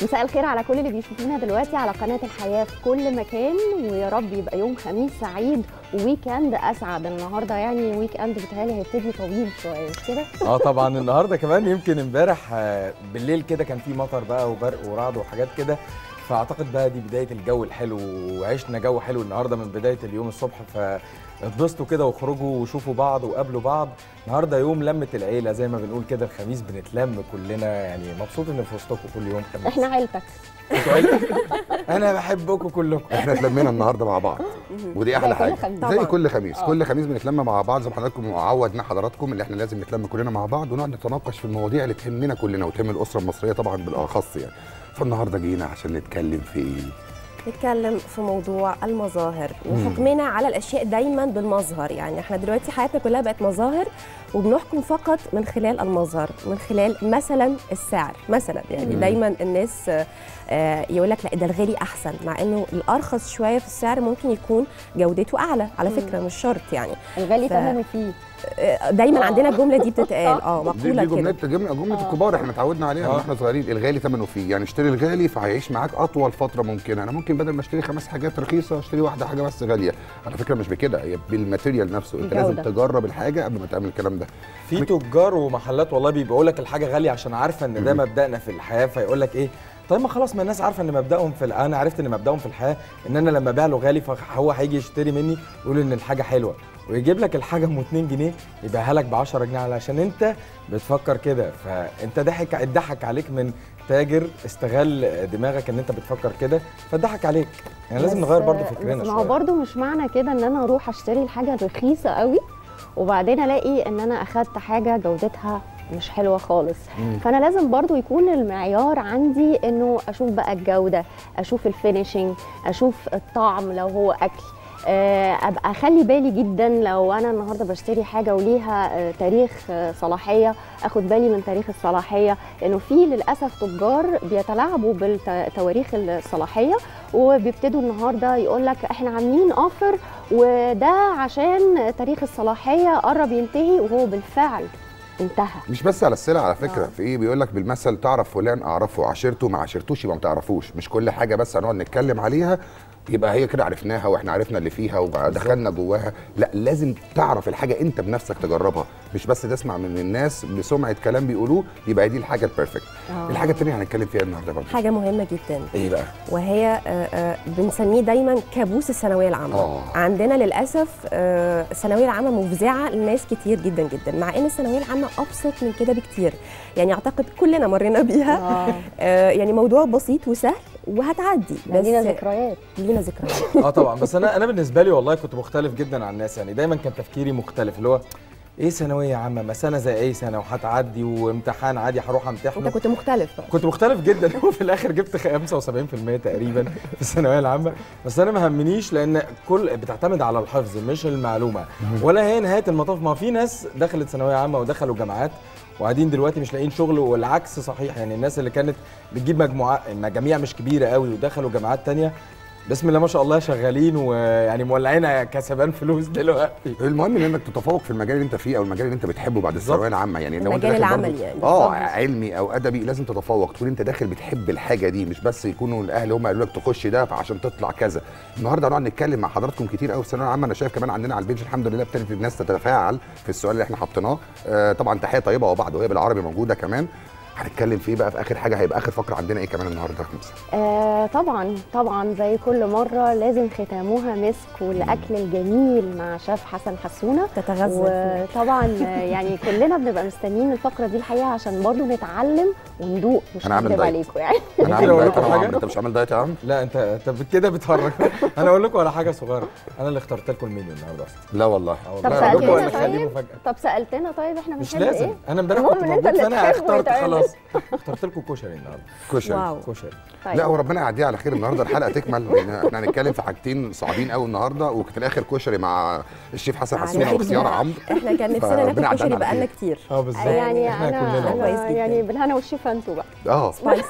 مساء الخير على كل اللي بيشوفونا دلوقتي على قناه الحياه في كل مكان ويا رب يبقى يوم خميس سعيد وويكند اسعد النهارده يعني ويك اند بتهيألي هيبتدي طويل شويه مش كده؟ اه طبعا النهارده كمان يمكن امبارح آه، بالليل كده كان في مطر بقى وبرق ورعد وحاجات كده فاعتقد بقى دي بدايه الجو الحلو وعشنا جو حلو النهارده من بدايه اليوم الصبح فاتبسطوا كده واخرجوا وشوفوا بعض وقابلوا بعض النهارده يوم لمه العيله زي ما بنقول كده الخميس بنتلم كلنا يعني مبسوط ان في وسطكم كل يوم خميس احنا عيلتك انتوا عيلتي؟ انا بحبكم كلكم احنا اتلمينا النهارده مع بعض ودي زي احلى كل حاجه خميس. زي طبعاً. كل خميس آه. كل خميس بنتلم مع بعض زي ما حضراتكم وعودنا حضراتكم اللي احنا لازم نتلم كلنا مع بعض ونقعد نتناقش في المواضيع اللي تهمنا كلنا وتهم الاسره المصريه طبعا بالاخص يعني فالنهارده جينا عشان نتكلم في ايه نتكلم في موضوع المظاهر وحكمنا على الاشياء دايما بالمظهر يعني احنا دلوقتي حياتنا كلها بقت مظاهر وبنحكم فقط من خلال المظهر من خلال مثلا السعر مثلا يعني مم. دايما الناس آه، يقول لك لا ده الغالي احسن مع انه الارخص شويه في السعر ممكن يكون جودته اعلى على فكره مش شرط يعني الغالي ف- ثمنه فيه آه، دايما آه. عندنا الجمله دي بتتقال اه دي, مقوله دي كده جمله جمله, جملة آه. الكبار احنا اتعودنا عليها آه. من احنا صغيرين الغالي ثمنه فيه يعني اشتري الغالي فهيعيش معاك اطول فتره ممكنه انا ممكن بدل ما اشتري خمس حاجات رخيصه اشتري واحده حاجه بس غاليه على فكره مش بكده هي بالماتيريال نفسه انت لازم الجودة. تجرب الحاجه قبل ما تعمل الكلام ده في تجار ومحلات والله بيبيعوا لك الحاجه غاليه عشان عارفه ان ده مبدأنا في الحياه فيقول لك ايه طيب ما خلاص ما الناس عارفه ان مبدأهم في ال- انا عرفت ان مبدأهم في الحياه ان انا لما ابيع له غالي فهو هيجي يشتري مني ويقول ان الحاجه حلوه ويجيب لك الحاجه ام 2 جنيه يبيعها لك ب 10 جنيه علشان انت بتفكر كده فانت ضحك اتضحك عليك من تاجر استغل دماغك ان انت بتفكر كده فضحك عليك يعني لازم بس- نغير برضو فكرنا بس ما هو شويه برضه مش معنى كده ان انا اروح اشتري الحاجه الرخيصه قوي وبعدين الاقي ان انا اخدت حاجه جودتها مش حلوه خالص مم. فانا لازم برضو يكون المعيار عندي انه اشوف بقى الجوده اشوف الفينيشنج اشوف الطعم لو هو اكل آه، ابقى اخلي بالي جدا لو انا النهارده بشتري حاجه وليها آه، تاريخ آه، صلاحيه اخد بالي من تاريخ الصلاحيه لانه في للاسف تجار بيتلاعبوا بالتواريخ الصلاحيه وبيبتدوا النهارده يقول لك احنا عاملين اوفر وده عشان تاريخ الصلاحيه قرب ينتهي وهو بالفعل انتهى مش بس على السلع على فكره آه. في ايه بيقول لك بالمثل تعرف فلان اعرفه عشرته ما عشرتوش يبقى ما تعرفوش مش كل حاجه بس هنقعد نتكلم عليها يبقى هي كده عرفناها واحنا عرفنا اللي فيها ودخلنا جواها لا لازم تعرف الحاجه انت بنفسك تجربها مش بس تسمع من الناس بسمعه كلام بيقولوه يبقى دي الحاجه البيرفكت آه. الحاجه الثانيه هنتكلم فيها النهارده برضه حاجه مهمه جدا ايه بقى وهي آه، آه، بنسميه دايما كابوس الثانويه العامه آه. عندنا للاسف آه، الثانويه العامه مفزعه لناس كتير جدا جدا مع ان الثانويه العامه ابسط من كده بكتير يعني اعتقد كلنا مرينا بيها اه آه، يعني موضوع بسيط وسهل وهتعدي بس لينا بس ذكريات لينا ذكريات اه طبعا بس انا انا بالنسبه لي والله كنت مختلف جدا عن الناس يعني دايما كان تفكيري مختلف اللي هو ايه ثانويه عامه ما سنه زي اي سنه وهتعدي وامتحان عادي هروح انت امتحنه كنت مختلف بقى كنت مختلف جدا وفي الاخر جبت 75% تقريبا في الثانويه العامه بس انا ما همنيش لان كل بتعتمد على الحفظ مش المعلومه ولا هي نهايه المطاف ما في ناس دخلت ثانويه عامه ودخلوا جامعات وقاعدين دلوقتي مش لاقيين شغل والعكس صحيح يعني الناس اللي كانت بتجيب مجموعات مجاميع مش كبيره قوي ودخلوا جامعات تانية بسم الله ما شاء الله شغالين ويعني مولعين كسبان فلوس دلوقتي المهم ان انك تتفوق في المجال اللي انت فيه او المجال اللي انت بتحبه بعد بالظبط. الثانويه العامه يعني لو انت المجال داخل العملي برضه- يعني. اه بالظبط. علمي او ادبي لازم تتفوق تكون انت داخل بتحب الحاجه دي مش بس يكونوا الاهل هم قالوا لك تخش ده عشان تطلع كذا النهارده هنقعد نتكلم مع حضراتكم كتير قوي في الثانويه العامه انا شايف كمان عندنا على البيج الحمد لله ابتدت الناس تتفاعل في السؤال اللي احنا حطيناه آه طبعا تحيه طيبه وبعد وهي بالعربي موجوده كمان هنتكلم فيه بقى في اخر حاجه هيبقى اخر فقره عندنا ايه كمان النهارده خمسه آه طبعا طبعا زي كل مره لازم ختامها مسك والاكل الجميل مع شيف حسن حسونه تتغذى فيه. وطبعا آه، يعني كلنا بنبقى مستنيين الفقره دي الحقيقه عشان برضو نتعلم وندوق مش أنا عامل هنكدب دايت. عليكم يعني انا ممكن عامل أقول دايت لكم أهو يا حاجة؟ عمرو انت مش عامل دايت يا عم لا انت انت كده بتهرج انا اقول لكم على حاجه صغيره انا اللي اخترت لكم المنيو النهارده اصلا لا والله اه طب والله أقول لكم ولا سألتنا خليه طيب؟ مفاجاه طب سالتنا طيب احنا مش بنحب لازم ايه انا امبارح المهم كنت إن أنت موجود اللي فانا تحبه اخترت ويتعمل. خلاص اخترت لكم كشري النهارده كشري واو كشري طيب لا وربنا يعديها على خير النهارده الحلقه تكمل لان احنا هنتكلم في حاجتين صعبين قوي النهارده وفي الاخر كشري مع الشيف حسن على حسونه فكرة واختيار عمرو احنا كان نفسنا فربنا ناكل يعدينا كشري على بقالنا خير. كتير اه بالظبط يعني احنا انا كلنا كويس أنا جدا. يعني بالهنا والشفا انتوا بقى اه سبايسي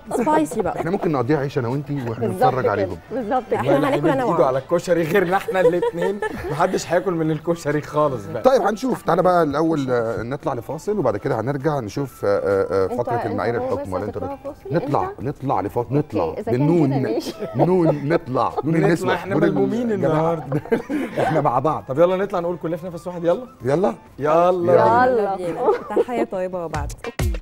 سبايسي بقى احنا ممكن نقضيها عيش انا وانتي واحنا بالظبط نتفرج كده، عليهم بالظبط لا، كده احنا هناكل اللي انا هيمد ايده وعمر. على الكشري غيرنا احنا الاثنين محدش هياكل من الكشري خالص بقى طيب هنشوف تعالى بقى الاول آه، نطلع لفاصل وبعد كده هنرجع نشوف آه، آه، آه، انت- فقره انت المعايير هو الحكم بس ولا انت هتطلع راجل؟ فاصل؟ نطلع انت؟ نطلع لفاصل نطلع اوكي، إذا كان بالنون كده ماشي. نون نطلع نون نطلع النسوة احنا نون ال- ملمومين الجماعة. النهارده احنا مع بعض طب يلا نطلع نقول كلنا في نفس واحد يلا يلا يلا يلا. بينا. تحيه طيبه وبعد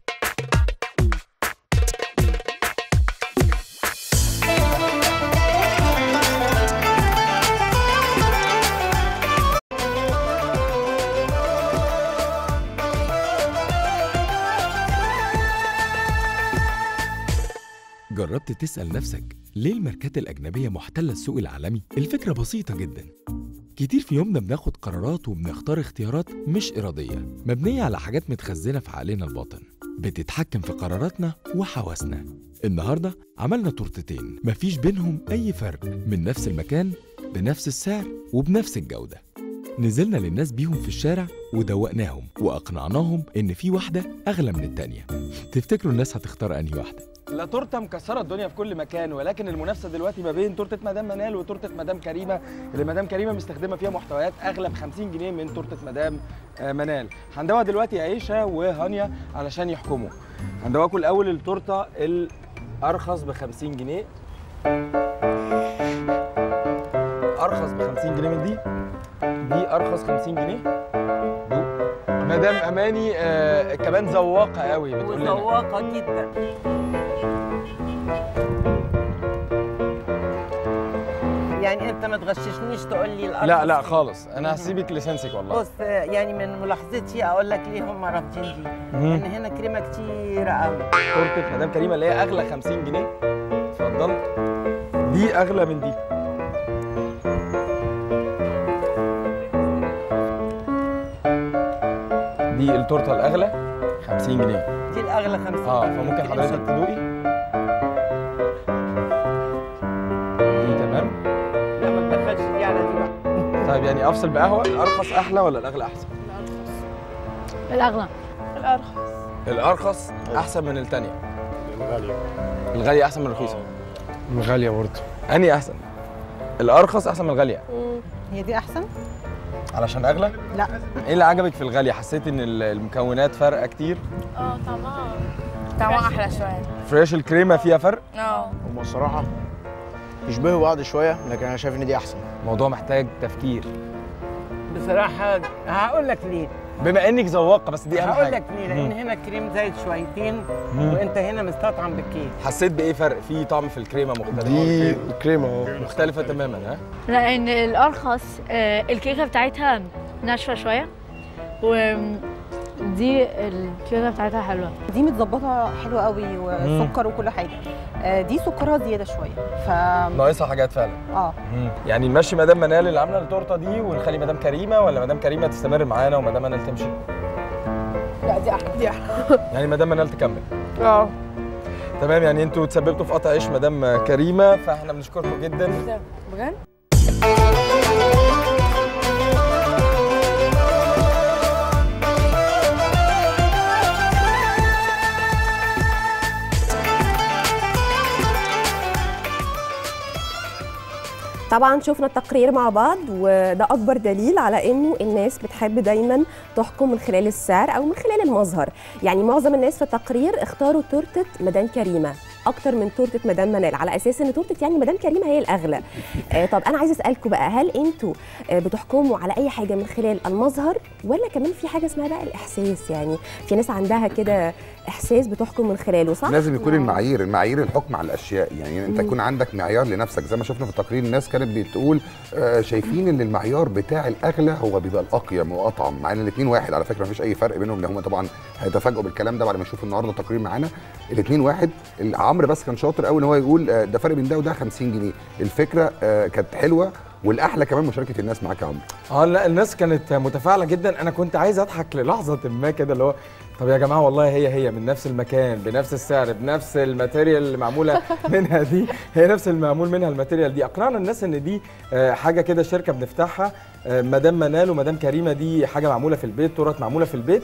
جربت تسأل نفسك ليه الماركات الأجنبية محتلة السوق العالمي؟ الفكرة بسيطة جدا كتير في يومنا بناخد قرارات وبنختار اختيارات مش إرادية مبنية على حاجات متخزنة في عقلنا الباطن بتتحكم في قراراتنا وحواسنا النهاردة عملنا تورتتين مفيش بينهم أي فرق من نفس المكان بنفس السعر وبنفس الجودة نزلنا للناس بيهم في الشارع ودوقناهم وأقنعناهم إن في واحدة أغلى من التانية تفتكروا الناس هتختار أنهي واحدة؟ لا تورته مكسره الدنيا في كل مكان ولكن المنافسه دلوقتي ما بين تورته مدام منال وتورته مدام كريمه اللي مدام كريمه مستخدمه فيها محتويات اغلى ب 50 جنيه من تورته مدام آه، منال هندوق دلوقتي عيشه وهانيا علشان يحكموا هندوقوا الاول التورته الارخص ب 50 جنيه ارخص ب 50 جنيه من دي دي ارخص 50 جنيه دوق. مدام اماني آه كمان ذواقه قوي بتقول لنا وذواقة جدا يعني انت ما تغششنيش تقول لي الارخص لا لا إيه. خالص انا هسيبك لسانسك والله بص يعني من ملاحظتي اقول لك ليه هم رافضين دي مم. ان هنا كريمه كتير قوي تورته مدام كريمه اللي هي اغلى 50 جنيه اتفضل دي اغلى من دي دي التورته الاغلى 50 جنيه دي الاغلى 50 اه جنيه. فممكن كريم حضرتك شوكولاتة. تدوقي دي تمام لا ما تدخلش دي على دي بقى طيب يعني افصل بقهوه الارخص احلى ولا الاغلى احسن الأغلى الارخص احسن من الثانيه الغاليه الغاليه احسن من الرخيصه غالية برضه انهي احسن الارخص احسن من الغاليه هي دي أحسن؟ علشان اغلى لا ايه اللي عجبك في الغاليه حسيت ان ال- المكونات فارقه كتير اه طعمها طعمها أحلى شوية فريش الكريمه فيها فرق اه هما الصراحة يشبهوا بعض شوية لكن أنا شايف إن دي أحسن الموضوع محتاج تفكير بصراحه هقول لك ليه بما انك ذواقه بس دي اهم هقول حاجه لك ليه لان مم. هنا كريم زايد شويتين مم. وانت هنا مستطعم بالكيك حسيت بايه فرق في طعم في الكريمه مختلف دي الكريمة أهو مختلفه تماما ها لأن الأرخص آه، الكيكة بتاعتها ناشفة شوية ودي الكيكة بتاعتها حلوة دي متظبطه حلوه قوي وسكر وكل حاجه آه، دي سكرها زياده شويه ف ناقصها حاجات فعلا اه يعني نمشي مدام منال اللي عامله التورته دي ونخلي مدام كريمه ولا مدام كريمه تستمر معانا ومدام منال تمشي لا دي احلى دي احلى يعني مدام منال تكمل اه تمام يعني انتوا تسببتوا في قطع عيش مدام كريمه فاحنا بنشكركم جدا بجد؟ طبعا شفنا التقرير مع بعض وده اكبر دليل على انه الناس بتحب دايما تحكم من خلال السعر او من خلال المظهر يعني معظم الناس في التقرير اختاروا تورته مدام كريمه اكتر من تورته مدام منال على اساس ان تورته يعني مدام كريمه هي الاغلى آه طب انا عايزه اسالكم بقى هل انتوا آه بتحكموا على اي حاجه من خلال المظهر ولا كمان في حاجه اسمها بقى الاحساس يعني في ناس عندها كده احساس بتحكم من خلاله صح لازم يكون المعايير المعايير الحكم على الاشياء يعني انت يكون عندك معيار لنفسك زي ما شفنا في التقرير الناس كانت بتقول آه، شايفين ان المعيار بتاع الاغلى هو بيبقى الاقيم واطعم مع ان الاثنين واحد على فكره مفيش اي فرق بينهم لان هم طبعا هيتفاجئوا بالكلام ده بعد ما يشوفوا النهارده التقرير معانا الاثنين واحد عمرو بس كان شاطر قوي ان هو يقول آه، ده فرق بين ده وده 50 جنيه الفكره آه، كانت حلوه والاحلى كمان مشاركه الناس معاك يا عمرو اه لا الناس كانت متفاعله جدا انا كنت عايز اضحك للحظه ما كده اللي هو طب يا جماعه والله هي هي من نفس المكان بنفس السعر بنفس الماتيريال اللي معموله منها دي هي نفس المعمول منها الماتيريال دي اقنعنا الناس ان دي آه، حاجه كده شركه بنفتحها آه، مدام منال ومدام كريمه دي حاجه معموله في البيت تورت معموله في البيت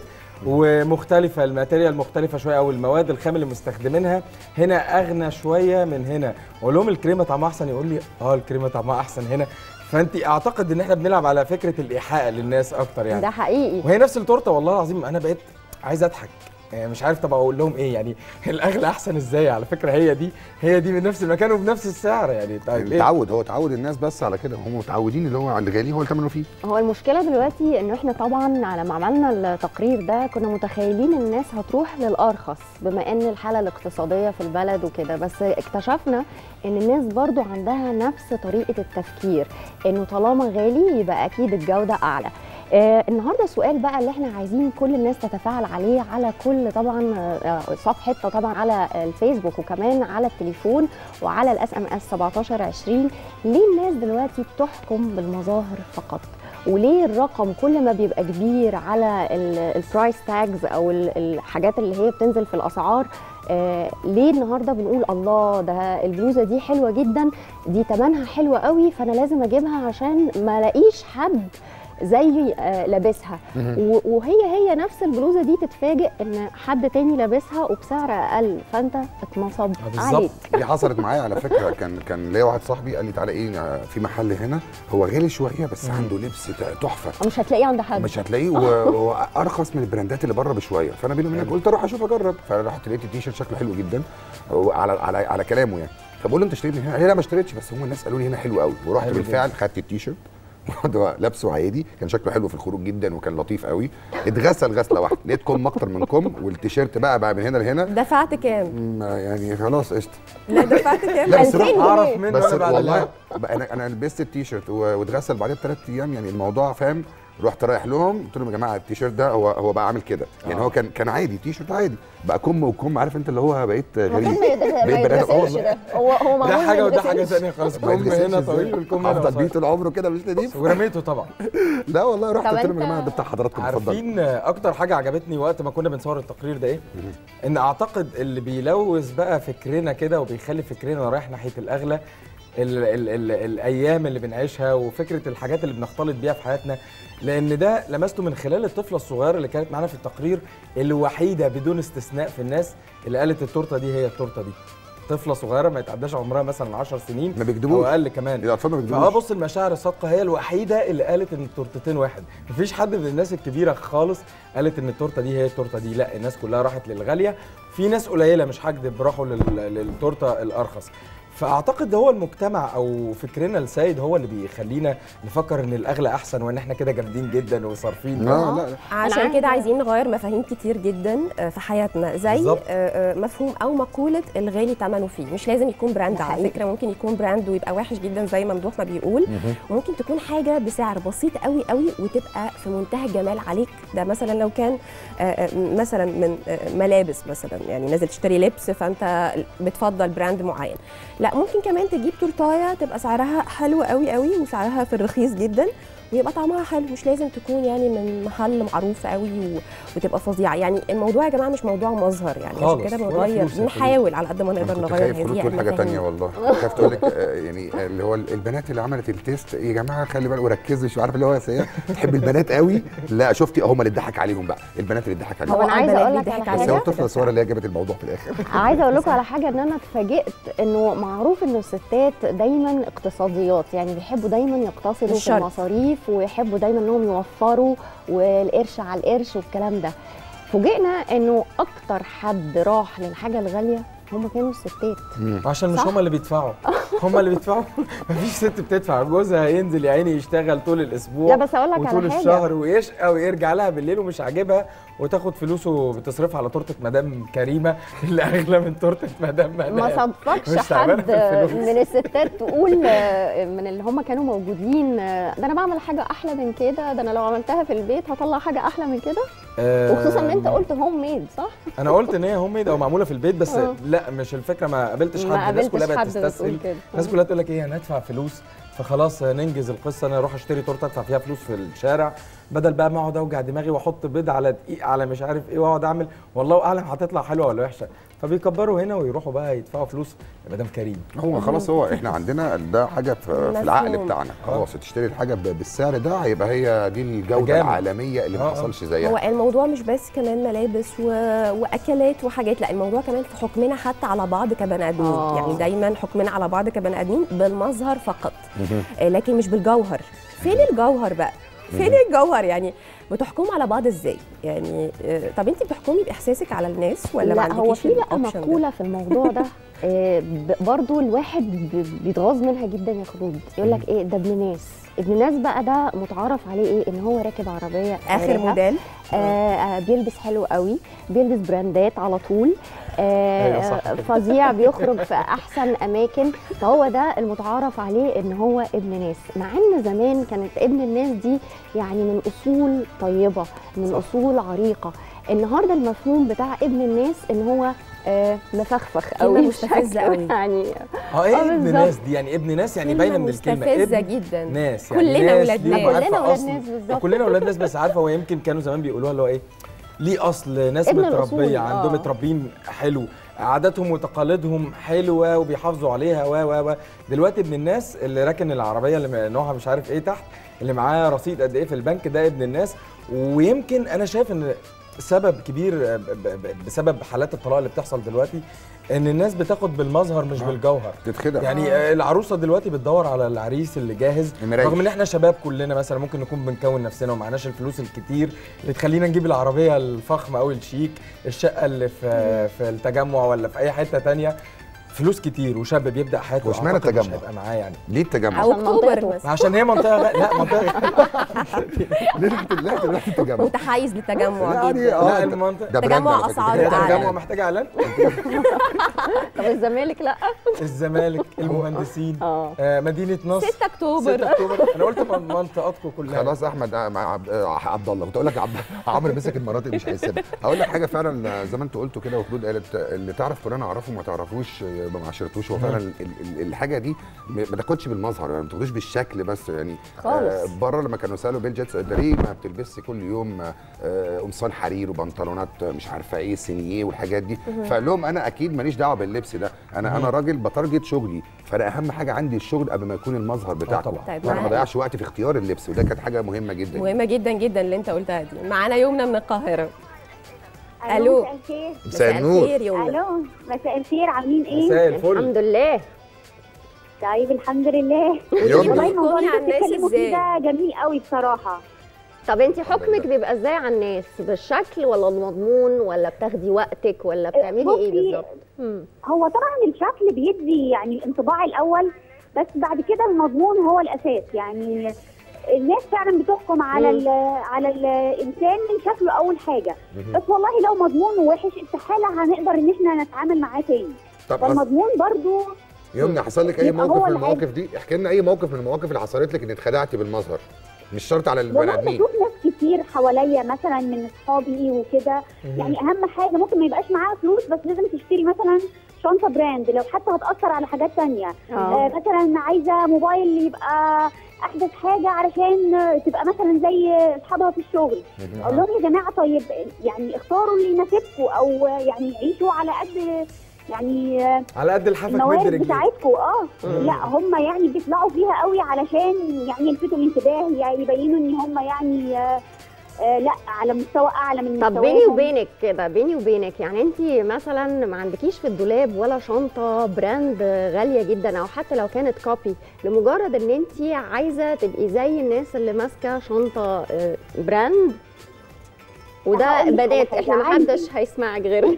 ومختلفه الماتيريال مختلفه شويه او المواد الخام اللي مستخدمينها هنا اغنى شويه من هنا اقول لهم الكريمه طعمها احسن يقول لي اه الكريمه طعمها احسن هنا فانت اعتقد ان احنا بنلعب على فكره الايحاء للناس اكتر يعني ده حقيقي وهي نفس التورته والله العظيم انا بقيت عايز اضحك يعني مش عارف طب اقول لهم ايه يعني الاغلى احسن ازاي على فكره هي دي هي دي من نفس المكان وبنفس السعر يعني طيب ايه تعود هو تعود الناس بس على كده هم متعودين اللي هو على الغالي هو اللي ثمنه فيه هو المشكله دلوقتي ان احنا طبعا لما عملنا التقرير ده كنا متخيلين الناس هتروح للارخص بما ان الحاله الاقتصاديه في البلد وكده بس اكتشفنا ان الناس برضو عندها نفس طريقه التفكير انه طالما غالي يبقى اكيد الجوده اعلى آه النهارده السؤال بقى اللي احنا عايزين كل الناس تتفاعل عليه على كل طبعا آه صفحتنا طبعا على الفيسبوك وكمان على التليفون وعلى الاس ام اس 1720 ليه الناس دلوقتي بتحكم بالمظاهر فقط وليه الرقم كل ما بيبقى كبير على البرايس تاجز او ال- الحاجات اللي هي بتنزل في الاسعار آه ليه النهارده بنقول الله ده البلوزه دي حلوه جدا دي تمنها حلوه قوي فانا لازم اجيبها عشان ما الاقيش حد زي آه لابسها و- وهي هي نفس البلوزه دي تتفاجئ ان حد تاني لابسها وبسعر اقل فانت اتنصب بالظبط. عليك دي حصلت معايا على فكره كان كان ليا واحد صاحبي قال لي تعالى ايه في محل هنا هو غالي شويه بس عنده لبس تحفه مش هتلاقيه عند حد مش هتلاقيه وهو ارخص من البراندات اللي بره بشويه فانا بيني وبينك قلت اروح اشوف اجرب فرحت لقيت التيشيرت شكله حلو جدا على على على كلامه يعني فبقول له انت اشتريت من هنا قال لي لا ما اشتريتش بس هم الناس قالوا لي هنا حلو قوي ورحت حلو بالفعل خدت التيشيرت وده لابسه عادي كان شكله حلو في الخروج جدا وكان لطيف قوي اتغسل غسله واحده لقيت كم اكتر من كم والتيشيرت بقى بقى من هنا لهنا دفعت كام؟ ما يعني خلاص قشطه لا دفعت كام؟ لا بس 2000 روح جنيه. اعرف منه بس انا بعد والله الهوا. بقى انا انا لبست التيشيرت و- واتغسل بعدها بثلاث ايام يعني الموضوع فاهم رحت رايح لهم قلت لهم يا جماعه التيشيرت ده هو هو بقى عامل كده يعني آه. هو كان كان عادي تيشيرت عادي بقى كم وكم عارف انت اللي هو بقيت غريب المفروض ما يد- ما بقيت بني آدم. آه يتغسلش والله. ده هو هو معمول ده ما حاجه وده حاجه يتغسلش. ثانيه خالص ما كم يتغسلش هنا إزاي؟ طويل والكم هنا افضل بيه قصير طول عمره كده مش نضيف ورميته طبعا لا والله رحت طب قلت لهم يا أنت- جماعه ده بتاع حضراتكم اتفضل عارفين اكتر حاجه عجبتني وقت ما كنا بنصور التقرير ده ايه ان اعتقد اللي بيلوث بقى فكرنا كده وبيخلي فكرنا رايح ناحيه الاغلى ال ال ال الايام اللي بنعيشها وفكره الحاجات اللي بنختلط بيها في حياتنا لان ده لمسته من خلال الطفله الصغيره اللي كانت معانا في التقرير الوحيده بدون استثناء في الناس اللي قالت التورته دي هي التورته دي طفله صغيره ما يتعداش عمرها مثلا 10 سنين ما بيكذبوش. او اقل كمان الاطفال ما فاه بيكذبوش بص المشاعر الصادقه هي الوحيده اللي قالت ان التورتتين واحد مفيش حد من الناس الكبيره خالص قالت ان التورته دي هي التورته دي لا الناس كلها راحت للغاليه في ناس قليله مش هكدب راحوا لل- للتورته الارخص فاعتقد ده هو المجتمع او فكرنا السائد هو اللي بيخلينا نفكر ان الاغلى احسن وان احنا كده جامدين جدا وصارفين لا لا لا عشان عارفة. كده عايزين نغير مفاهيم كتير جدا آه، في حياتنا زي بالظبط. آه، آه، مفهوم او مقوله الغالي ثمنه فيه مش لازم يكون براند ده على حقيقي. فكره ممكن يكون براند ويبقى وحش جدا زي ممدوح ما بيقول وممكن تكون حاجه بسعر بسيط قوي قوي وتبقى في منتهى الجمال عليك ده مثلا لو كان آه، آه، مثلا من آه، ملابس مثلا يعني نازل تشتري لبس فانت بتفضل براند معين لا ممكن كمان تجيب تورتايه تبقى سعرها حلو قوي قوي وسعرها في الرخيص جدا ويبقى طعمها حلو مش لازم تكون يعني من محل معروف قوي و... وتبقى فظيعه يعني الموضوع يا جماعه مش موضوع مظهر يعني عشان خالص، كده ولا بنغير فلوس يا بنحاول على قد ما انا نقدر كنت نغير خايف هذه فلوس تقول حاجه المفاهيم. تانية والله خايف تقول لك آه، يعني اللي هو البنات اللي عملت التيست يا جماعه خلي بالك وركزوا شويه عارف اللي هو سيئة تحب البنات قوي لا شفتي هم اللي اتضحك عليهم بقى البنات اللي اتضحك هو عليهم انا عايزه البنات اقول لك بيضحك على بس حاجه هو الطفله الصغيره اللي هي جابت الموضوع في الاخر عايزه اقول لكم على حاجه ان انا اتفاجئت انه معروف ان الستات دايما اقتصاديات يعني بيحبوا دايما يقتصدوا في الشرط. المصاريف ويحبوا دايما انهم يوفروا والقرش على القرش والكلام ده فوجئنا انه اكتر حد راح للحاجه الغاليه هم كانوا الستات عشان مش صح؟ هم اللي بيدفعوا هم اللي بيدفعوا مفيش ست بتدفع جوزها ينزل يا عيني يشتغل طول الاسبوع لا بس اقول لك وطول على حاجه الشهر ويشقى ويرجع لها بالليل ومش عاجبها وتاخد فلوسه بتصرفها على تورته مدام كريمه اللي اغلى من تورته مدام ما منال صدقش مش تعبانة حد في الفلوس. من الستات تقول آه، من اللي هم كانوا موجودين آه، ده انا بعمل حاجه احلى من كده ده انا لو عملتها في البيت هطلع حاجه احلى من كده وخصوصا ان انت قلت هوم ميد صح انا قلت ان هي هوم ميد او معموله في البيت بس آه. لا مش الفكره ما قابلتش حد ما الناس كلها قابلتش بقت حد بتقول تستسهل كده الناس كلها تقول لك ايه انا ادفع فلوس فخلاص ننجز القصه انا اروح اشتري تورته ادفع فيها فلوس في الشارع بدل بقى ما اقعد اوجع دماغي واحط بيض على دقيق على مش عارف ايه واقعد اعمل والله اعلم هتطلع حلوه ولا وحشه فبيكبروا هنا ويروحوا بقى يدفعوا فلوس لمدام كريم هو خلاص هو احنا عندنا ده حاجه في, في العقل مفهوم. بتاعنا خلاص تشتري الحاجه ب- بالسعر ده هيبقى هي دي الجوده جامد. العالميه اللي آه، ما آه. حصلش هو زيها الموضوع مش بس كمان ملابس و... واكلات وحاجات لا الموضوع كمان في حكمنا حتى على بعض كبني ادمين آه. يعني دايما حكمنا على بعض كبني ادمين بالمظهر فقط آه، لكن مش بالجوهر فين الجوهر بقى فين الجوهر يعني بتحكموا على بعض ازاي يعني آه، طب انت بتحكمي باحساسك على الناس ولا ما لا هو عندكيش في بقى الأوبشن ده؟ مقوله في الموضوع ده آه، ب- برضو الواحد ب- بيتغاظ منها جدا يا خلود يقول لك ايه ده ابن ناس ابن ناس بقى ده متعارف عليه ايه ان هو راكب عربيه اخر فارهة، موديل آه آه بيلبس حلو قوي بيلبس براندات على طول آه أيوة صح آه، كده. فظيع بيخرج في احسن اماكن فهو ده المتعارف عليه ان هو ابن ناس مع ان زمان كانت ابن الناس دي يعني من اصول طيبه من صح. اصول عريقه النهارده المفهوم بتاع ابن الناس ان هو آه مفخفخ كلمة قوي مستفزة بشكل قوي. يعني اه ايه آه، ابن بالظبط. ناس دي يعني ابن ناس يعني باينه من الكلمه مستفزه ابن جدا ناس يعني كلنا ناس ولاد ليهم ناس. عارفة كلنا ولاد أصل. ناس بالظبط. كلنا ولاد ناس بس عارفه هو يمكن كانوا زمان بيقولوها اللي هو ايه ليه اصل ناس ابن الأصول، متربيه عندهم آه. متربيين حلو عاداتهم وتقاليدهم حلوه وبيحافظوا عليها و و و دلوقتي ابن الناس اللي راكن العربيه اللي نوعها مش عارف ايه تحت اللي معاه رصيد قد ايه في البنك ده ابن الناس ويمكن انا شايف ان سبب كبير ب- ب- بسبب حالات الطلاق اللي بتحصل دلوقتي ان الناس بتاخد بالمظهر مش آه. بالجوهر تتخدع يعني آه. العروسه دلوقتي بتدور على العريس اللي جاهز المراية. رغم ان احنا شباب كلنا مثلا ممكن نكون بنكون نفسنا ومعناش الفلوس الكتير اللي تخلينا نجيب العربيه الفخمه او الشيك الشقه اللي في في التجمع ولا في اي حته تانية فلوس كتير وشاب بيبدا حياته واشمعنى أعتقد مش التجمع؟ هيبقى معاه يعني ليه التجمع؟ او عشان اكتوبر منطقته. مثلا عشان هي منطقه غ... لا منطقه ليه رحت ليه رحت التجمع؟ متحيز للتجمع يعني جدا اه لا المنطقه ده تجمع براند على فكرة. أسعاره هي أعلى. التجمع محتاج اعلان طب الزمالك لا الزمالك المهندسين اه آه مدينه نصر 6 اكتوبر 6 اكتوبر انا قلت من- منطقتكم كلها خلاص احمد آه، مع عبد- آه، عبد الله كنت اقول لك عبد عمرو مسك المناطق مش هيسيبها هقول لك حاجه فعلا زي ما انت قلتوا كده وخدود قالت اللي تعرف فلان اعرفه ما تعرفوش يبقى ما عشرتوش هو فعلا ال- ال- الحاجه دي م- ما تاخدش بالمظهر يعني ما تاخدوش بالشكل بس يعني خالص. بره لما كانوا سالوا بيل جيتس ده ليه ما بتلبسي كل يوم آه، قمصان حرير وبنطلونات آه، مش عارفه ايه سينيه والحاجات دي فقال لهم انا اكيد ماليش دعوه باللبس ده انا انا راجل بتارجت شغلي فانا اهم حاجه عندي الشغل قبل ما يكون المظهر بتاعكم طبعا. طيب وانا ما معاك. اضيعش وقت في اختيار اللبس وده كانت حاجه مهمه جدا مهمه جدا جدا اللي انت قلتها دي معانا يمنى من القاهره ألو. مساء الخير مساء النور الخير يمنى الو مساء الخير عاملين ايه؟ مساء الفل الحمد لله طيب الحمد لله يلا. والله الموضوع اللي بتحكمي على انتوا الناس بتتكلموا فيه إزاي؟ ده جميل قوي بصراحه طب انت حكمك بيبقى ازاي على الناس بالشكل ولا المضمون ولا بتاخدي وقتك ولا بتعملي ايه بصي، بالظبط مم. هو طبعا الشكل بيدي يعني الانطباع الاول بس بعد كده المضمون هو الاساس يعني الناس فعلا بتحكم على مم. ال على الانسان من شكله اول حاجه بس والله لو مضمونه وحش استحاله هنقدر ان احنا نتعامل معاه تاني طب حص- فالمضمون برضو يومنا حصل لك اي يبقى موقف هو من العادي. المواقف دي احكي لنا اي موقف من المواقف اللي حصلت لك ان اتخدعتي بالمظهر مش شرط على البني والله ادمين بشوف ناس كتير حواليا مثلا من اصحابي وكده يعني اهم حاجه ممكن ما يبقاش معاها فلوس بس لازم تشتري مثلا شنطه براند لو حتى هتاثر على حاجات تانية اه آه مثلا عايزه موبايل يبقى احدث حاجه علشان آه، تبقى مثلا زي اصحابها في الشغل اقول لهم يا جماعه طيب يعني اختاروا اللي يناسبكم او يعني عيشوا على قد يعني آه، على قد الحافك مد الموارد رجليك بتاعتكم اه مم. لا هم يعني بيطلعوا فيها قوي علشان يعني يلفتوا الانتباه يعني يبينوا ان هم يعني آه آه لا على مستوى اعلى من طب مستواهم. بيني وبينك كده بيني وبينك يعني انت مثلا ما عندكيش في الدولاب ولا شنطه براند غاليه جدا او حتى لو كانت كوبي لمجرد ان انت عايزه تبقي زي الناس اللي ماسكه شنطه آه، براند وده هقول لك على بنات حاجة، احنا ما عندي- حدش هيسمعك غيرنا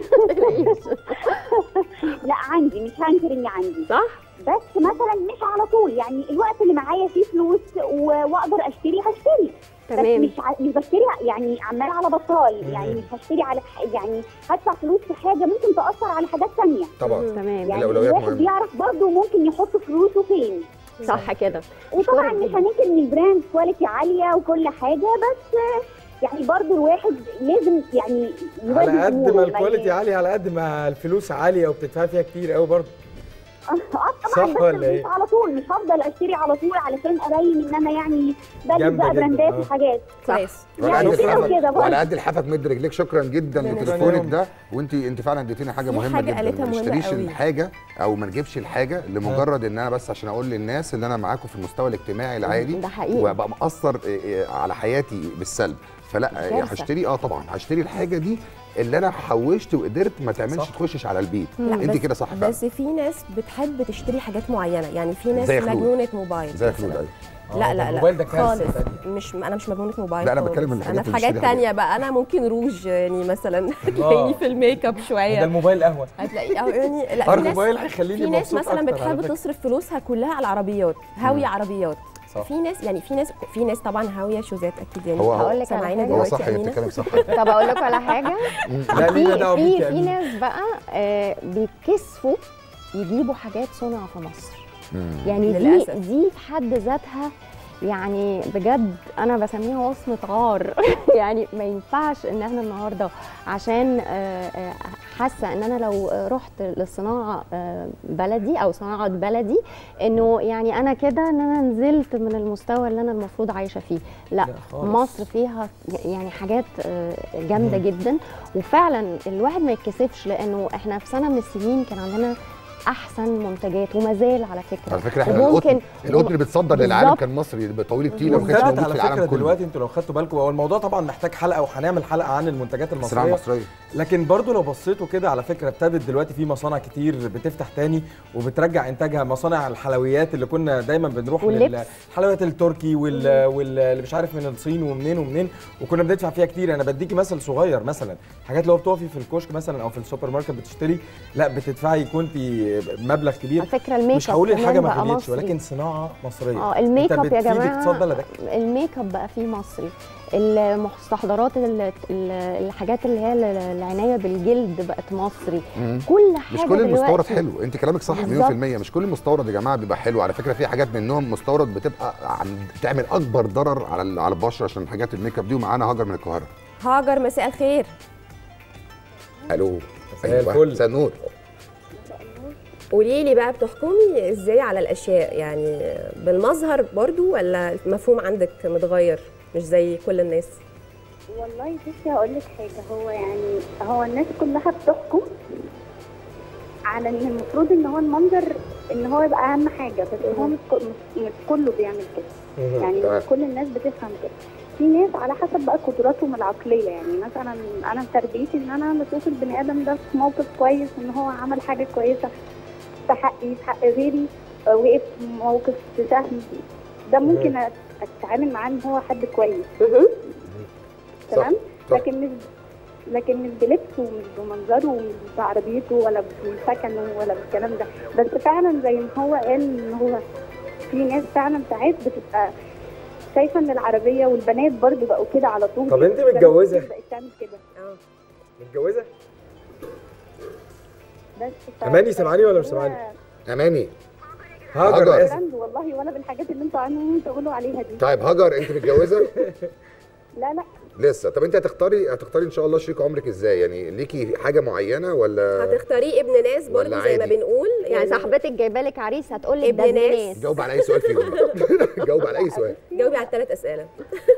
لا عندي مش هنكر اني عندي صح بس مثلا مش على طول يعني الوقت اللي معايا فيه فلوس و- واقدر اشتري هشتري بس تمام مش ع... مش بشتري يعني عمال على بطال يعني مش هشتري على ح- يعني هدفع فلوس في حاجه ممكن تاثر على حاجات تانية طبعا تمام يعني الأولويات الواحد مهمة. بيعرف برضه ممكن يحط فلوسه فين صح كده وطبعا أشكرك مش جداً. هننكر ان البراند كواليتي عاليه وكل حاجه بس آه، يعني برضه الواحد لازم يعني يوازن على قد أموره، ما ي- الكواليتي عاليه على قد ما الفلوس عاليه وبتدفع فيها كتير قوي برضه اه صح طبعا بس ولا مش إيه؟ على طول مش هفضل اشتري على طول علشان ابين ان انا يعني بلبس جامدة بقى جداً، براندات آه. وحاجات كويس وعلى يعني قد كده الحفك وكده برضه. وعلى قد الحفك مد رجليك شكرا جدا شكراً لتليفونك جداً. ده وانت انت انت فعلا اديتيني حاجه في مهمه حاجة جدا قالتها ما مهمة نشتريش قوي. الحاجه او ما نجيبش الحاجه لمجرد ان انا بس عشان اقول للناس ان انا معاكم في المستوى الاجتماعي العالي ده حقيقي. وابقى مأثر إيه، إيه، على حياتي بالسلب فلا إيه، كارثة. هشتري اه طبعا هشتري الحاجه دي اللي انا حوشت وقدرت ما تعملش صح. تخشش على البيت لا انت بس- كده صح فعلا بس في ناس بتحب تشتري حاجات معينه يعني في ناس زي خلود. مجنونه موبايل زي مثلاً. خلود أيوة. لا آه، لا ده لا الموبايل ده كارثة خالص تانية. مش انا مش مجنونه موبايل لا، أنا خالص. بتكلم من الحاجات انا في اللي حاجات بتشتريها تانية بقى انا ممكن روج يعني مثلا الله. تلاقيني في الميك اب ده شويه الموبايل قهوه هتلاقي أو يعني لا في ارجو ناس موبايل هيخليني في ناس مبسوط مثلا أكتر بتحب على فكرة. تصرف فلوسها كلها على العربيات هاويه عربيات صح. في ناس يعني في ناس في ناس طبعا هاويه شوزات اكيد يعني هو- هقول لك على سامعينا حاجة. هو دلوقتي صح هي أمينة؟ بتتكلم صح طب اقول لكم على حاجه لا لينا في دعوه في بيك يا في أمين. ناس بقى آه، بيتكسفوا يجيبوا حاجات صنع في مصر يعني دي للأسف. دي في حد ذاتها يعني بجد انا بسميها وصمه عار يعني ما ينفعش ان احنا النهارده عشان آه، آه، حاسه ان انا لو رحت للصناعه آه، بلدي او صناعه بلدي انه يعني انا كده ان انا نزلت من المستوى اللي انا المفروض عايشه فيه لا, لا خالص. مصر فيها يعني حاجات آه، جامده جدا وفعلا الواحد ما يتكسفش لانه احنا في سنه من السنين كان عندنا احسن منتجات وما زال على فكره على فكره احنا وممكن- القطن القطن اللي بيتصدر للعالم بالظبط. كان مصري طويل كتير وما كانش وبالذات موجود على في العالم فكره كله دلوقتي انتوا لو خدتوا بالكم هو الموضوع طبعا محتاج حلقه وهنعمل حلقه عن المنتجات الصناعه المصريه المصريه لكن برضو لو بصيتوا كده على فكره ابتدت دلوقتي في مصانع كتير بتفتح تاني وبترجع انتاجها مصانع الحلويات اللي كنا دايما بنروح واللبس. للحلويات التركي وال واللي مش عارف من الصين ومنين ومنين وكنا بندفع فيها كتير انا بديكي مثل صغير مثلا حاجات اللي هو بتقفي في الكشك مثلا او في السوبر ماركت بتشتري لا بتدفعي كنت مبلغ كبير على فكره الميك مش اب هقول كمان الحاجه ما بقى غليتش مصري. ولكن صناعه مصريه اه الميك انت اب يا بتفيدك جماعه تصدر لدك الميك اب بقى فيه مصري المستحضرات ال- ال- الحاجات اللي هي ال- العنايه بالجلد بقت مصري مم. كل حاجه مش كل المستورد دلوقتي حلو انت كلامك صح بالظبط. مليون في المية مش كل المستورد يا جماعه بيبقى حلو على فكره في حاجات منهم مستورد بتبقى عن تعمل اكبر ضرر على ال- على البشره عشان حاجات الميك اب دي ومعانا هاجر من القاهره هاجر مساء الخير الو مساء الفل. مساء النور قولي لي بقى بتحكمي ازاي على الاشياء يعني بالمظهر برضو ولا المفهوم عندك متغير مش زي كل الناس والله بصي هقول لك حاجه هو يعني هو الناس كلها بتحكم على ان المفروض ان هو المنظر ان هو يبقى اهم حاجه بس هو مش كل- مش- مش كله بيعمل كده يعني تمام. مش كل الناس بتفهم كده في ناس على حسب بقى قدراتهم العقليه يعني مثلا انا تربيتي ان انا بشوف البني ادم ده في موقف كويس ان هو عمل حاجه كويسه في حقي في حق غيري آه، وقف في موقف سهل ده ممكن أت- اتعامل معاه ان هو حد كويس تمام صح. لكن مش لكن مش بلبسه ومش بمنظره ومش بعربيته ولا بسكنه ولا بالكلام ده بس فعلا زي ما هو قال ان هو في ناس فعلا ساعات بتبقى شايفه ان العربيه والبنات برضو بقوا كده على طول طب انت البنات متجوزة؟ بقت تعمل كده متجوزه بس ف- أماني سامعاني ولا مش هو سامعاني؟ اماني هاجر هاجر. اسف براند والله ولا بالحاجات اللي انتوا عاملين تقولوا عليها دي طيب هاجر انت متجوزه لا لا لسه طب انت هتختاري هتختاري ان شاء الله شريك عمرك ازاي يعني ليكي حاجه معينه ولا هتختاريه ابن ناس برضو ولا زي ما عادي؟ بنقول يعني صاحبتك جايبه لك عريس هتقول لك ده ابن ابن ناس. ناس جاوب على اي سؤال فيهم جاوب على اي سؤال جاوبي على الثلاث اسئله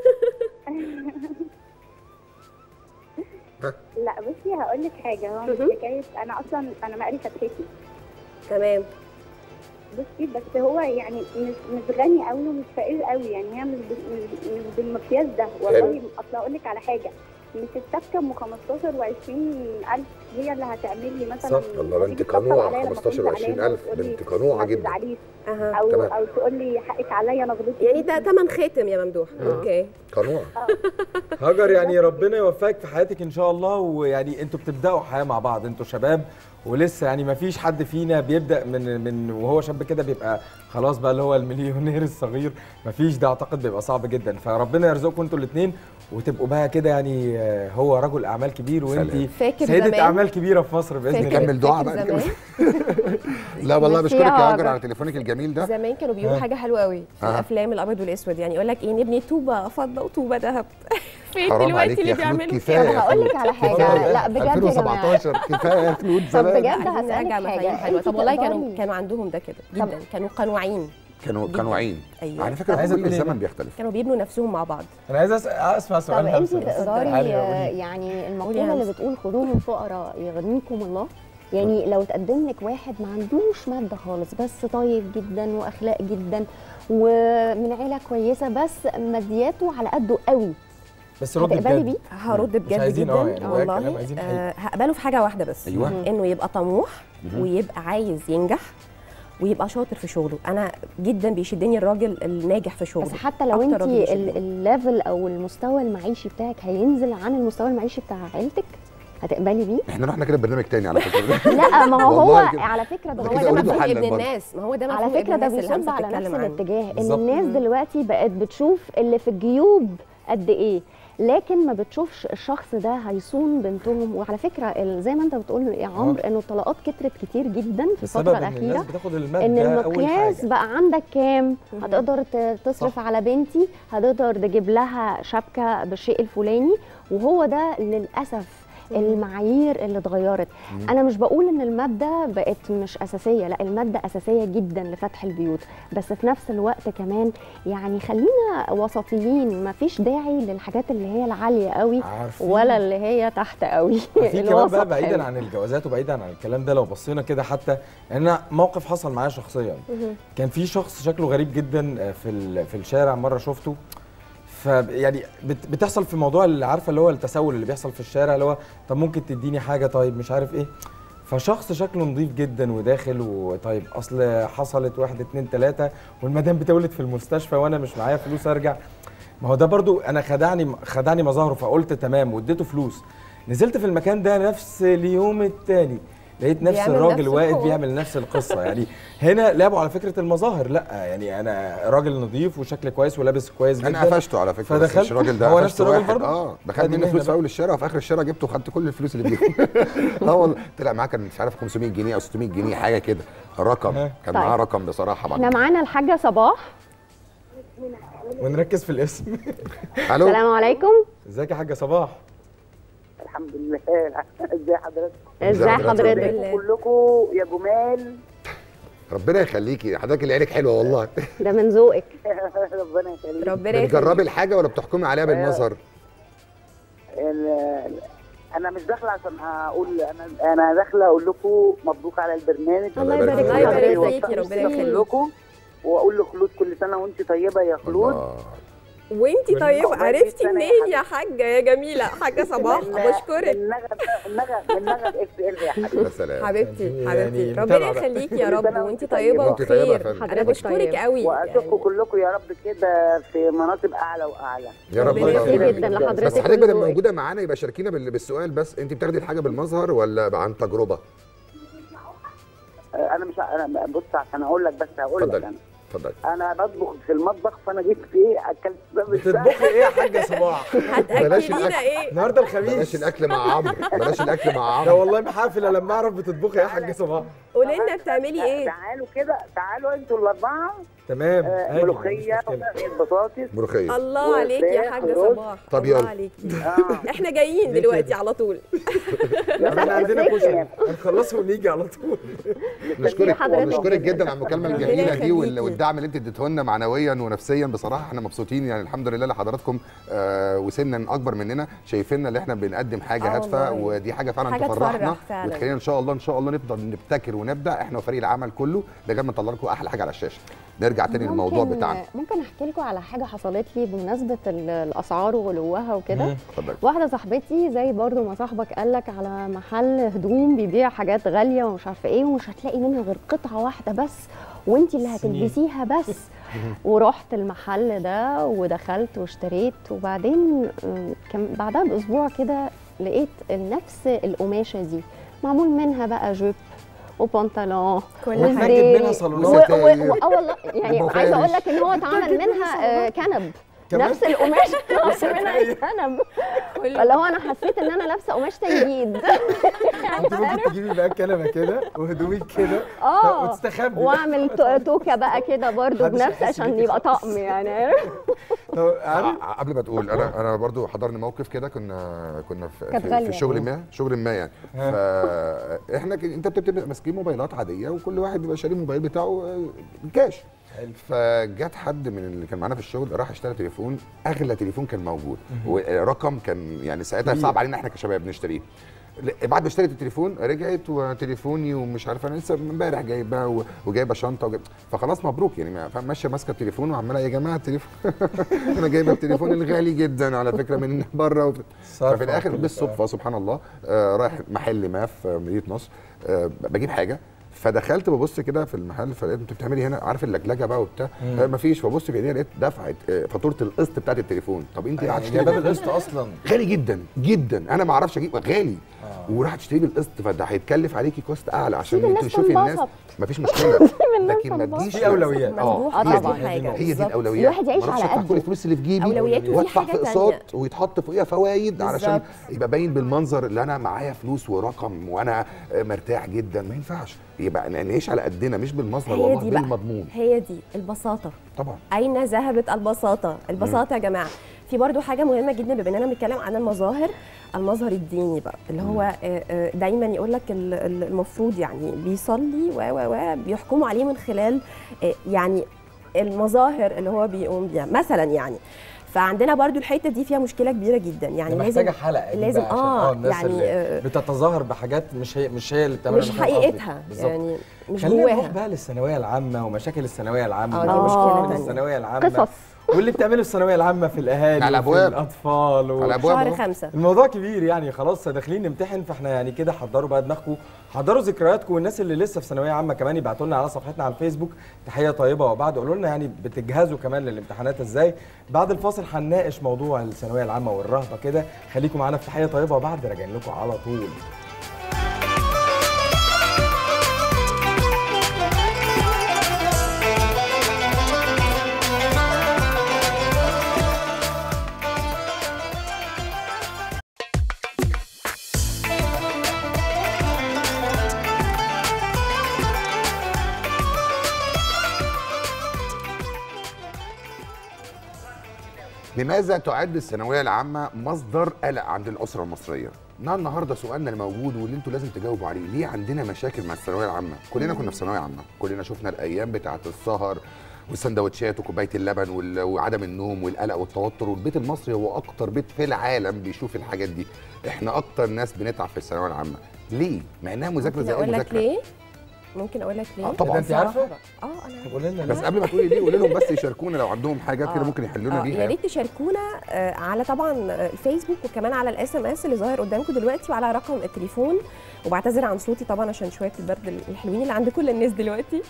لا بصي هقول لك حاجه هو مش حكايه انا اصلا انا مقري فتحتي تمام بصي بس هو يعني مش مش غني قوي ومش فقير قوي يعني هي مش بال- مش- مش بالمقياس ده والله اصل اقول لك على حاجه مش السبكه ام 15 و20 الف هي اللي هتعمل لي مثلا صح، الله، ده تيجي انت تطبطب قنوعة، عليا لما 15 أكون و20 زعلانة ألف، ده وتقولي انت قنوعة ما جدا. تزعليش اها او تمام. او تقول لي حقك عليا انا غلطت يعني ده تمن خاتم يا ممدوح اوكي قنوع هاجر يعني ربنا يوفقك في حياتك ان شاء الله ويعني انتوا بتبداوا حياه مع بعض انتوا شباب ولسه يعني ما فيش حد فينا بيبدا من من وهو شاب كده بيبقى خلاص بقى اللي هو المليونير الصغير ما فيش ده اعتقد بيبقى صعب جدا فربنا يرزقكم انتوا الاثنين وتبقوا بقى كده يعني آه، هو رجل اعمال كبير وانت سلام. فاكر سيده زمان؟ اعمال كبيره في مصر باذن فاكر- الله نكمل دعاء فاكر بقى زمان؟ نكمل لا والله ميرسي بشكرك يا يا هاجر. هاجر على تليفونك الجميل ده زمان كانوا بيقولوا ها. حاجه حلوه قوي في ها. الافلام الابيض والاسود يعني يقول لك ايه نبني طوبه فضه وطوبه ذهب فين حرام دلوقتي عليك اللي يا خلود بيعملوا كفايه طب يا هقول لك خلود. على حاجه كفاية. لا بجد يا جماعه 2017 كفايه يا خلود طب زمان بجد عايزين هسألك نرجع مفاهيم حاجه حلوه انت طب والله تقدري- كانوا كانوا عندهم ده كده جدا كانوا قنوعين كانوا جداً. كانوا عين ايوه على فكره عايزة كل تقولي الزمن إيه؟ بيختلف كانوا بيبنوا نفسهم مع بعض انا عايز أس- اسمع طب سؤال انت همسة بس. تقدري تعالي آه، قولي. يعني قولي المقوله يا اللي همسة. بتقول خذوهم الفقراء يغنيكم الله يعني لو تقدم لك واحد ما عندوش ماده خالص بس طيب جدا واخلاق جدا ومن عيله كويسه بس مادياته على قده قوي بس رد هتقبلي بجد بيه هرد بجد عايزين جدا اه يعني ده كلام والله عايزين آه حقيقي. هقبله في حاجه واحده بس ايوه انه يبقى طموح ويبقى عايز ينجح ويبقى شاطر في شغله انا جدا بيشدني الراجل الناجح في شغله بس حتى لو أكتر انت راجل بيشدني. ال- الليفل او المستوى المعيشي بتاعك هينزل عن المستوى المعيشي بتاع عيلتك هتقبلي بيه احنا رحنا كده برنامج تاني على فكره لا ما هو هو والله كده. على فكره ده ده هو كده ده أريد مفهوم حلاً ابن برضه. الناس ما هو ده على مفهوم فكره ابن ده الناس اللي بيصب همسة على نفس بتتكلم عنه. الاتجاه ان بالظبط. الناس دلوقتي بقت بتشوف اللي في الجيوب قد ايه لكن ما بتشوفش الشخص ده هيصون بنتهم وعلى فكره ال- زي ما انت بتقول يا عمرو انه الطلاقات كترت كتير جدا في بسبب الفتره ان الناس الاخيره بتاخد الماده ان اول المقياس حاجه بقى عندك كام مهم. هتقدر ت- تصرف صح. على بنتي هتقدر تجيب لها شبكه بالشيء الفلاني وهو ده للاسف المعايير اللي اتغيرت انا مش بقول ان الماده بقت مش اساسيه لا الماده اساسيه جدا لفتح البيوت بس في نفس الوقت كمان يعني خلينا وسطيين ما فيش داعي للحاجات اللي هي العاليه قوي عارفين ولا اللي هي تحت قوي في كمان الوسط بقى بعيدا حلو. عن الجوازات وبعيدا عن الكلام ده لو بصينا كده حتى انا موقف حصل معايا شخصيا مهم. كان في شخص شكله غريب جدا في ال- في الشارع مره شفته ف يعني بت- بتحصل في موضوع اللي عارفه اللي هو التسول اللي بيحصل في الشارع اللي هو طب ممكن تديني حاجه طيب مش عارف ايه فشخص شكله نظيف جدا وداخل وطيب اصل حصلت واحد اتنين تلاته والمدام بتولد في المستشفى وانا مش معايا فلوس ارجع ما هو ده برضو انا خدعني خدعني مظاهره فقلت تمام واديته فلوس نزلت في المكان ده نفس اليوم التاني لقيت نفس بيعمل الراجل نفس واقف الحوار. بيعمل نفس القصه يعني هنا لعبوا على فكره المظاهر لا يعني انا راجل نظيف وشكل كويس ولابس كويس جدا انا قفشته على فكره بس فدخلت- مش الراجل ده هو قفشت نفس الراجل واحد. برضه؟ اه دخلت ادي منه مهنة فلوس في بقى. اول الشارع وفي اخر الشارع جبته وخدت كل الفلوس اللي فيه اه والله طلع معاه كان مش عارف 500 جنيه او 600 جنيه حاجه كده رقم ها. كان طيب. معاه رقم بصراحه احنا بعد معانا الحاجه صباح ونركز في الاسم الو السلام عليكم ازيك يا حاجه صباح الحمد لله ازي حضرتك ازي حضرتك؟ حضرتك بالله. كلكم يا جمال ربنا يخليكي حضرتك اللي عينك حلوه والله ده من ذوقك ربنا يخليك ربنا يخليك. بتجربي الحاجه ولا بتحكمي عليها بالنظر ال- انا مش داخله عشان اقول انا انا داخله اقول لكم مبروك على البرنامج الله يبارك فيك. الله يبارك ربنا فيكي، يوفقك ربنا يخليك. كلكم واقول لخلود كل سنه وانت طيبه يا خلود الله وانتي من- طيب عقبال عرفتي سنة يا منين حبيبي. يا حاجه يا جميله حاجه صباح من- بشكرك من نغم من نغم من نغم اف ال يا حبيبي يا سلام حبيبتي يعني حبيبتي متابعة ربنا بقى. يخليكي يا كل رب سنة وانتي وانت طيبه طيبة. وانت طيبة يا وبخير فندم. انا حضرتك بشكرك طيب. قوي واشوفكم كلكم يا رب كده في مناصب اعلى واعلى يا رب ربنا الله يخليك يخليك. جدا لحضرتك بس حضرتك بدل وذوقك. موجوده معانا يبقى شاركينا بال- بالسؤال بس انت بتاخدي الحاجه بالمظهر ولا عن تجربه انا مش ه- انا بص عشان اقول لك بس هقول لك اتفضل. انا اتفضلي انا بطبخ في المطبخ فانا جبت ايه اكلت ده بتطبخي ايه يا حاجه صباح بلاش هتاكلينا الأكل. ايه النهارده بلاش الخميس الاكل مع عمرو بلاش الاكل مع لا عمرو والله محافله لما اعرف بتطبخي ايه يا حاجه صباح قولي لنا بتعملي ايه تعالوا كده تعالوا انتوا الاربعه تمام آه، عادي، ملوخيه مفيش مشكلة. وصينيه بطاطس ملوخيه الله عليك يا وفراخ حاجه ورز. صباح طب الله يلا. عليكي اه احنا جايين ليه دلوقتي كده؟ على طول احنا عندنا كشري هنخلصه ونيجي على طول نشكرك حضرتك. نشكرك جدا على المكالمه ربنا الجميله دي وال- يخليكي. والدعم اللي انت اديته لنا معنويا ونفسيا بصراحه احنا مبسوطين يعني الحمد لله لحضراتكم آه وسنا اكبر مننا شايفيننا اللي احنا بنقدم حاجه آه هادفه والله. ودي حاجه فعلا حاجة تفرحنا تفرح فعلا. وتخلينا ان شاء الله ان شاء الله نفضل نبتكر ونبدع احنا وفريق العمل كله لغايه ما نطلع لكم احلى حاجه على الشاشه نرجع تاني للموضوع ممكن- بتاعنا ممكن احكي لكم على حاجه حصلت لي بمناسبه ال- الاسعار وغلوها وكده مم. اتفضل واحده صاحبتي زي برضو ما صاحبك قال لك على محل هدوم بيبيع حاجات غاليه ومش عارفه ايه ومش هتلاقي منها غير قطعه واحده بس وانت اللي هتلبسيها بس ورحت المحل ده ودخلت واشتريت وبعدين آه، كان بعدها باسبوع كده لقيت نفس القماشه دي معمول منها بقى جيب وبنطلون كل واتنجد وزديري منها و- صالونات و- و- اه والله يعني ومفارش. عايزه اقول لك ان هو اتعمل منها آه، كنب كمان؟ نفس القماش اتعمل منها كنب فاللي هو انا حسيت ان انا لابسه قماش تنجيد انت ممكن تجيبي بقى كنبه كده وهدومك كده اه وتستخبي واعمل تو- توكه بقى كده برضو محدش بنفس هيحس عشان بيكي يبقى خالص. طقم يعني طب عارف ع- قبل ما تقول انا انا برضو حضرني موقف كده كنا كنا في كانت في, غالية. في شغل ما شغل ما يعني فاحنا ك- انت بتبقى ماسكين موبايلات عاديه وكل واحد بيبقى شاري الموبايل بتاعه آه، كاش فجت حد من اللي كان معانا في الشغل راح اشترى تليفون اغلى تليفون كان موجود ورقم كان يعني ساعتها كبير. صعب علينا احنا كشباب نشتريه ل- بعد ما اشتريت التليفون رجعت وتليفوني ومش عارف انا لسه امبارح جايبها و- وجايبه شنطه وجايب فخلاص مبروك يعني ما- فاهم ماشيه ماسكه التليفون وعماله يا جماعه التليفون انا جايبه التليفون الغالي جدا على فكره من بره وف... صرف ففي الاخر وكل بالصدفه سبحان الله آه رايح محل ما في مدينه نصر آه بجيب حاجه فدخلت ببص كده في المحل فلقيت انت بتعملي هنا عارف اللجلجه بقى وبتاع مم. آه مفيش فبص في ايديها لقيت دفعت آه فاتوره القسط بتاعت التليفون طب انت قاعده يعني جايباه بالقسط اصلا غالي جدا جدا انا ما اعرفش اجيب غالي وراح تشتري بالقسط فده هيتكلف عليكي كوست اعلى عشان سيب الناس تشوفي الناس تنبسط. مفيش مشكله الناس لكن ما تنبسط. تجيش في أولويات. اه آه، هي دي- طبعاً. هي دي بالظبط. الاولويات الواحد يعيش ما أعرفش على أدفع قده. كل الفلوس اللي في جيبي أولوياته في وادفع حاجة في اقساط تانية. ويتحط فوقيها فوائد علشان بالظبط. يبقى باين بالمنظر اللي انا معايا فلوس ورقم وانا مرتاح جدا ما ينفعش يبقى نعيش على قدنا مش بالمظهر هي والله دي بقى بالمضمون هي دي البساطه طبعا اين ذهبت البساطه البساطه يا جماعه في برضو حاجه مهمه جدا بما اننا بنتكلم عن المظاهر المظهر الديني بقى اللي هو آه، آه، دايما يقول لك ال- ال- المفروض يعني بيصلي و و و بيحكموا عليه من خلال آه، يعني المظاهر اللي هو بيقوم بيها مثلا يعني فعندنا برضو الحته دي فيها مشكله كبيره جدا يعني يعني لازم محتاجه حلقه دي لازم بقى عشان اه الناس يعني اللي آه، بتتظاهر بحاجات مش هي مش هي اللي بتعملها مش أنا فاهم قصدك. حقيقتها بالظبط. يعني مش خلينا نروح جواها بقى للثانويه العامه ومشاكل الثانويه العامه آه، دي مشكلة وشغل تانية. الثانويه العامه قصص واللي بتعمله الثانويه العامه في الاهالي على وفي الأبواب. الاطفال و... على الابواب شهر أهو. خمسة الموضوع كبير يعني خلاص داخلين نمتحن فاحنا يعني كده حضروا بقى دماغكم حضروا ذكرياتكم والناس اللي لسه في ثانويه عامه كمان يبعتوا لنا على صفحتنا على الفيسبوك تحيه طيبه وبعد قولوا لنا يعني بتجهزوا كمان للامتحانات ازاي بعد الفاصل هنناقش موضوع الثانويه العامه والرهبه كده خليكم معانا في تحيه طيبه وبعد راجعين لكم على طول لماذا تعد الثانويه العامه مصدر قلق عند الاسره المصريه؟ ده النهارده سؤالنا الموجود واللي انتوا لازم تجاوبوا عليه، ليه عندنا مشاكل مع الثانويه العامه؟ كلنا كنا في ثانويه عامه، كلنا شفنا الايام بتاعه السهر والسندوتشات وكوبايه اللبن وال- وعدم النوم والقلق والتوتر والبيت المصري هو اكتر بيت في العالم بيشوف الحاجات دي، احنا اكتر ناس بنتعب في الثانويه العامه، ليه؟ مع انها مذاكره ممكن زي اي اقول لك مذاكره ليه ممكن اقول لك ليه آه، طبعاً. إيه ده أنت عارفة؟ اه انا طب قولي لنا بس ليه؟ قبل ما تقولي ليه قولي لهم بس يشاركونا لو عندهم حاجات كده آه. ممكن يحلونا آه، بيها يا يعني. ريت تشاركونا آه، على طبعا آه، الفيسبوك وكمان على الاس ام اس اللي ظاهر قدامكم دلوقتي وعلى رقم التليفون وبعتذر عن صوتي طبعا عشان شويه البرد الحلوين اللي عند كل الناس دلوقتي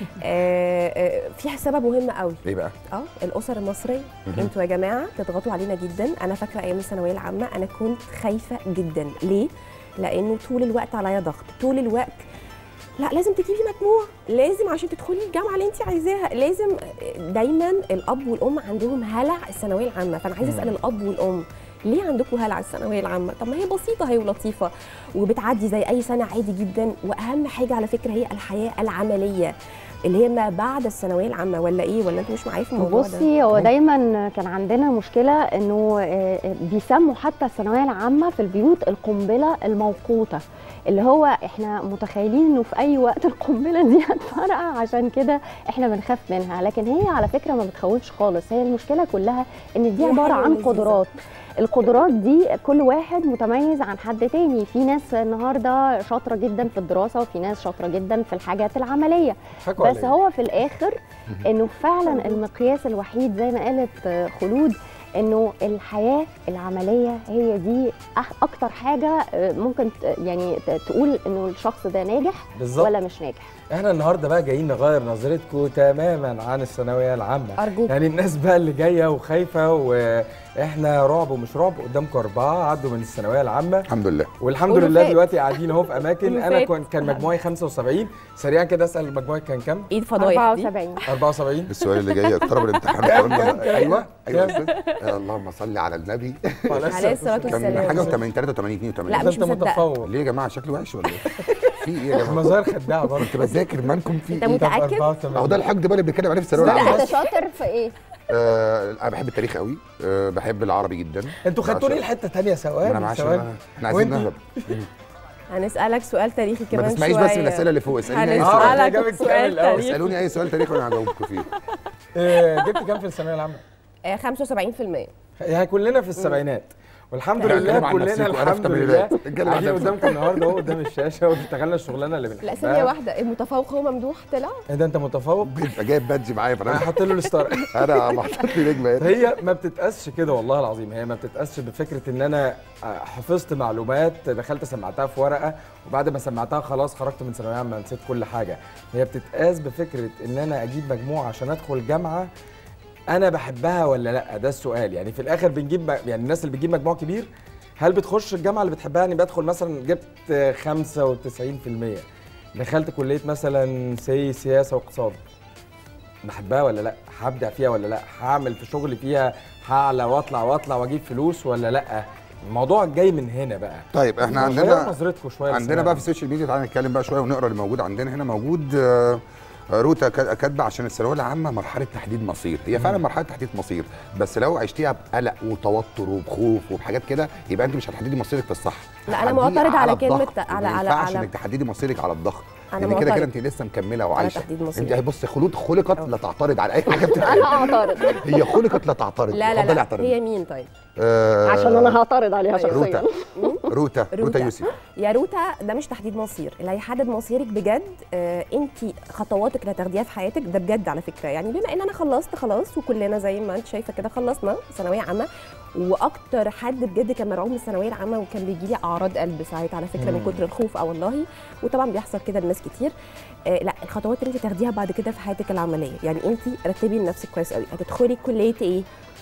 آه، آه، فيها سبب مهم قوي ليه بقى؟ اه الاسر المصريه انتوا يا جماعه تضغطوا علينا جدا انا فاكره ايام الثانويه العامه انا كنت خايفه جدا ليه لانه طول الوقت عليا ضغط طول الوقت لا لازم تجيبي مجموع لازم عشان تدخلي الجامعه اللي انت عايزاها لازم دايما الاب والام عندهم هلع الثانويه العامه فانا عايزه اسال الاب والام ليه عندكم هلع الثانويه العامه طب ما هي بسيطه هي ولطيفه وبتعدي زي اي سنه عادي جدا واهم حاجه على فكره هي الحياه العمليه اللي هي ما بعد الثانويه العامه ولا ايه ولا انتوا مش معايا في الموضوع ده بصي هو دايما كان عندنا مشكله انه آه، آه، بيسموا حتى الثانويه العامه في البيوت القنبله الموقوته اللي هو احنا متخيلين انه في اي وقت القنبله دي هتفرقع عشان كده احنا بنخاف منها لكن هي على فكره ما بتخوفش خالص هي المشكله كلها ان دي هي عباره حلوة عن ولذيذة. قدرات القدرات دي كل واحد متميز عن حد تاني في ناس النهارده شاطره جدا في الدراسه وفي ناس شاطره جدا في الحاجات العمليه حكوا بس عليا. هو في الاخر انه فعلا المقياس الوحيد زي ما قالت آه، خلود انه الحياه العمليه هي دي أح- اكتر حاجه آه، ممكن ت- يعني ت- تقول انه الشخص ده ناجح بالظبط ولا مش ناجح احنا النهارده بقى جايين نغير نظرتكم تماما عن الثانويه العامه ارجوك يعني الناس بقى اللي جايه وخايفه واحنا رعب ومش رعب قدامكم اربعه عدوا من الثانويه العامه الحمد لله والحمد ولفات. لله دلوقتي قاعدين اهو في اماكن انا ولفات. كان كان مجموعي 75 سريعا كده اسال مجموعي كان كام ايد فضايح دي 74 74 السؤال اللي جاي اقترب الامتحان قلنا ايوه ايوه يا أستاذ. يا اللهم صل على النبي عليه الصلاة كان والسلام. حاجه و80 83 82 لا، ده مش انت مصدقة. متفوق ليه يا جماعه شكله وحش ولا ايه؟ في ايه يا جماعه؟ مظاهر خداعه برضه كنت بذاكر مالكم في انت ايه؟ متأكد؟ اهو ده الحقد بقى اللي بنتكلم عليه في الثانويه لا العامه انت شاطر في ايه آه انا بحب التاريخ قوي آه بحب العربي جدا انتوا خدتوني لحته ثانيه ثواني انا معاش ثواني. احنا عايزين وانتي؟ نهرب هنسالك سؤال تاريخي ما كمان شويه تسمعيش بس من الاسئله اللي فوق اساليني اي آه، سؤال ده جابك هنسالك سؤال كامل أوي. تاريخي اسالوني اي سؤال تاريخي وانا هجاوبكم فيه إيه، جبت كام في الثانويه العامه؟ آه، 75% يعني كلنا في السبعينات والحمد إحنا لله بنتكلم عن كلنا نفسيكم، الحمد عرفنا لله بالله. نتكلم عن قاعدين نفسنا. قدامكم النهارده اهو قدام الشاشه واشتغلنا الشغلانه اللي بنحبها لا ثانيه واحده المتفوق هو ممدوح طلع ايه ده انت متفوق؟ يبقى جايب بادج معايا انا فانا هحط له الستار انا محطوط لي نجمه هنا. هي ما بتتقاسش كده والله العظيم هي ما بتتقاسش بفكره ان انا حفظت معلومات دخلت سمعتها في ورقه وبعد ما سمعتها خلاص خرجت من ثانويه عامه نسيت كل حاجه هي بتتقاس بفكره ان انا اجيب مجموعه عشان ادخل جامعه انا بحبها ولا لا ده السؤال يعني في الاخر بنجيب م- يعني الناس اللي بتجيب مجموع كبير هل بتخش الجامعه اللي بتحبها يعني بدخل مثلا جبت 95% دخلت كليه مثلا سي سياسه واقتصاد بحبها ولا لا هبدع فيها ولا لا هعمل في شغلي فيها هعلى واطلع واطلع واجيب فلوس ولا لا الموضوع جاي من هنا بقى طيب احنا غيروا عندنا نظرتكم شويه عندنا للثانوية بقى في السوشيال ميديا تعالى نتكلم بقى شويه ونقرا اللي موجود عندنا هنا موجود آه، روتا كا- كاتبه عشان الثانويه العامه مرحله تحديد مصير هي فعلا مرحله تحديد مصير بس لو عشتيها بقلق وتوتر وبخوف وبحاجات كده يبقى انت مش هتحددي مصيرك في الصح لا، أنا هتحدديه معترضة على كلمة الضغط. على- ما على- ينفعش على- انك تحددي مصيرك على الضغط أنا لان كده معترض. كده انت لسه مكمله وعايشه تحديد مصير. انت هي بص خلود خلقت لا تعترض على اي حاجه بتتقال انا هعترض هي خلقت لا تعترض لا لا اتفضلي لا اعترضي. هي مين طيب آه، عشان انا هعترض عليها طيب. شخصيا روتا روتا روتا يوسف يا روتا ده مش تحديد مصير اللي هيحدد مصيرك بجد آه انت خطواتك اللي هتاخديها في حياتك ده بجد على فكره يعني بما ان انا خلصت خلاص وكلنا زي ما انت شايفه كده خلصنا ثانويه عامه واكتر حد بجد كان مرعوب من الثانويه العامه وكان بيجي لي اعراض قلب ساعات على فكره من مم. كتر الخوف اه والله وطبعا بيحصل كده لناس كتير آه لا الخطوات اللي انت تاخديها بعد كده في حياتك العمليه يعني انت رتبي لنفسك كويس قوي هتدخلي كليه ايه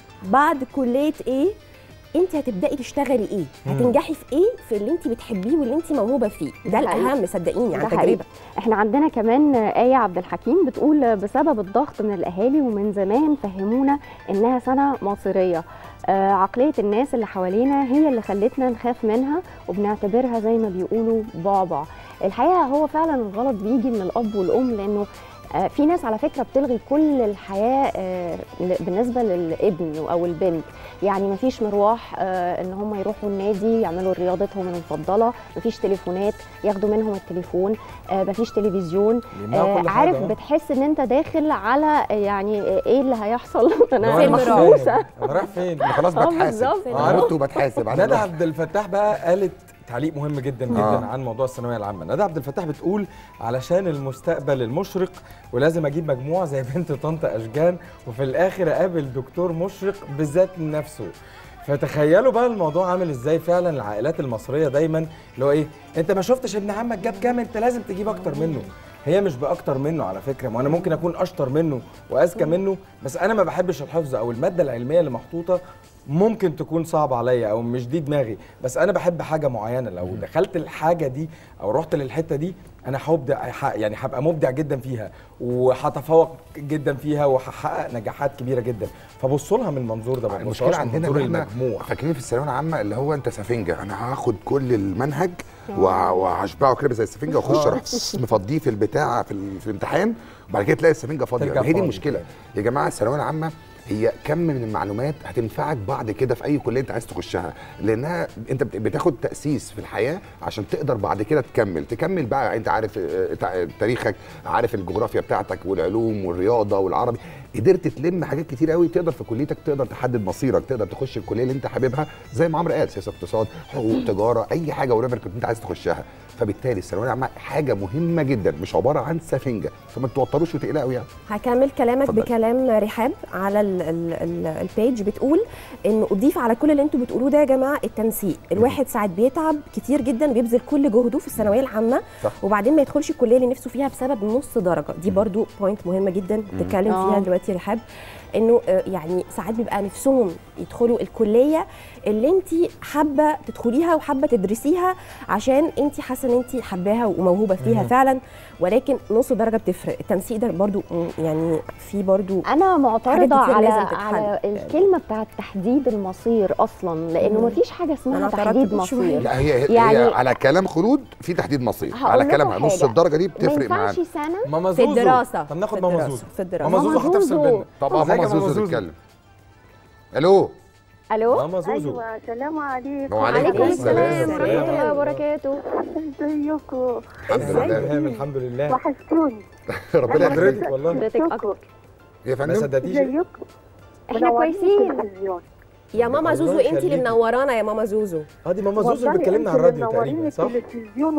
بعد كليه ايه انت هتبداي تشتغلي ايه مم. هتنجحي في ايه في اللي انت بتحبيه واللي انت موهوبه فيه ده ده حقيقي. الاهم صدقيني عن ده حقيقي. تجربه احنا عندنا كمان آية عبد الحكيم بتقول بسبب الضغط من الأهالي ومن زمان فهمونا إنها سنة مصيرية آه، عقلية الناس اللي حوالينا هي اللي خلتنا نخاف منها وبنعتبرها زي ما بيقولوا بعبع الحقيقة هو فعلا الغلط بيجي من الأب والأم لأنه آه، في ناس على فكرة بتلغي كل الحياة آه، ل- بالنسبة للابن أو البنت يعني مفيش مروح آه، ان هم يروحوا النادي يعملوا رياضتهم المفضله مفيش تليفونات ياخدوا منهم التليفون آه، مفيش تلفزيون بيمنعوا آه، كل عارف حاجة. بتحس ان انت داخل على آه، يعني آه، ايه اللي هيحصل اللي هو انا أنا مش محبوسه فاهم. انا رايح فين أنا خلاص آه، بتحاسب بالظبط. انا مت وبتحاسب على ندى الوقت. عبد الفتاح بقى قالت تعليق مهم جدا جدا آه. آه. عن موضوع الثانويه العامه ندى عبد الفتاح بتقول علشان المستقبل المشرق ولازم اجيب مجموع زي بنت طنط اشجان وفي الاخر اقابل دكتور مشرق بذات نفسه فتخيلوا بقى الموضوع عامل ازاي فعلا العائلات المصريه دايما اللي هو ايه انت ما شفتش ابن عمك جاب كام انت لازم تجيب اكتر منه هي مش باكتر منه على فكره ما انا ممكن اكون اشطر منه واذكى منه بس انا ما بحبش الحفظ او الماده العلميه اللي محطوطه ممكن تكون صعبه عليا او مش دي دماغي بس انا بحب حاجه معينه لو دخلت الحاجه دي او رحت للحته دي انا هبدع ح- يعني هبقى مبدع جدا فيها وهتفوق جدا فيها وهحقق نجاحات كبيره جدا فبصوا لها من المنظور ده ما المشكله تبصوهاش من عندنا منظور ان احنا المجموع فاكرين في الثانويه العامه اللي هو انت سفنجه انا هاخد كل المنهج وه- وهشبعه كده زي السفنجه واخش اروح مفضيه في البتاع في, ال- في الامتحان وبعد كده تلاقي السفنجه فاضيه ترجع ما هي دي فاضي. المشكله يا جماعه الثانويه العامه هي كم من المعلومات هتنفعك بعد كده في اي كليه انت عايز تخشها لانها انت بت- بتاخد تاسيس في الحياه عشان تقدر بعد كده تكمل تكمل بقى انت عارف اه، تع- تاريخك عارف الجغرافيا بتاعتك والعلوم والرياضه والعربي قدرت تلم حاجات كتير قوي تقدر في كليتك تقدر تحدد مصيرك تقدر تخش الكليه اللي انت حاببها زي ما عمرو قال سياسه اقتصاد حقوق تجاره اي حاجه وريفر كنت انت عايز تخشها فبالتالي الثانويه العامه حاجه مهمه جدا مش عباره عن سفنجه فما توتروش وتقلقوا يعني هكمل كلامك اتفضل. بكلام رحاب على ال ال ال البيج بتقول انه اضيف على كل اللي انتوا بتقولوه ده يا جماعه التنسيق الواحد ساعات بيتعب كتير جدا بيبذل كل جهده في الثانويه العامه صح. وبعدين ما يدخلش الكليه اللي نفسه فيها بسبب نص درجه دي برضو بوينت مهمه جدا تتكلم آه. فيها دلوقتي رحاب انه آه، يعني ساعات بيبقى نفسهم يدخلوا الكليه اللي انت حابه تدخليها وحابه تدرسيها عشان انت حاسه ان انت حباها وموهوبه فيها مم. فعلا ولكن نص درجه بتفرق التنسيق ده برضو م- يعني في برضو انا معترضه حاجات كتير على لازم تتحل. على الكلمه بتاعت تحديد المصير اصلا لانه مم. مفيش حاجه أنا اسمها اعترضت تحديد من شوية. مصير لا هي, هي يعني- على كلام خلود في تحديد مصير هقول على لكم كلامها نص حاجة. الدرجه دي ما بتفرق ينفعش معانا سنه ماما في زوزو الدراسه طب ناخد في ماما الدراسة، زوزو في الدراسه ماما زوزو ماما هتفصل زوزو. بينا طب ازيك ماما زوزو تتكلم الو الو ماما زوزو ايوه السلام عليكم وعليكم السلام. ورحمه الله وبركاته ازيكم الحمد لله تمام الحمد لله وحشتوني ربنا يخليك حضرتك والله حضرتك اكتر يا ما فندم صدقتيش ازيكم احنا كويسين يا ماما الله زوزو انت اللي يخليكي. منورانا يا ماما زوزو اه دي ماما زوزو اللي بتكلمنا على الراديو تقريبا صح؟ التلفزيون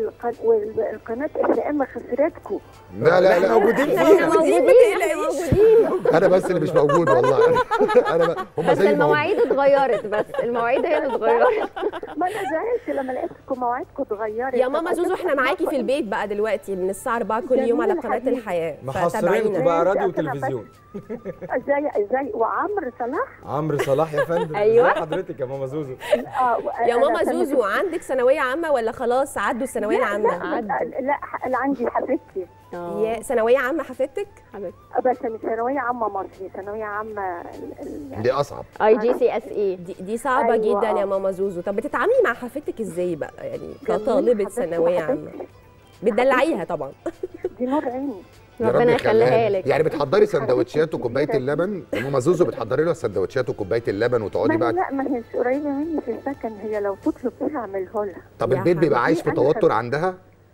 والقناه اف ام خسرتكم لا لا احنا لا موجودين احنا فيها موجودين ما تقلقيش انا بس اللي مش موجود والله انا ب... هم بس زي ما هم. المواعيد اتغيرت بس المواعيد هي اللي اتغيرت ما انا زعلت لما لقيتكم مواعيدكم اتغيرت يا ماما زوزو احنا معاكي في البيت بقى دلوقتي من الساعه 4 كل يوم على جميل قناه حبيبي. الحياه محصرينكم فتابعينا بقى راديو أنا بس- وتلفزيون ازاي ازاي وعمرو صلاح عمرو صلاح يا فندم أيوة. ازي حضرتك يا ماما زوزو اه يا أنا ماما سنة- زوزو عندك ثانويه عامه ولا خلاص عدوا الثانويه لا العامه لا لا ح- لا عندي حبيبتي يا ثانويه عامه حفيدتك بس مش ثانويه عامه مصري ثانويه عامه ال- ال- دي اصعب اي جي سي اس اي دي, دي صعبه أيوة. جدا يا ماما زوزو طب بتتعاملي مع حفيدتك ازاي بقى يعني جميل كطالبه حبيبتي ثانويه عامه وحبيبتي. بتدلعيها طبعا دي نور عيني يا رب ربنا يخليها لك يعني بتحضري سندوتشات وكوبايه اللبن ماما زوزو بتحضري لها سندوتشات وكوبايه اللبن وتقعدي ما بقى لا ما هيش قريبه مني في السكن هي لو تطلب كده اعمله لها طب يا البيت بيبقى عايش في حبيبتي، أنا توتر عندها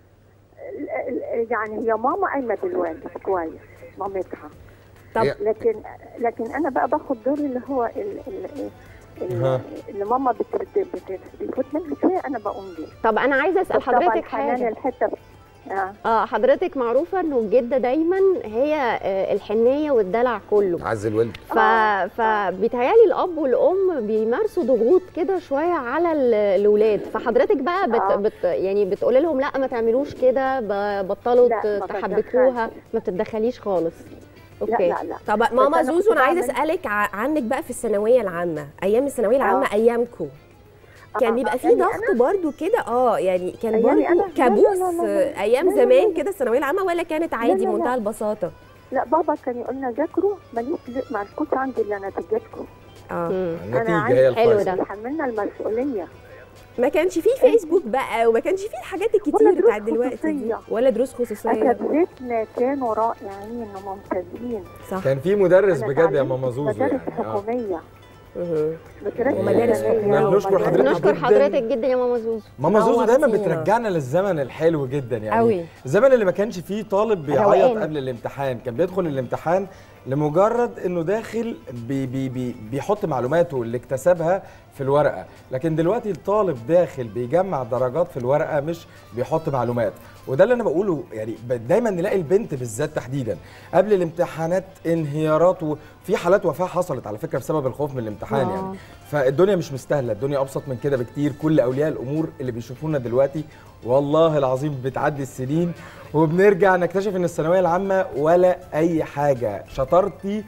ال- ال- يعني هي ماما قايمه دلوقتي كويس مامتها طب هي- لكن لكن انا بقى باخد دوري اللي هو ال ال ها. ال اللي ماما بت- بت- بت- بيفوت منها شويه انا بقوم بيه طب انا عايزه اسال طبعاً حضرتك حنان حاجه الحته اه اه حضرتك معروفه انه الجده دايما هي آه، الحنيه والدلع كله عز الولد ف... فبيتهيألي الاب والام بيمارسوا ضغوط كده شويه على ال- الاولاد فحضرتك بقى بت... آه. بت... يعني بتقولي لهم لا ما تعملوش كده ب- بطلوا لا، ت- ما تحبكوها بتدخلش. ما بتتدخليش خالص لا اوكي لا لا طب بس ماما أنا زوزو كنت انا عايزه بعمل- اسالك ع- عنك بقى في الثانويه العامه ايام الثانويه العامه آه. ايامكم كان آه، بيبقى آه، في يعني ضغط برضو كده اه يعني كان أيامي برضو أنا؟ لا، لا، كابوس لا، لا، لا. آه، ايام لا، لا، زمان لا. كده الثانويه العامه ولا كانت عادي لا، لا. بمنتهى البساطه لا بابا كان يقول لنا ذاكروا ماليش ما عندكوش عندي الا نتيجتكم اه مم. النتيجه هي حلو الفيصل ده. يحملنا المسؤوليه ما كانش فيه فيسبوك بقى وما كانش فيه الحاجات الكتير ولا دروس بتاعت دلوقتي دي خصوصية. ولا دروس خصوصيه اساتذتنا كانوا رائعين وممتازين صح كان في مدرس أنا بجد يا اتعلمت ماما زوزو مدارس يعني آه. حكوميه مهم. مدارس ومدارس حكومية احنا بنشكر ومدارس- حضرتك نشكر جداً. حضرتك جدا يا ماما زوزو ماما زوزو دايما نورتينا. بترجعنا للزمن الحلو جدا يعني أوي. الزمن اللي ما كانش فيه طالب بيعيط روقان. قبل الامتحان كان بيدخل الامتحان لمجرد انه داخل بي بي بي بيحط معلوماته اللي اكتسبها في الورقه لكن دلوقتي الطالب داخل بيجمع درجات في الورقه مش بيحط معلومات وده اللي انا بقوله يعني ب- دايما نلاقي البنت بالذات تحديدا قبل الامتحانات انهيارات وفي حالات وفاه حصلت على فكره بسبب الخوف من الامتحان آه. يعني فالدنيا مش مستاهله الدنيا ابسط من كده بكتير كل اولياء الامور اللي بيشوفونا دلوقتي والله العظيم بتعدي السنين وبنرجع نكتشف ان الثانويه العامه ولا اي حاجه شطارتي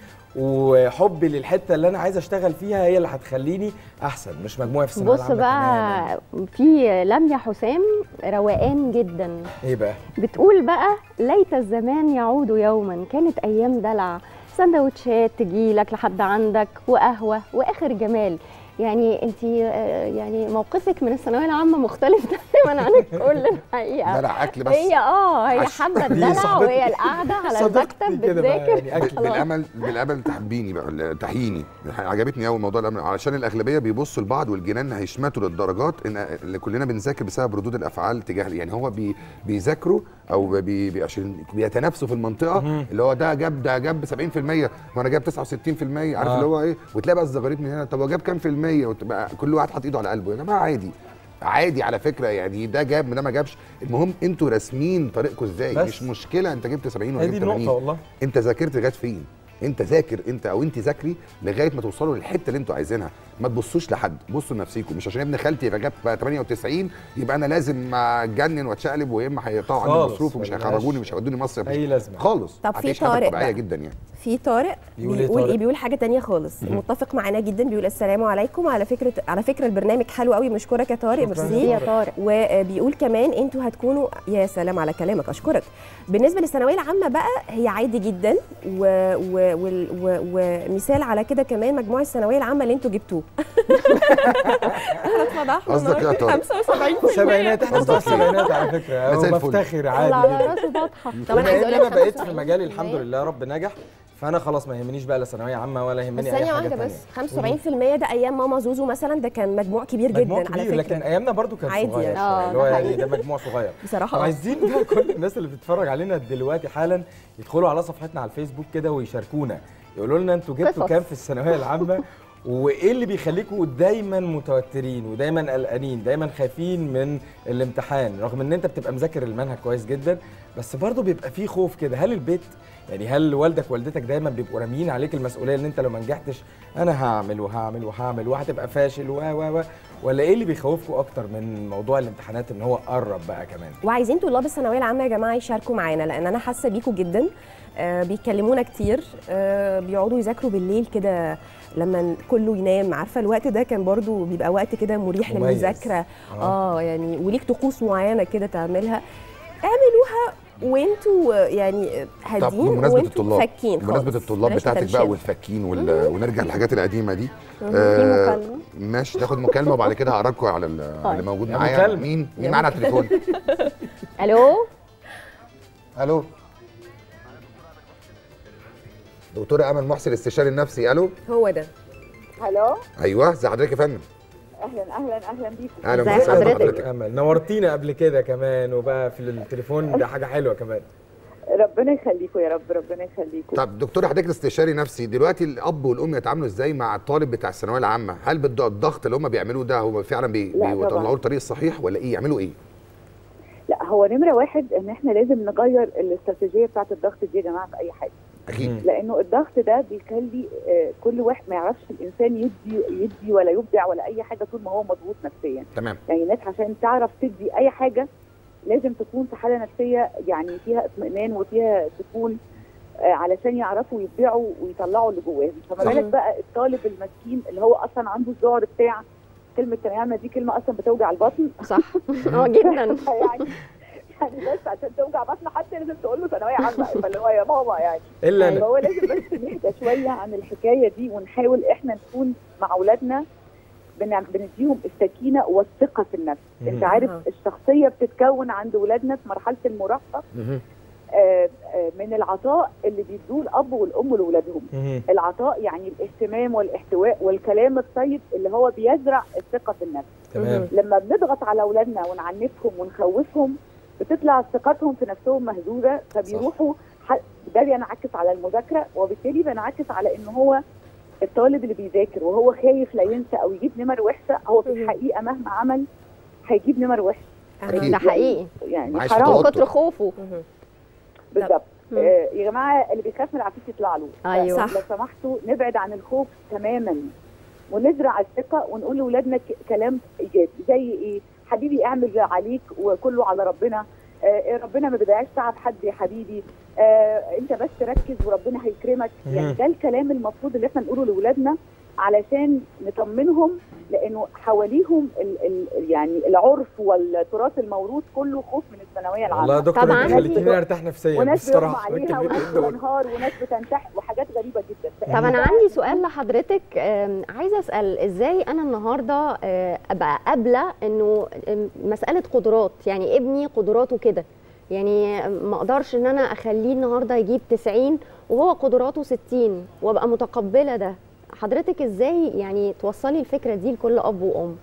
وحبي للحته اللي انا عايز اشتغل فيها هي اللي هتخليني احسن مش مجموعي في الثانويه بص العامه بقى في لميا حسام روقان جدا كمان. ايه بقى بتقول بقى ليت الزمان يعود يوما كانت ايام دلع سندوتشات تجيلك لحد عندك وقهوه واخر جمال يعني انت يعني موقفك من الثانويه العامه مختلف تماما عن الكل الحقيقه دلع اكل بس هي اه هي عش- حابه دي الدلع صاحبتي. وهي القعده على صديقتي المكتب كده بقى بتذاكر يعني أكل. بالامل بالامل تحبيني بقى تحييني عجبتني قوي موضوع الامل علشان الاغلبيه بيبصوا لبعض والجنان هيشمتوا للدرجات ان اللي كلنا بنذاكر ببسبب ردود الافعال تجاه يعني هو بي بيذاكروا او بي بي عشان بيتنافسوا في المنطقه مهم. اللي هو ده جاب ده جاب 70% وانا جاب 69% عارف آه. اللي هو ايه وتلاقي بقى الزغاريت من هنا طب هو جاب كام في الميه وتبقى كل واحد حاطط ايده على قلبه يا جماعه عادي عادي على فكره يعني ده جاب ده ما جابش المهم انتوا راسمين طريقكم ازاي بس. مش مشكله انت جبت 70 ولا هي دي جبت النقطه 80 والله انت ذاكرت لغايه فين انت ذاكر انت او انت ذاكري لغايه ما توصلوا للحته اللي انتوا عايزينها ما تبصوش لحد بصوا لنفسيكم مش عشان ابن خالتي يبقى جاب 98 يبقى انا لازم اتجنن واتشقلب ويا اما هيقطعوا عني خالص، مصروف ومش ملهاش هيخرجوني مش هيودوني مصر اي لازمه خالص طب في هتعيش حياتك طارق طبيعيه بقى. جدا يعني في طارق بيقول إيه بيقول طارق؟ ايه بيقول حاجه تانية خالص متفق معانا جدا بيقول السلام عليكم على فكره على فكره البرنامج حلو قوي بنشكرك يا طارق شكراً ميرسي يا طارق وبيقول كمان انتوا هتكونوا يا سلام على كلامك اشكرك بالنسبه للثانويه العامه بقى هي عادي جدا و... و... و... و... ومثال على كده كمان مجموع الثانويه العامه اللي انتوا جبتوه احنا اتفضحنا قصدك إيه يا طارق؟ 75% سبعينات احنا بتوع السبعينات على فكره زي الفل. وبفتخر اللي عادي على جدا راسه بطحه طب انا عايز بما اقول إن لك انا بقيت في مجالي الحمد لله رب نجح فانا خلاص ما يهمنيش بقى لا ثانويه عامه ولا بس يهمني اي ثانية حاجه واحدة تانية. بس 75% ده أيام ماما زوزو مثلا ده كان مجموع كبير مجموع جدا على كبير فكرة لكن ايامنا برضو كان عادي صغير يعني. شوية، آه، اللي هو ده يعني حقيقي. ده مجموع صغير بصراحة طب آه. عايزين بقى كل الناس اللي بتتفرج علينا دلوقتي حالا يدخلوا على صفحتنا على الفيسبوك كده ويشاركونا يقولوا لنا انتوا جبتوا قصص. كام في الثانويه العامه وايه اللي بيخليكم دايما متوترين ودايما قلقانين دايما خايفين من الامتحان رغم ان انت بتبقى مذاكر المنهج كويس جدا بس برضه بيبقى فيه خوف كده هل البيت يعني هل والدك والدتك دايما بيبقوا راميين عليك المسؤوليه ان انت لو ما نجحتش انا هعمل وهعمل وهعمل وهتبقى فاشل و و و ولا ايه اللي بيخوفكم اكتر من موضوع الامتحانات ان هو قرب بقى كمان وعايزين طلاب الثانويه العامه يا جماعه يشاركوا معانا لان انا حاسه بيكوا جدا آه بيكلمونا كتير آه بيقعدوا يذاكروا بالليل كده لما كله ينام عارفه الوقت ده كان برضو بيبقى وقت كده مريح مميز. للمذاكره آه. اه يعني وليك طقوس معينه كده تعملها اعملوها وانتوا يعني طب هادين بمناسبه وانتوا الطلاب فاكين بمناسبه خالص. الطلاب بلاش بتاعتك تنشنة. بقى والفكين وال... ونرجع للحاجات القديمه دي في آه، مكالمة. ماشي ناخد مكالمه وبعد كده هعرضكم على ال- طيب. اللي موجود يا معايا مكالمة. مين مين معانا على التليفون الو الو دكتوره امل محسن استشاري النفسي الو هو ده هلو ايوه ازي حضرتك يا فندم اهلا اهلا اهلا بيكم اهلا ازي وسهلا حضرتك؟ بحضرتك امل نورتينا قبل كده كمان وبقى في التليفون ده حاجه حلوه كمان ربنا يخليكم يا رب ربنا يخليكم طب دكتوره حضرتك استشاري نفسي دلوقتي الاب والام يتعاملوا ازاي مع الطالب بتاع الثانويه العامه هل بالض- الضغط اللي هم بيعملوه ده هو فعلا بي... لا طبعاً. بيطلعوه الطريق الصحيح ولا ايه يعملوا ايه لا هو نمره واحد ان احنا لازم نغير الاستراتيجيه بتاعت الضغط دي يا جماعه في اي حاجه اكيد لانه الضغط ده بيخلي آه، كل واحد ما يعرفش الانسان يدي يدي ولا يبدع ولا اي حاجه طول ما هو مضغوط نفسيا تمام يعني الناس عشان تعرف تدي اي حاجه لازم تكون في حاله نفسيه يعني فيها اطمئنان وفيها سكون آه، علشان يعرفوا يبدعوا ويطلعوا اللي جواهم فما صح. بالك بقى الطالب المسكين اللي هو اصلا عنده الذعر بتاع كلمه ثانويه عامه دي كلمه اصلا بتوجع البطن صح اه جدا يعني يعني بس عشان توجع بطن حتى لازم تقول له ثانويه عامه فاللي هو يا ماما يعني الا انا فهو لازم بس نهدى شويه عن الحكايه دي ونحاول احنا نكون مع اولادنا بنعم- بنديهم السكينه والثقه في النفس مم. انت عارف أها. الشخصيه بتتكون عند ولادنا في مرحله المراهقه مهم. آه، آه، من العطاء اللي بيدوه الاب والام لاولادهم مهم. العطاء يعني الاهتمام والاحتواء والكلام الطيب اللي هو بيزرع الثقه في النفس تمام لما بنضغط على اولادنا ونعنفهم ونخوفهم بتطلع ثقتهم في نفسهم مهزوزه فبيروحوا ح- ده بينعكس على المذاكره وبالتالي بينعكس على ان هو الطالب اللي بيذاكر وهو خايف لا ينسى او يجيب نمر وحشه هو في الحقيقه مهما عمل هيجيب نمر وحشه أكيد. ده حقيقي يعني عايش في حرام توتر. كتر خوفه بالظبط مم. آه يا جماعه اللي بيخاف من العفيف يطلع له أيوة. لو سمحتوا نبعد عن الخوف تماما ونزرع الثقه ونقول لاولادنا ك- كلام ايجابي زي ايه حبيبي اعمل اللي عليك وكله على ربنا آه ربنا ما بيضيعش تعب حد يا حبيبي آه انت بس ركز وربنا هيكرمك مم. يعني ده الكلام المفروض اللي احنا نقوله لاولادنا علشان نطمنهم لانه حواليهم ال ال يعني العرف والتراث الموروث كله خوف من الثانويه العامه والله يا دكتور طبعاً. انت خليتيني ارتاح نفسيا وناس بيغمى بصراحه عليها وناس الكلمتين دول. بتنهار وناس بتنتحر وحاجات غريبه جدا طب انا عندي سؤال لحضرتك آم، عايزه اسال ازاي انا النهارده آه، ابقى قابله انه آم، مساله قدرات يعني ابني قدراته كده يعني ما اقدرش ان انا اخليه النهارده يجيب 90 وهو قدراته 60 وابقى متقبله ده حضرتك ازاي يعني توصلي الفكره دي لكل اب وام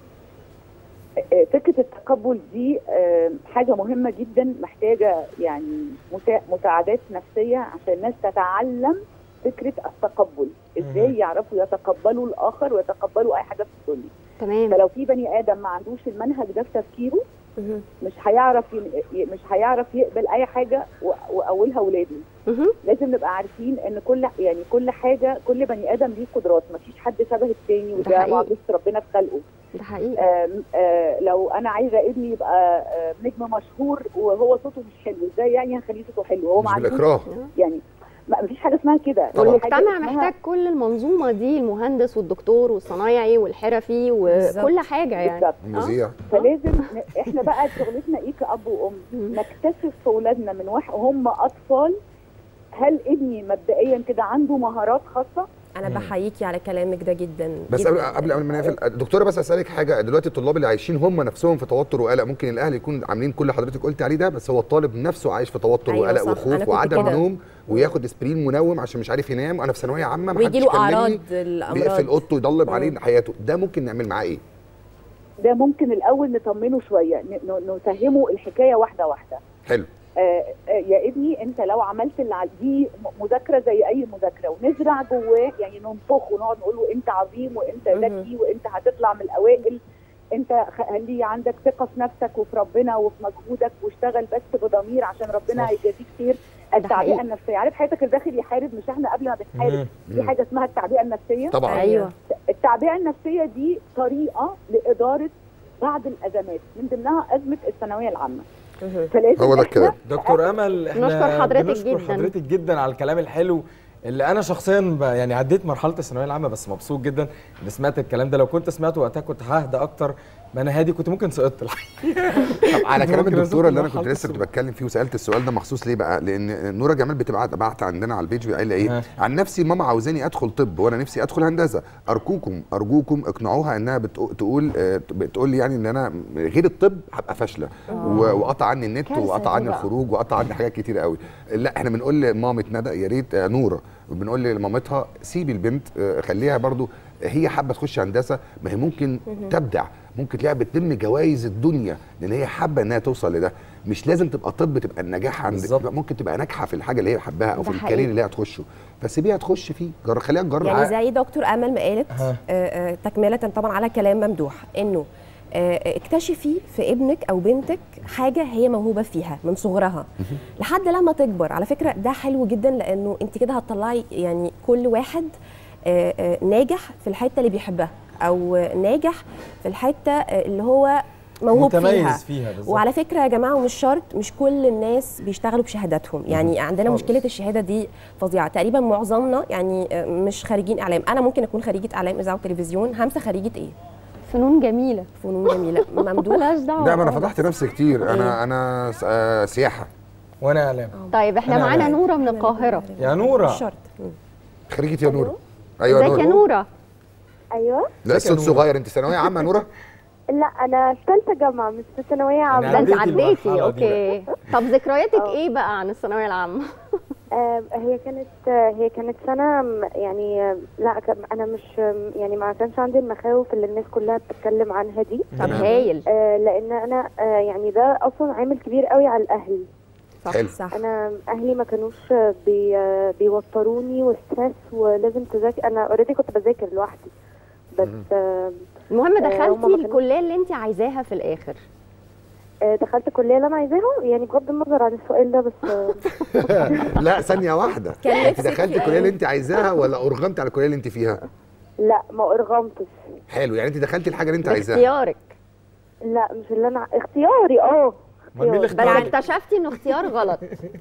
آه، فكره التقبل دي آه، حاجه مهمه جدا محتاجه يعني مسا- مساعدات نفسيه عشان الناس تتعلم فكره التقبل ازاي مهم. يعرفوا يتقبلوا الاخر ويتقبلوا اي حاجه في الدنيا تمام فلو في بني ادم ما عندوش المنهج ده في تفكيره مش هيعرف ين- ي- مش هيعرف يقبل اي حاجه و- واولها ولاده مهم. لازم نبقى عارفين ان كل يعني كل حاجه كل بني ادم ليه قدرات مفيش حد شبه التاني ده وده حقيقي. معجزه ربنا في خلقه ده حقيقي آم، آه لو انا عايزه ابني يبقى آه نجم مشهور وهو صوته مش حلو ازاي يعني هخليه صوته حلو هو ما مش عندوش بالاكراه يعني ما فيش حاجه اسمها كده طبعاً. في حاجة والمجتمع اسمها- محتاج كل المنظومه دي المهندس والدكتور والصنايعي والحرفي وكل بالظبط. حاجه يعني بالظبط المذيع فلازم ن- احنا بقى شغلتنا ايه كاب وام مم. نكتشف في اولادنا من واحد وهم اطفال هل ابني مبدئيا كده عنده مهارات خاصه انا بحييكي على كلامك ده جدا بس جداً. قبل قبل قبل ما نقفل دكتوره بس اسالك حاجه دلوقتي الطلاب اللي عايشين هم نفسهم في توتر وقلق ممكن الاهل يكون عاملين كل اللي حضرتك قلت عليه ده بس هو الطالب نفسه عايش في توتر أيوة وقلق صح، أنا وخوف كنت وعدم كده. نوم وياخد اسبرين منوم عشان مش عارف ينام انا في ثانويه عامه ويجي محدش له كلمني، اعراض الامراض بيقفل اوضته يضلم مم. عليه حياته ده ممكن نعمل معاه ايه ده ممكن الاول نطمنه شويه ن- ن- نفهمه الحكايه واحده واحده حلو آه، آه، يا ابني انت لو عملت اللي على- دي م- مذاكره زي اي مذاكره ونزرع جواه يعني ننفخ ونقعد نقول له انت عظيم وانت ذكي وانت هتطلع من الاوائل انت خلي عندك ثقه في نفسك وفي ربنا وفي مجهودك واشتغل بس بضمير عشان ربنا صح. هيجازيك خير التعبئه حقيقي. النفسيه عارف حياتك الداخل يحارب مش احنا قبل ما بنحارب مم. في حاجه اسمها التعبئه النفسيه طبعا ايوه التعبئه النفسيه دي طريقه لاداره بعض الازمات من ضمنها ازمه الثانويه العامه فلازم هو ده إحنا الكلام دكتور امل احنا نشكر حضرتك بنشكر جداً. حضرتك جدا على الكلام الحلو اللي انا شخصيا ب- يعني عديت مرحله الثانويه العامه بس مبسوط جدا ان سمعت الكلام ده لو كنت سمعته وقتها كنت ههدى اكتر ما انا هادي كنت ممكن سقطت الحقيقه طب على كلام ممكن الدكتوره اللي انا أزود كنت مرحلة لسه كنت السلوك. بتكلم فيه وسالت السؤال ده مخصوص ليه بقى لان نوره جمال بتبعت بعت عندنا على البيج قايله ايه ها. عن نفسي ماما عاوزاني ادخل طب وانا نفسي ادخل هندسه ارجوكم ارجوكم اقنعوها انها بتقو- تقول آه، بتقول لي يعني ان انا غير الطب هبقى فاشله و- وقطع عني النت كارثة وقطع دي عني بقى. الخروج وقطع عني حاجات كتير قوي لا احنا بنقول لمامه ندى يا ريت آه، نوره بنقول لمامتها سيبي البنت آه، خليها برضو هي حابه تخش هندسه ما هي ممكن تبدع ممكن تلاقيها بتلم جوائز الدنيا لان هي حابه انها توصل لده مش لازم تبقى طب تبقى النجاح عندك بالظبط. ممكن تبقى ناجحه في الحاجه اللي هي حباها او ده في حقيقي. الكارير اللي هي هتخشه فسيبيها تخش فيه جر... خليها تجرب يعني زي دكتور امل ما قالت ها. آه، آه، تكمله طبعا على كلام ممدوح انه آه، اكتشفي في ابنك او بنتك حاجه هي موهوبه فيها من صغرها لحد لما تكبر على فكره ده حلو جدا لانه انت كده هتطلعي يعني كل واحد آه، آه، ناجح في الحته اللي بيحبها او آه، ناجح في الحته آه، اللي هو موهوب متميز فيها فيها بالظبط وعلى فكره يا جماعه ومش شرط مش كل الناس بيشتغلوا بشهاداتهم يعني عندنا خالص. مشكله الشهاده دي فظيعه تقريبا معظمنا يعني آه، مش خريجين اعلام انا ممكن اكون خريجه اعلام اذاعه وتلفزيون همسه خريجه ايه فنون جميله فنون جميله ممدوح ملهاش دعوه لا ما انا خالص. فتحت نفسي كتير انا انا س- آه، سياحه وانا اعلام طيب احنا أنا معانا عارف. نوره من القاهره يا نوره مش شرط مم. خريجه يا نوره ايوه ازيك يا نوره نوره ايوه لا ازيك يا الصوت نورة؟ صغير انت ثانويه عامه يا نوره لا انا في ثالثه جامعه مش في ثانويه عامه ده انت عديتي عديتي المرحلة دي اوكي طب ذكرياتك اه. ايه بقى عن الثانويه العامه آه، هي كانت آه، هي كانت سنه م- يعني آه، لا كان- انا مش آم، يعني ما كانش عندي المخاوف اللي الناس كلها بتتكلم عنها دي طب تمام. هايل آه، لان انا آه، يعني ده اصلا عامل كبير قوي على الاهل صح حلو. صح انا اهلي ما كانوش آه، بي آه، بيوتروني وستريس ولازم تذاكر انا اوريدي كنت بذاكر لوحدي بس آه، المهم آه، هما دخلتي ما كانوش- الكليه اللي انت عايزاها في الاخر آه، دخلت الكليه اللي انا عايزاها يعني بغض النظر عن السؤال ده بس آه، لا ثانيه واحده كان انت نفسك دخلت في الكليه ايه؟ اللي انت عايزاها ولا ارغمت على الكليه اللي انت فيها لا ما ارغمتش حلو يعني انت دخلت الحاجه اللي انت عايزاها باختيارك لا مش اللي انا اختياري اه امال مين اللي اختياري. بس اختارك اكتشفتي انه اختيار غلط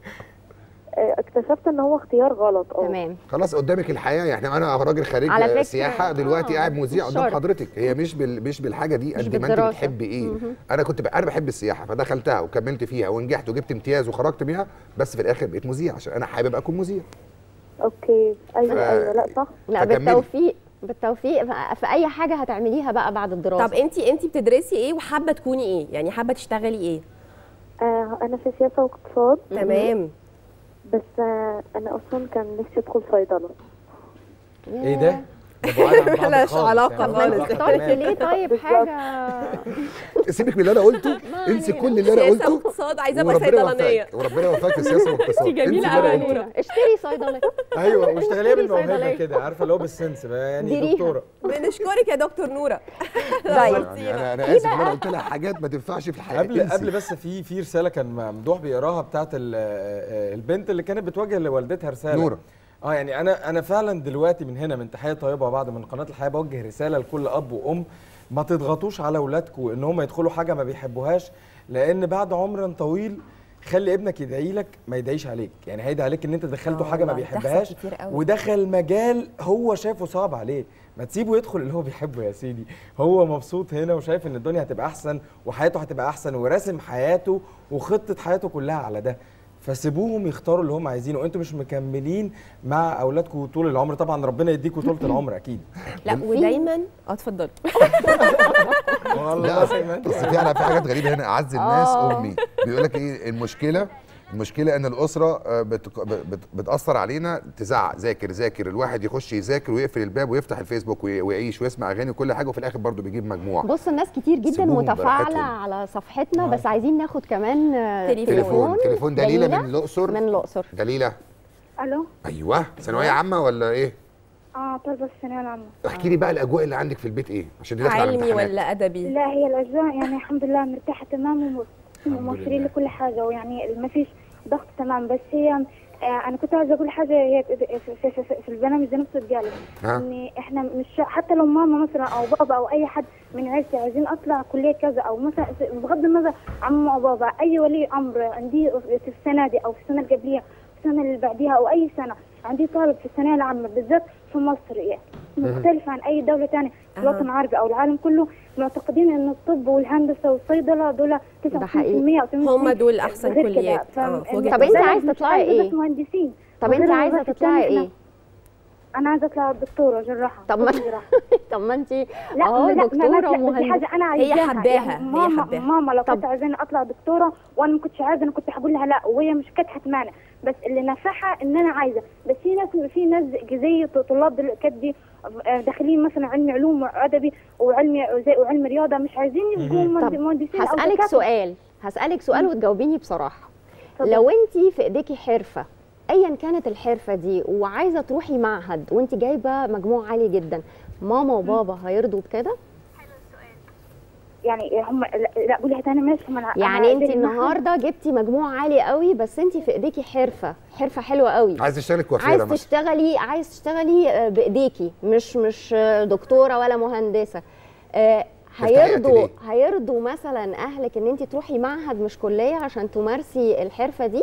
آه، اكتشفت ان هو اختيار غلط اه تمام خلاص قدامك الحياه يعني انا راجل خريج على فكرة، سياحه دلوقتي آه، قاعد مذيع مش قدام شرط. حضرتك هي مش بال... مش بالحاجه دي مش قد ما انت بالدراسة. بتحب ايه مهم. انا كنت ب... انا بحب السياحه فدخلتها وكملت فيها ونجحت وجبت امتياز وخرجت بيها بس في الاخر بقيت مذيع عشان انا حابب اكون مذيع اوكي ايوه ف- ايوه لا صح لا فكملي. بالتوفيق بالتوفيق ف- في اي حاجه هتعمليها بقى بعد الدراسه طب انت انت بتدرسي ايه وحابه تكوني ايه يعني حابه تشتغلي ايه آه انا في سياسه واقتصاد تمام بس آه انا اصلا كان نفسي ادخل صيدله ايه ده؟ ده بعاد عن بعض ملهاش خالص علاقة يعني. خالص. بعاد اخترتي تمام. ليه طيب بالظبط. حاجه سيبك من اللي انا قلته انسي كل اللي انا سياسه قلته واقتصاد عايزه ابقى وربنا صيدلانيه يوفقك وربنا يوفقك في السياسه والاقتصاد انتي جميلة انسي اللي أنا أوي يا قلته. نورة. اشتري صيدله ايوه واشتغليها اشتري بالموهبه صيدلية. كده عارفه اللي هو بالسنس بقى يعني ديريها. دكتوره بنشكرك يا دكتور نوره طيب يعني انا انا اسف ان انا قلت لها حاجات ما تنفعش في الحياه قبل انسي. قبل بس في في رساله كان ممدوح بيقراها بتاعت ال- آه، البنت اللي كانت بتوجه لوالدتها رساله نورة. اه يعني انا انا فعلا دلوقتي من هنا من تحيه طيبه وبعد من قناه الحياه بوجه رساله لكل اب وام ما تضغطوش على اولادكم ان هم يدخلوا حاجه ما بيحبوهاش لان بعد عمر طويل خلي ابنك يدعي لك ما يدعيش عليك يعني هيدعي عليك ان انت دخلته آه حاجه ما والله، بتحصل بيحبهاش كتير قوي. ودخل مجال هو شايفه صعب عليه ما تسيبه يدخل اللي هو بيحبه يا سيدي هو مبسوط هنا وشايف ان الدنيا هتبقى احسن وحياته هتبقى احسن وراسم حياته وخطه حياته كلها على ده فسيبوهم يختاروا اللي هم عايزينه انتوا مش مكملين مع اولادكم طول العمر طبعا ربنا يديكم طول العمر اكيد لا ودايما اه اتفضلي والله لا سيبك. بس في على في حاجات غريبه هنا اعز الناس آه. امي بيقول لك ايه المشكله المشكله ان الاسره آه، بت- بت- بتاثر علينا تزعق ذاكر ذاكر الواحد يخش يذاكر ويقفل الباب ويفتح الفيسبوك وي- ويعيش ويسمع اغاني وكل حاجه وفي الاخر برضه بيجيب مجموع بص الناس كتير جدا سيبوهم متفاعله براحتهم. على صفحتنا بس عايزين ناخد كمان آه، تليفون تليفون دليله من الاقصر من الاقصر دليله الو ايوه ثانويه عامه ولا ايه اه طالبه في الثانويه العامه احكي لي بقى الاجواء اللي عندك في البيت ايه عشان دي داخله على علمي الامتحانات. ولا ادبي لا هي الاجواء يعني الحمد لله مرتاحه تمام وموفرين لي كل حاجه ويعني ما فيش ضغط تمام بس هي آه، انا كنت عايزه اقول حاجه هي في, في, في, في البرنامج ده نفسه اتقالت ها؟ ان احنا مش حتى لو ماما مثلا او بابا او اي حد من عيلتي عايزين اطلع كليه كذا او مثلا بغض النظر عن ماما وبابا اي ولي امر عندي في السنه دي او في السنه اللي قبليها السنه اللي بعديها او اي سنه عندي طالب في الثانويه العامه بالذات في مصر يعني مختلفة عن أي دولة تانية في الوطن العربي أو العالم كله معتقدين إن الطب والهندسة والصيدلة دول 99% أو 80% هم دول أحسن غير كده. كليات. ف- آه، في إن- وجهة طب انت بلد عايزة مش تطلعي عايزة ايه؟ بس مهندسين طب انت وغير عايزه الوظائف تطلعي التانية ايه؟ أنا عايزة أطلع دكتورة جراحة طب ما جراحة. طب ما انت لا اهو لا ما- دكتوره ما- لا، دي ومهندسه حاجة أنا هي عايزاها حباها، يعني هي ماما حباها. ماما لو كنت عايزاني أطلع دكتورة وأنا ما كنتش عايزة أنا كنت هقول لها لا وهي مش كانت هتمانع بس اللي نفعها إن أنا عايزة بس في ناس في ناس زي طلاب دلوقتي دي آه، داخلين مثلا علمي علوم وأدبي وعلمي زي وعلم رياضة مش عايزين يبقوا طب مهند- مهندسين أو هسألك دكاترة. سؤال هسألك سؤال وتجاوبيني بصراحة اتفضل. لو انت في ايديكي حرفة ايا كانت الحرفة دي وعايزة تروحي معهد وانت جايبة مجموع عالي جدا ماما وبابا هيرضوا بكده يعني هم لا, لا قولي تاني ماشي هم أنا- يعني أنا انت زي ما- النهارده جبتي مجموع عالي قوي بس انت في ايديكي حرفة حرفة حلوة قوي عايز تشتغلي كوافيره عايز مثلا تشتغلي عايز تشتغلي آه، بايديكي مش مش آه، دكتوره ولا مهندسه آه، تفتحي هيرضوا أتيليه. هيرضوا مثلا اهلك ان انت تروحي معهد مش كليه عشان تمارسي الحرفه دي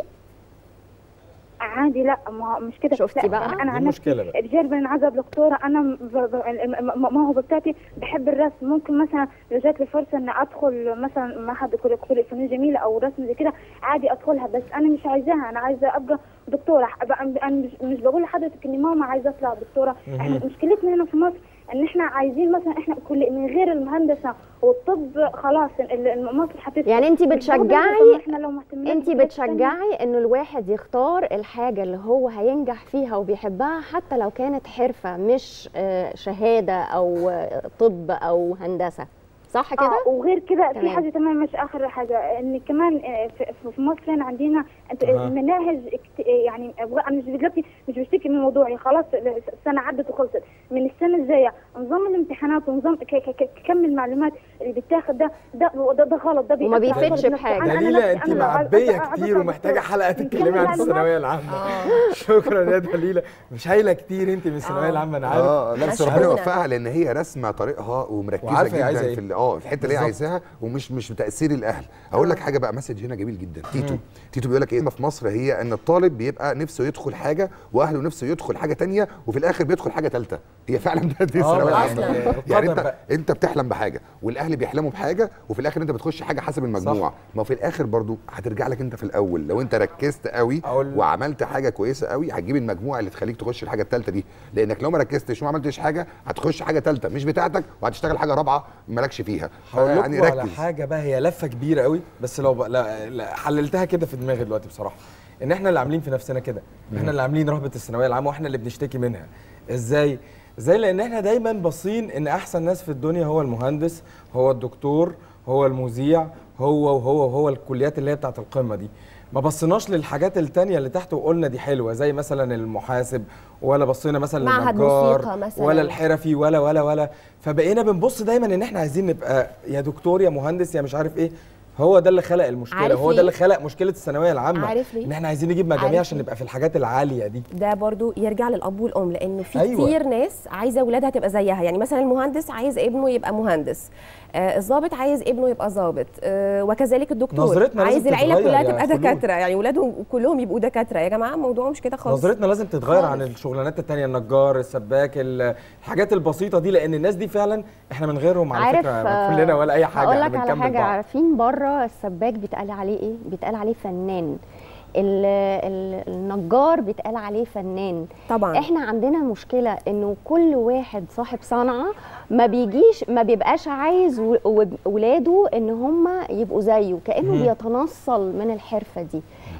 عادي لا ما هو مش كده شفتي لا، بقى؟ انا دي عن نفسي مشكلة بقى. الرجال انا عايزه ابقى دكتوره انا م- ب- ب- الم- م- الموهبه بتاعتي بحب الرسم ممكن مثلا لو جات لي فرصه ان ادخل مثلا معهد كليه كلية فنون جميله او رسم زي كده عادي ادخلها بس انا مش عايزاها انا عايزه ابقى دكتوره أبقى- انا مش- مش بقول لحضرتك ان ماما عايزه اطلع دكتوره احنا مشكلتنا هنا في مصر ان احنا عايزين مثلا احنا كل من غير المهندسه والطب خلاص ال- ال- مصر هتفشل يعني انت مش بقول بتشجعي إن احنا لو مهتمين انت بالحاجات التانية- بتشجعي انه الواحد يختار الحاجه اللي هو هينجح فيها وبيحبها حتى لو كانت حرفه مش آه، شهاده او آه، طب او هندسه صح كده اه وغير كده في تمام. حاجه تمام مش اخر حاجه ان كمان آه، في- في- في مصر هنا عندنا انت- أها. المناهج اكت- يعني أبغى- انا مش دلوقتي مش بشتكي من موضوعي خلاص السنه عدت وخلصت من السنه الجايه نظام الامتحانات ونظام ك- ك- ك- كم المعلومات اللي بيتاخد ده ده ده, ده غلط ده وما بيأثر بيفيدش على نفسي. بحاجة. أنا- أنا دليلة نفسي- انت أنا لو عايزة- معبيه عايزة كتير أطلع ومحتاجه دكتورة. حلقه من تتكلمي كم عن المعلومات- الثانويه العامه شكرا يا دليله مش هايله كتير انت من الثانويه العامه انا عارف اه لا بس مشغولة. ربنا يوفقها لان هي راسمه طريقها ومركزه وعارفة هي جدا عايزة إيه. في ال- اه في الحته اللي هي بالظبط. عايزاها ومش مش تاثير الاهل اقول لك حاجه بقى مسج هنا جميل جدا تيتو تيتو بيقول لك ايه في مصر هي ان الطالب بيبقى نفسه يدخل حاجه واهله نفسه يدخل حاجه تانية وفي الاخر بيدخل حاجه ثالثه هي فعلا ده دي آه، الثانويه بقى العامه يعني يعني القدر انت بقى. انت بتحلم بحاجه والاهل بيحلموا بحاجه وفي الاخر انت بتخش حاجه حسب المجموع ما هو في الاخر برضو هترجع لك انت في الاول لو انت ركزت قوي أقول- وعملت حاجه كويسه قوي هتجيب المجموع اللي تخليك تخش الحاجه الثالثه دي لانك لو ما ركزتش وما عملتش حاجه هتخش حاجه ثالثه مش بتاعتك وهتشتغل حاجه رابعه مالكش فيها هقول يعني لكم على ركز حاجه بقى هي لفه كبيره قوي بس لو بقى لا لا حللتها كده في دماغي دلوقتي بصراحه ان احنا اللي عاملين في نفسنا كده احنا اللي عاملين رهبه الثانويه العامه واحنا اللي بنشتكي منها ازاي ازاي لان احنا دايما باصين ان احسن ناس في الدنيا هو المهندس هو الدكتور هو المذيع هو وهو وهو الكليات اللي هي بتاعت القمه دي ما بصيناش للحاجات التانية اللي تحت وقلنا دي حلوه زي مثلا المحاسب ولا بصينا مثلا معهد للنجار موسيقى مثلاً. ولا الحرفي ولا ولا ولا فبقينا بنبص دايما ان احنا عايزين نبقى يا دكتور يا مهندس يا مش عارف ايه هو ده اللي خلق المشكله عارف هو ليه؟ ده اللي خلق مشكله الثانويه العامه عارف ليه؟ ان احنا عايزين نجيب عارف مجاميع عشان ليه؟ نبقى في الحاجات العاليه دي ده برضو يرجع للاب والام لانه في أيوة. أيوة. كتير ناس عايزه اولادها تبقى زيها يعني مثلا المهندس عايز ابنه يبقى مهندس آه الضابط عايز ابنه يبقى ضابط آه وكذلك الدكتور نظرتنا لازم عايز العيله تتغير كلها يا تبقى خلود. دكاتره يعني اولاده كلهم يبقوا دكاتره يا جماعه الموضوع مش كده خالص نظرتنا لازم تتغير عن خالص. الشغلانات التانية النجار السباك ال- الحاجات البسيطه دي لان الناس دي فعلا احنا من غيرهم على عارف فكره آه، كلنا ولا اي حاجه هقول احنا لك على بنكمل حاجه بعض. عارفين بره السباك بيتقال عليه ايه بيتقال عليه فنان ال- ال- النجار بيتقال عليه فنان طبعا احنا عندنا مشكله انه كل واحد صاحب صنعه ما بيجيش ما بيبقاش عايز و- و- ولاده ان هم يبقوا زيه كانه مم. بيتنصل من الحرفه دي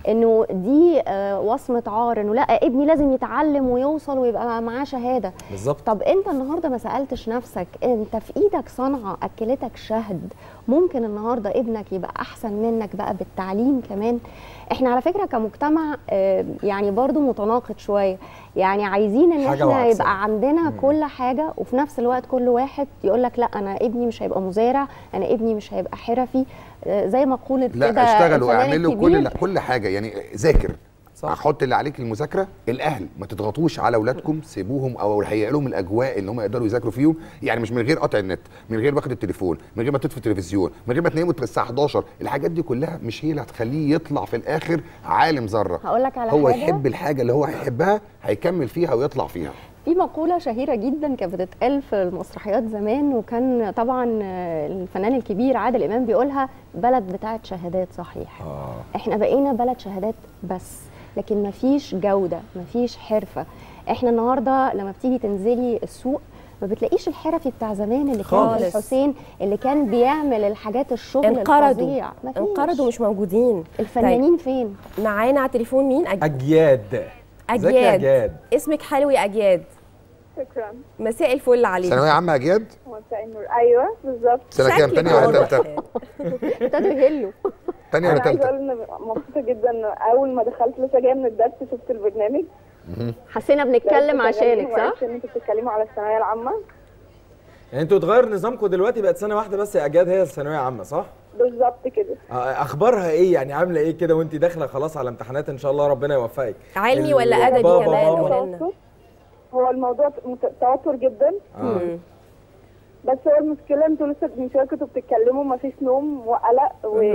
انه دي آه، وصمه عار انه لا ابني لازم يتعلم ويوصل ويبقى معاه شهاده بالظبط طب انت النهارده ما سالتش نفسك انت في ايدك صنعه اكلتك شهد ممكن النهارده ابنك يبقى احسن منك بقى بالتعليم كمان احنا على فكره كمجتمع آه، يعني برضو متناقض شويه يعني عايزين ان حاجة احنا وعكسها. يبقى عندنا كل حاجه وفي نفس الوقت كل واحد يقول لك لا انا ابني مش هيبقى مزارع انا ابني مش هيبقى حرفي آه، زي مقوله لا كده اشتغلوا الفنان اعملوا الكبير. كل كل حاجه يعني ذاكر صح. حط اللي عليك المذاكره الاهل ما تضغطوش على اولادكم سيبوهم او هيئ لهم الاجواء اللي هم يقدروا يذاكروا فيهم يعني مش من غير قطع النت من غير باخد التليفون من غير ما تطفي التلفزيون من غير ما تناموا الساعه 11 الحاجات دي كلها مش هي اللي هتخليه يطلع في الاخر عالم ذره هقول لك على هو حاجة. يحب الحاجه اللي هو هيحبها هيكمل فيها ويطلع فيها في مقولة شهيرة جدا كانت بتتقال في المسرحيات زمان وكان طبعا آه، الفنان الكبير عادل إمام بيقولها بلد بتاعت شهادات صحيح احنا بقينا بلد شهادات بس لكن مفيش جودة مفيش حرفة احنا النهاردة لما بتيجي تنزلي السوق ما بتلاقيش الحرفي بتاع زمان اللي كان في خالص. الحسين اللي كان بيعمل الحاجات الشغل انقرضوا الفظيع مفيش. انقرضوا مش موجودين الفنانين فين معانا على التليفون مين أج... اجياد ازيك يا اجياد اجياد اسمك حلو يا اجياد شكرا مساء الفل عليك ثانويه عامه يا جاد مساء النور ايوه بالظبط سنه كام تانية ولا ثالثه ابتدوا يهلوا تانية ولا انا عايزه ثالثه اقول ان مبسوطه جدا إن اول ما دخلت لسه جايه من الدرس شفت البرنامج حسينا بنتكلم عشانك صح؟ عشان انتوا بتتكلموا على الثانويه العامه يعني انتوا اتغير نظامكم دلوقتي بقت سنه واحده بس يا اجياد هي الثانويه عامه صح؟ بالظبط كده آه، اخبارها ايه يعني عامله ايه كده وانت داخله خلاص على امتحانات ان شاء الله ربنا يوفقك علمي ال- ولا أدبي بابا كمان؟ ماما. قولي لنا. هو الموضوع مت- توتر جدا آه. بس هو المشكله انتوا لسه من شويه كنتوا بتتكلموا مفيش نوم وقلق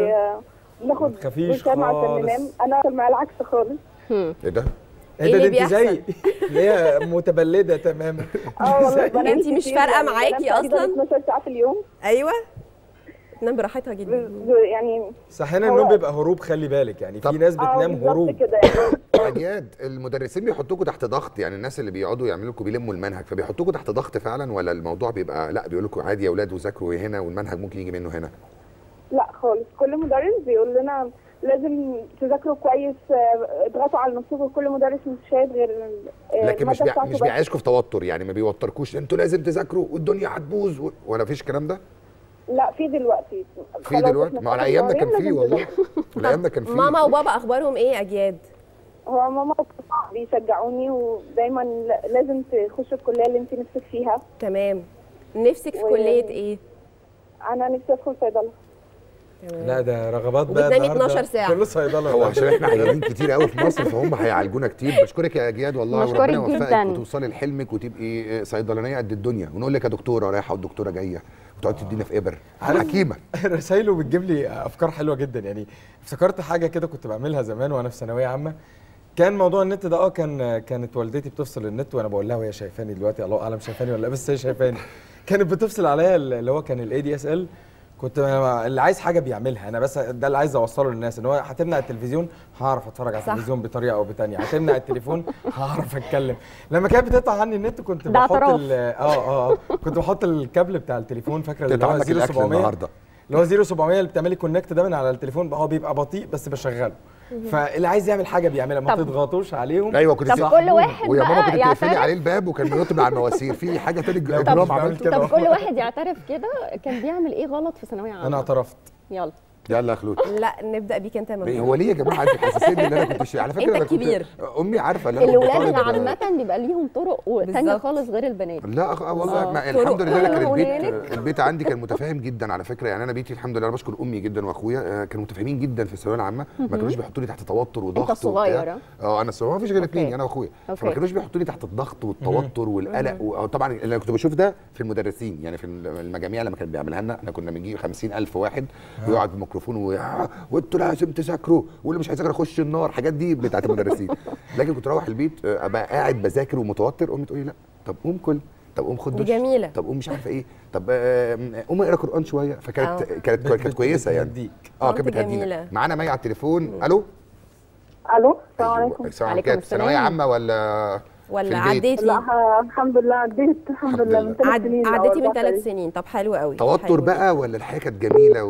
وناخد ما تخافيش وسام عشان خالص. ننام انا حصل معايا العكس خالص ايه ده ايه ده اللي ده انت زي بيحصل؟ اللي هي متبلده تماما اه والله بنام انتي مش كتير، فارقة يعني معاكي بنام تقريباً أصلاً؟ 12 ساعه في اليوم ايوه تنام براحتها جدا ب- يعني صحينا هو- النوم بيبقى هروب خلي بالك يعني في ناس اه بتنام بالظبط هروب كده يعني اجياد المدرسين بيحطوكوا تحت ضغط يعني الناس اللي بيقعدوا يعملوا لكم بيلموا المنهج فبيحطوكوا تحت ضغط فعلا ولا الموضوع بيبقى لا بيقولوا لكم عادي يا اولاد وذاكروا هنا والمنهج ممكن يجي منه هنا لا خالص كل مدرس بيقول لنا لازم تذاكروا كويس آه، اضغطوا على نفسكم كل مدرس مش شايف غير آه، لكن مش المادة بيع... بتاعته مش بس. بيعيشكوا في توتر يعني ما بيوتركوش انتوا لازم تذاكروا والدنيا هتبوظ و... ولا فيش الكلام ده لا في دلوقتي في خلاص دلوقتي احنا ما على في ايامنا شهرين كان في لازم والله تذاكروا. على ايامنا كان في ماما وبابا اخبارهم ايه يا اجياد هو ماما وبابا بيشجعوني ودايما ل- لازم تخشي الكليه اللي انت نفسك فيها تمام نفسك في و- كليه ايه انا نفسي ادخل صيدله لا ده رغبات بقى وبتنامي النهاردة 12 ساعة. كله صيدله هو عشان احنا عيانين كتير قوي في مصر فهم هيعالجونا كتير بشكرك يا جياد والله بشكرك وربنا يوفقك جداً. وتوصلي لحلمك وتبقي صيدلانيه قد الدنيا ونقول لك يا دكتوره رايحه والدكتوره جايه وتقعد تدينا في ابر حكيمه رسايله بتجيب لي افكار حلوه جدا يعني افتكرت حاجه كده كنت بعملها زمان وانا في ثانويه عامه كان موضوع النت ده اه كان كانت والدتي بتفصل النت وانا بقول لها وهي شايفاني دلوقتي الله اعلم شايفاني ولا لا بس هي شايفاني كانت بتفصل عليا اللي هو كان الاي دي اس ال كنت اللي عايز حاجه بيعملها انا بس ده اللي عايز اوصله للناس ان هو هتمنع التلفزيون هعرف اتفرج على صح. التلفزيون بطريقه او بثانيه هتمنع التليفون هعرف اتكلم لما كانت بتقطع عني النت كنت ده بحط اعتراف. ال- اه اه اه كنت بحط الكابل بتاع التليفون فاكره اللي تقطع هو لك الاكل 0700 النهارده اللي هو 0700 اللي بتعملي كونكت ده من على التليفون هو بيبقى بطيء بس بشغله فاللي عايز يعمل حاجه بيعملها ما طب- تضغطوش عليهم ايوه كنت طب تسمع- كل واحد ويا ماما بقى كنت تقفلي يعترف عليه الباب وكان بينط من على المواسير في حاجه تاني لا، اجرام مش بعمل عملته كده. طب كل واحد يعترف كده كان بيعمل ايه غلط في ثانويه عامه انا اعترفت يلا يلا يا خلود لا نبدا بيك انت يا إيه ممدوح هو ليه يا جماعه انتوا حاسسين ان انا كنت شيء على فكره أنت انا كنت الكبير. امي عارفه ان انا كنت الولاد طالب- عامه بيبقى ليهم طرق تانية بالظبط. خالص غير البنات لا أخ- والله آه. ما الحمد لله أنا كان طرق البيت هنالك. البيت عندي كان متفاهم جدا على فكره يعني انا بيتي الحمد لله انا بشكر امي جدا واخويا آه، كانوا متفاهمين جدا في الثانويه العامه ما كانوش بيحطوني تحت توتر وضغط الصغير، وبتاع. ها؟ اه انا الصغير ما فيش غير أوكي. اثنين انا واخويا أوكي. فما كانوش بيحطوني تحت الضغط والتوتر والقلق و- طبعا اللي انا كنت بشوف ده في المدرسين يعني في المجاميع لما كانت بيعملها لنا احنا كنا بنجيب 50000 واحد ويقعد بالميكروفون و- آه، وانتوا لازم تذاكروا واللي مش هيذاكر يخش النار الحاجات دي بتاعت المدرسين لكن كنت اروح البيت آه، ابقى قاعد بذاكر ومتوتر امي تقول لي لا طب قوم كل طب قوم خد دي دش جميلة. طب قوم مش عارفه ايه طب آه، قوم اقرا قران شويه فكانت آه. كانت بت- كانت بت- كويسه يعني بتهديك. اه كانت طنط بتهدينا جميلة. معانا مي على التليفون الو الو السلام عليكم السلام عليكم عليكم السلام. ثانويه عامه ولا ولا في البيت؟ عديتي لا ه- الحمد لله عديت الحمد الحمد لله لله. من ثلاث عد... سنين أو عديتي من أربع ثلاث سنين. سنين طب حلو قوي توتر حلو بقى ولا الحياه كانت جميله و...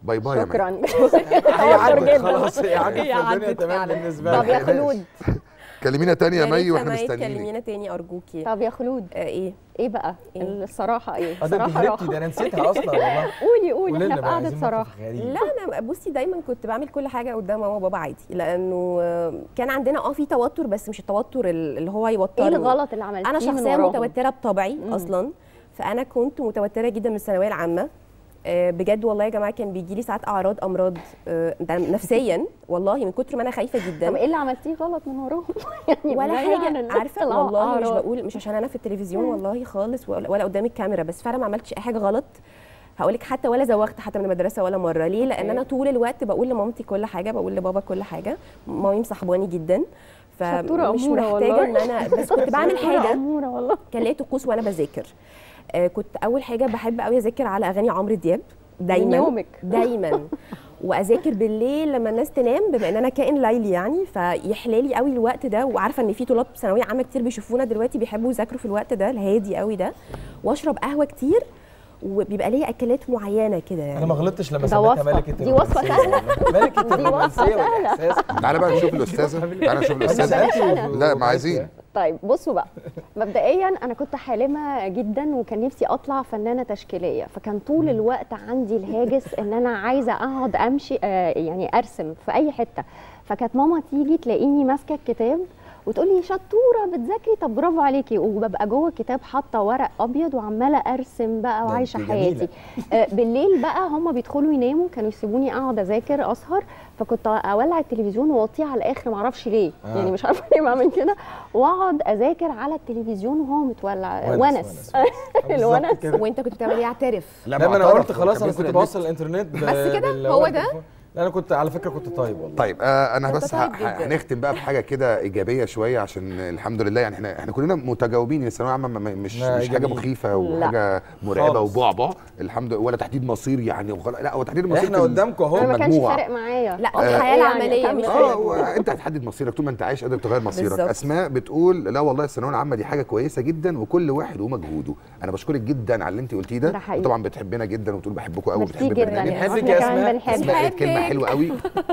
باي باي يا شكرا مي. هي عدت جداً. خلاص هي عدت هي فالدنيا عدت تمام فعلاً. بالنسبه طب لي يا خلود كلمينا تاني يا يا مي ريت واحنا سماية مستنيين كلمينا تاني ارجوكي طب يا خلود آه ايه ايه بقى إيه؟ الصراحه ايه اه ده انت صراحه هربتي ده راحه انا نسيتها اصلا والله قولي قولي قولي احنا لنا في بقى قعده عايزين موقف صراحه غريب. لا انا بصي دايما كنت بعمل كل حاجه قدام ماما وبابا عادي لانه آه، كان عندنا اه في توتر بس مش التوتر ال- اللي هو ايه يوترني الغلط اللي عملتيه انا من شخصيه وراهم؟ متوتره بطبعي مم. اصلا فانا كنت متوتره جدا من الثانويه العامه آه، بجد والله يا جماعه كان بيجي لي ساعات اعراض امراض آه، ده نفسيا والله من كتر ما انا خايفه طب جدا ايه اللي عملتيه غلط من وراهم يعني ولا بعيد عن حاجه الناس عارفه الأع- والله مش أعراض. بقول مش عشان انا في التلفزيون والله خالص ولا ولا قدام الكاميرا بس فعلا ما عملتش اي حاجه غلط هقول لك حتى ولا زوغت حتى من المدرسه ولا مره ليه لان أوكي. انا طول الوقت بقول لمامتي كل حاجه بقول لبابا كل حاجه مامي مصاحباني جدا شطورة فمش أمورة محتاجه والله. ان انا بس كنت بعمل شطورة حاجه أمورة والله كان ليا طقوس وانا بذاكر آه كنت اول حاجه بحب قوي اذاكر على اغاني عمرو دياب دايما من يومك. دايما واذاكر بالليل لما الناس تنام بما ان انا كائن ليلي يعني فيحلالي قوي الوقت ده وعارفه ان في طلاب ثانويه عامه كتير بيشوفونا دلوقتي بيحبوا يذاكروا في الوقت ده الهادي قوي ده واشرب قهوه كتير وبيبقى ليا اكلات معينه كده يعني انا ما غلطتش لما ده سميتها وصفة. ملكه دي وصفة الرومانسية والله. ملكه دي وصفة الرومانسيه سهلة. والاحساس تعالى بقى نشوف الاستاذه تعالى نشوف الاستاذه لا ما عايزين طيب بصوا بقى مبدئيا انا كنت حالمه جدا وكان نفسي اطلع فنانه تشكيليه فكان طول الوقت عندي الهاجس ان انا عايزه اقعد امشي آه يعني ارسم في اي حته فكانت ماما تيجي تلاقيني ماسكه الكتاب وتقولي شطوره بتذاكري طب برافو عليكي وببقى جوه الكتاب حاطه ورق ابيض وعماله ارسم بقى ده وعايشه انت حياتي جميلة. آه، بالليل بقى هم بيدخلوا يناموا كانوا يسيبوني اقعد اذاكر اسهر فكنت اولع التلفزيون واوطيه على الاخر معرفش ليه آه. يعني مش عارفه ليه بعمل كده واقعد اذاكر على التلفزيون وهو متولع ونس الونس كده. وانت كنت بتعمل ايه اعترف لا ما انا معترف، قلت خلاص كان انا كنت بيسرق بوصل الانترنت ب- بس كده؟ بال- هو ده؟ التليفون. لا انا كنت على فكره كنت طيب والله طيب آه انا أنت بس طيب ه- جداً. هنختم بقى بحاجه كده ايجابيه شويه عشان الحمد لله يعني احنا احنا كلنا متجاوبين ان الثانويه العامه ما- مش لا، مش حاجه جميل. مخيفه وحاجه مرعبه خالص. وبعبع الحمد لله ولا تحديد مصير يعني وخلاص لا هو تحديد المصير احنا في ال- قدامكم اهو انا ما كانش المجموعة. فارق معايا لا أصلاً الحياه يعني العمليه أكمل مش حياتي. اه وانت هتحدد مصيرك طول ما انت عايش قادر تغير مصيرك بالظبط. اسماء بتقول لا والله الثانويه العامه دي حاجه كويسه جدا وكل واحد ومجهوده انا بشكرك جدا على اللي انت قلتيه ده ده حقيقي. وطبعا بتحبنا جدا وبتقول بحبكم قوي ميرسي وبتحب جدا البرنامج يعني بنحبك احنا يا كمان أسماء. بنحبك اسماء قالت كلمه بحبك. حلوه قوي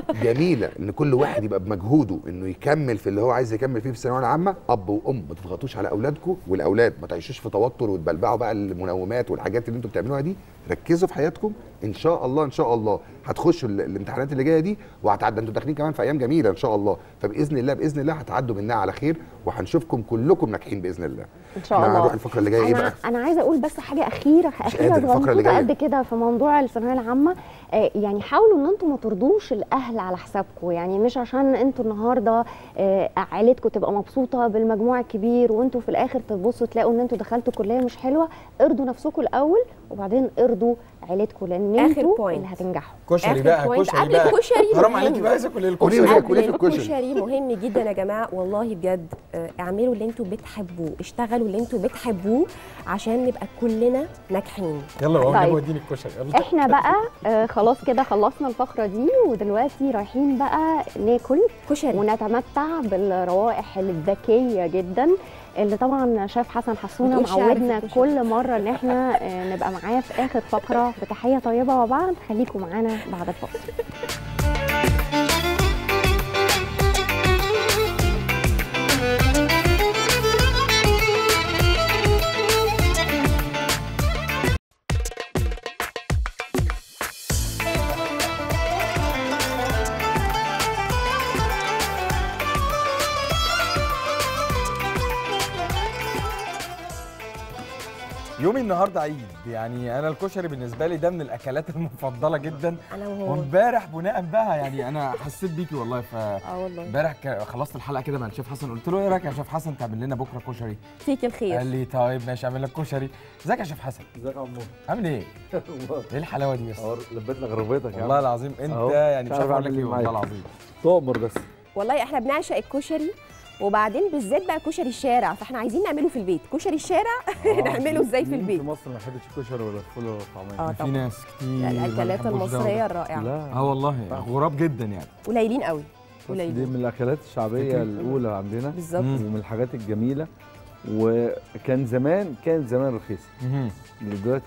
جميله ان كل واحد يبقى بمجهوده انه يكمل في اللي هو عايز يكمل فيه في الثانويه العامه اب وام ما تضغطوش على اولادكم والاولاد ما تعيشوش في توتر وتبلبعوا بقى المنومات والحاجات اللي انتوا بتعملوها دي ركزوا في حياتكم ان شاء الله ان شاء الله هتخشوا ال- الامتحانات اللي جايه دي وهتعدوا انتوا داخلين كمان في ايام جميله ان شاء الله فباذن الله باذن الله هتعدوا منها على خير وهنشوفكم كلكم ناجحين باذن الله ان شاء احنا الله هنروح الفقره اللي جايه ايه انا بقى انا عايزه اقول بس حاجه اخيره اخيره قادر، الفقرة اللي صغنطوطه جاية. قد كده في موضوع الثانويه العامه آه، يعني حاولوا ان انتم ما ترضوش الاهل على حسابكم يعني مش عشان انتوا النهارده آه، عيلتكم تبقى مبسوطه بالمجموع الكبير وانتوا في الاخر تبصوا تلاقوا ان انتوا دخلتوا كليه مش حلوه ارضوا نفسكم الاول وبعدين ارضوا عيلتكم لان آخر انتوا point. اللي هتنجحوا كشري آخر بقى point. كشري قبل بقى الكشري حرام مهم. عليكي بقى عايزه اكل قولي الكشري لي قبل كلي في الكشري. الكشري مهم جدا يا جماعه والله بجد آه، اعملوا اللي انتوا بتحبوه اشتغلوا اللي انتوا بتحبوه عشان نبقى كلنا ناجحين يلا هو طيب. جابوا اديني الكشري يلا احنا بقى آه، خلاص كده خلصنا الفقره دي ودلوقتي رايحين بقى ناكل كشري ونتمتع بالروائح الذكيه جدا اللي طبعا شاف حسن حسونه بتقول شعر في معودنا الكشري. كل مره ان احنا آه، نبقى معاه في اخر فقره بتحيه طيبه وبعد خليكم معانا بعد الفاصل يومي النهارده عيد يعني انا الكشري بالنسبه لي ده من الاكلات المفضله جدا انا وهو وامبارح بناء بقى يعني انا حسيت بيكي والله ف اه والله امبارح ك- خلصت الحلقه كده مع الشيف حسن قلت له ايه رايك يا شيف حسن تعمل لنا بكره كشري فيك الخير قال لي طيب ماشي اعمل لك كشري ازيك يا شيف حسن ازيك يا عمو عامل ايه ايه الحلاوه دي بس أهو لبيت لك غربتك يا والله عم العظيم انت أهو. يعني مش مش عارف عارف اقول لك أعمل ايه إيه والله معاك. العظيم تؤمر بس والله احنا بنعشق الكشري وبعدين بالذات بقى كشري الشارع فاحنا عايزين نعمله في البيت كشري الشارع نعمله ازاي في مين البيت في مصر ما يحبش الكشري ولا الفول ولا الطعميه اه في طبعا ناس كتير لا، ما الاكلات بيحبوش ده المصريه وده. الرائعه لا اه والله غراب جدا يعني قليلين قوي بس دي قليلين من الاكلات الشعبيه الاولى عندنا بالظبط مم. ومن الحاجات الجميله وكان زمان كان زمان رخيصه مهم. دلوقتي لا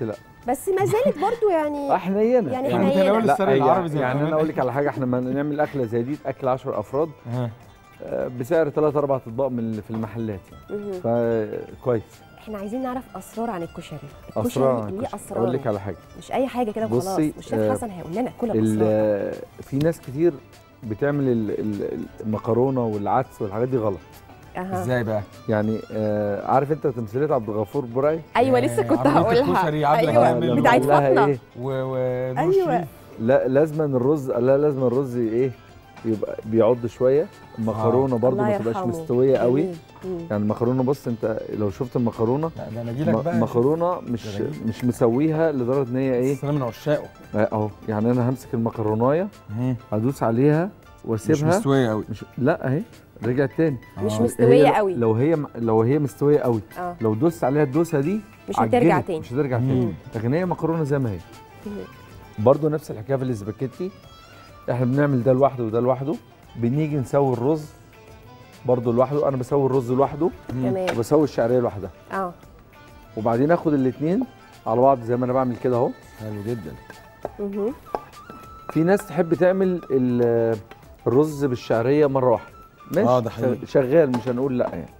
بس ما زالت برضو يعني حنينه يعني يعني حنينة. متناول لا السر هي- العربي زي يعني ما انا اقول لك على حاجه احنا ما نعمل اكله زي دي اكل 10 افراد ها. آه، بسعر 3 4 اطباق من اللي في المحلات يعني مهم. فكويس احنا عايزين نعرف اسرار عن الكشري اسرار الكشري عن ليه الكشري. اسرار اقول لك على حاجه مش اي حاجه كده وخلاص بصي، مش شيف آه، حسن هيقول لنا كل ال- الاسرار في ناس كتير بتعمل ال- ال- المكرونه والعدس والحاجات دي غلط اها ازاي بقى؟ يعني آه عارف انت تمثيليه عبد الغفور براي ايوه لسه كنت عربية هقولها الكشري عبلة ايوه كامل لما بتاعت قال لها فاطمه ايه و... ونور أيوة. شريف لا لازما الرز لا لازما الرز ايه يبقى بيعض شويه المكرونه برضو الله ما تبقاش يرحمه. مستويه قوي جميل. مم. يعني المكرونه بص انت لو شفت المكرونه لا ده انا اجي لك بقى م- مكرونه مش ده أنا أجيلك. مش مسويها لدرجه ان هي ايه بس انا من عشاقه آه، اهو يعني انا همسك المكرونايه مم. هدوس عليها مش واسيبها مستويه قوي مش لا اهي رجعت تاني مش آه. مستويه هي قوي لو هي لو هي مستويه قوي اه لو دوست عليها الدوسه دي مش هترجع عجنت، تاني مش هترجع تاني مم. لكن هي مكرونه زي ما هي مم. برضو نفس الحكايه في الاسباجيتي احنا بنعمل ده لوحده وده لوحده بنيجي نسوي الرز برضو لوحده انا بسوي الرز لوحده تمام وبسوي الشعريه لوحدها اه وبعدين اخد الاثنين على بعض زي ما انا بعمل كده اهو حلو جدا مهم. في ناس تحب تعمل ال- الرز بالشعريه مره واحده ماشي آه، ده حقيقي. شغال مش هنقول لا يعني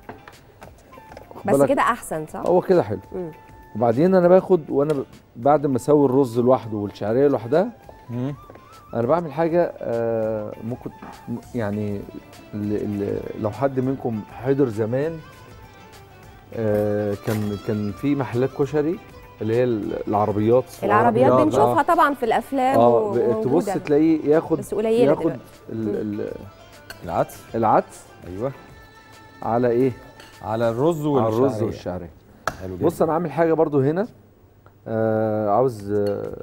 خد بس بالك، كده احسن صح هو كده حلو مم. وبعدين انا باخد وانا ب- بعد ما اسوي الرز لوحده والشعريه لوحدها مم. انا بعمل حاجه آه، ممكن م- يعني ال- ال- لو حد منكم حضر زمان آه، كان كان في محلات كشري اللي هي ال- العربيات العربيات العربيات، بنشوفها آه. طبعا في الافلام اه ب- تبص وموجودة. تلاقيه ياخد بس قليلة ياخد دلوقتي. ال ال العدس العدس ايوه على ايه؟ على الرز على والشعريه الرز والشعريه حلو جدا بص انا عامل حاجه برضو هنا آه عاوز آه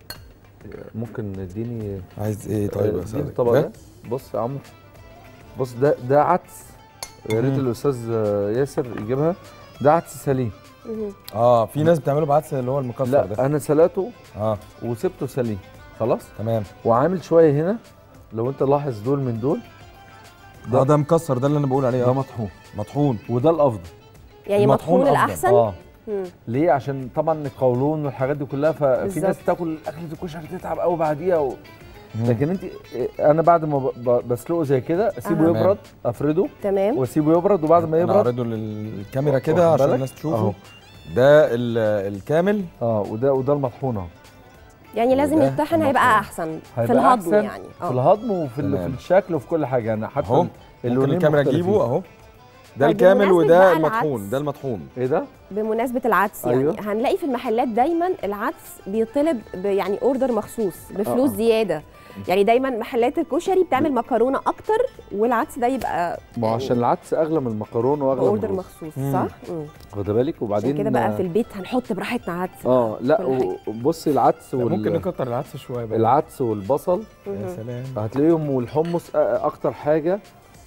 ممكن اديني عايز ايه طيب آه، يا اديني سعد؟ الطبق ده؟ ده بص يا عمرو بص ده ده عدس يا ريت مم. الاستاذ آه، ياسر يجيبها ده عدس سليم مهم. اه في ناس بتعمله بعدس اللي هو المكسر لا ده انا سلقته اه وسبته سليم خلاص تمام وعامل شويه هنا لو انت لاحظ دول من دول ده ده مكسر ده اللي انا بقول عليه ده اه مطحون مطحون وده الافضل يعني المطحون مطحون أفضل. الاحسن اه مم. ليه عشان طبعا القولون والحاجات دي كلها ففي بالظبط. ناس تاكل اكله الكشري تتعب قوي بعديها و... مم. لكن انت انا بعد ما ب- ب- بسلقه زي كده اسيبه أها. يبرد افرده تمام واسيبه يبرد وبعد ما انا يبرد اعرضه للكاميرا واخد كده عشان بالك؟ الناس تشوفه أهو. ده ال- الكامل اه وده وده المطحون اهو يعني لازم وده يطحن هيبقى المطحون. احسن في هيبقى الهضم أحسن يعني في اه الهضم وفي ال- تمام. في الشكل وفي كل حاجه يعني حتى اهو ال- ممكن اللونين الكاميرا مختلفين. تجيبه اهو ده طيب الكامل بمناسبة وده بقى المطحون العدس. ده المطحون ايه ده؟ بمناسبه العدس يعني أيوه. هنلاقي في المحلات دايما العدس بيطلب ب- يعني اوردر مخصوص بفلوس آه. زياده يعني دايما محلات الكشري بتعمل مكرونه اكتر والعدس ده يبقى ما هو عشان العدس اغلى من المكرونه واغلى من اوردر الرز مخصوص مم. صح؟ مم. واخده بالك وبعدين عشان كده بقى في البيت هنحط براحتنا عدس اه لا كل حاجة. وبصي العدس لا، وال... ممكن نكتر العدس شويه بقى العدس والبصل يا مهم. سلام هتلاقيهم والحمص أ- اكتر حاجه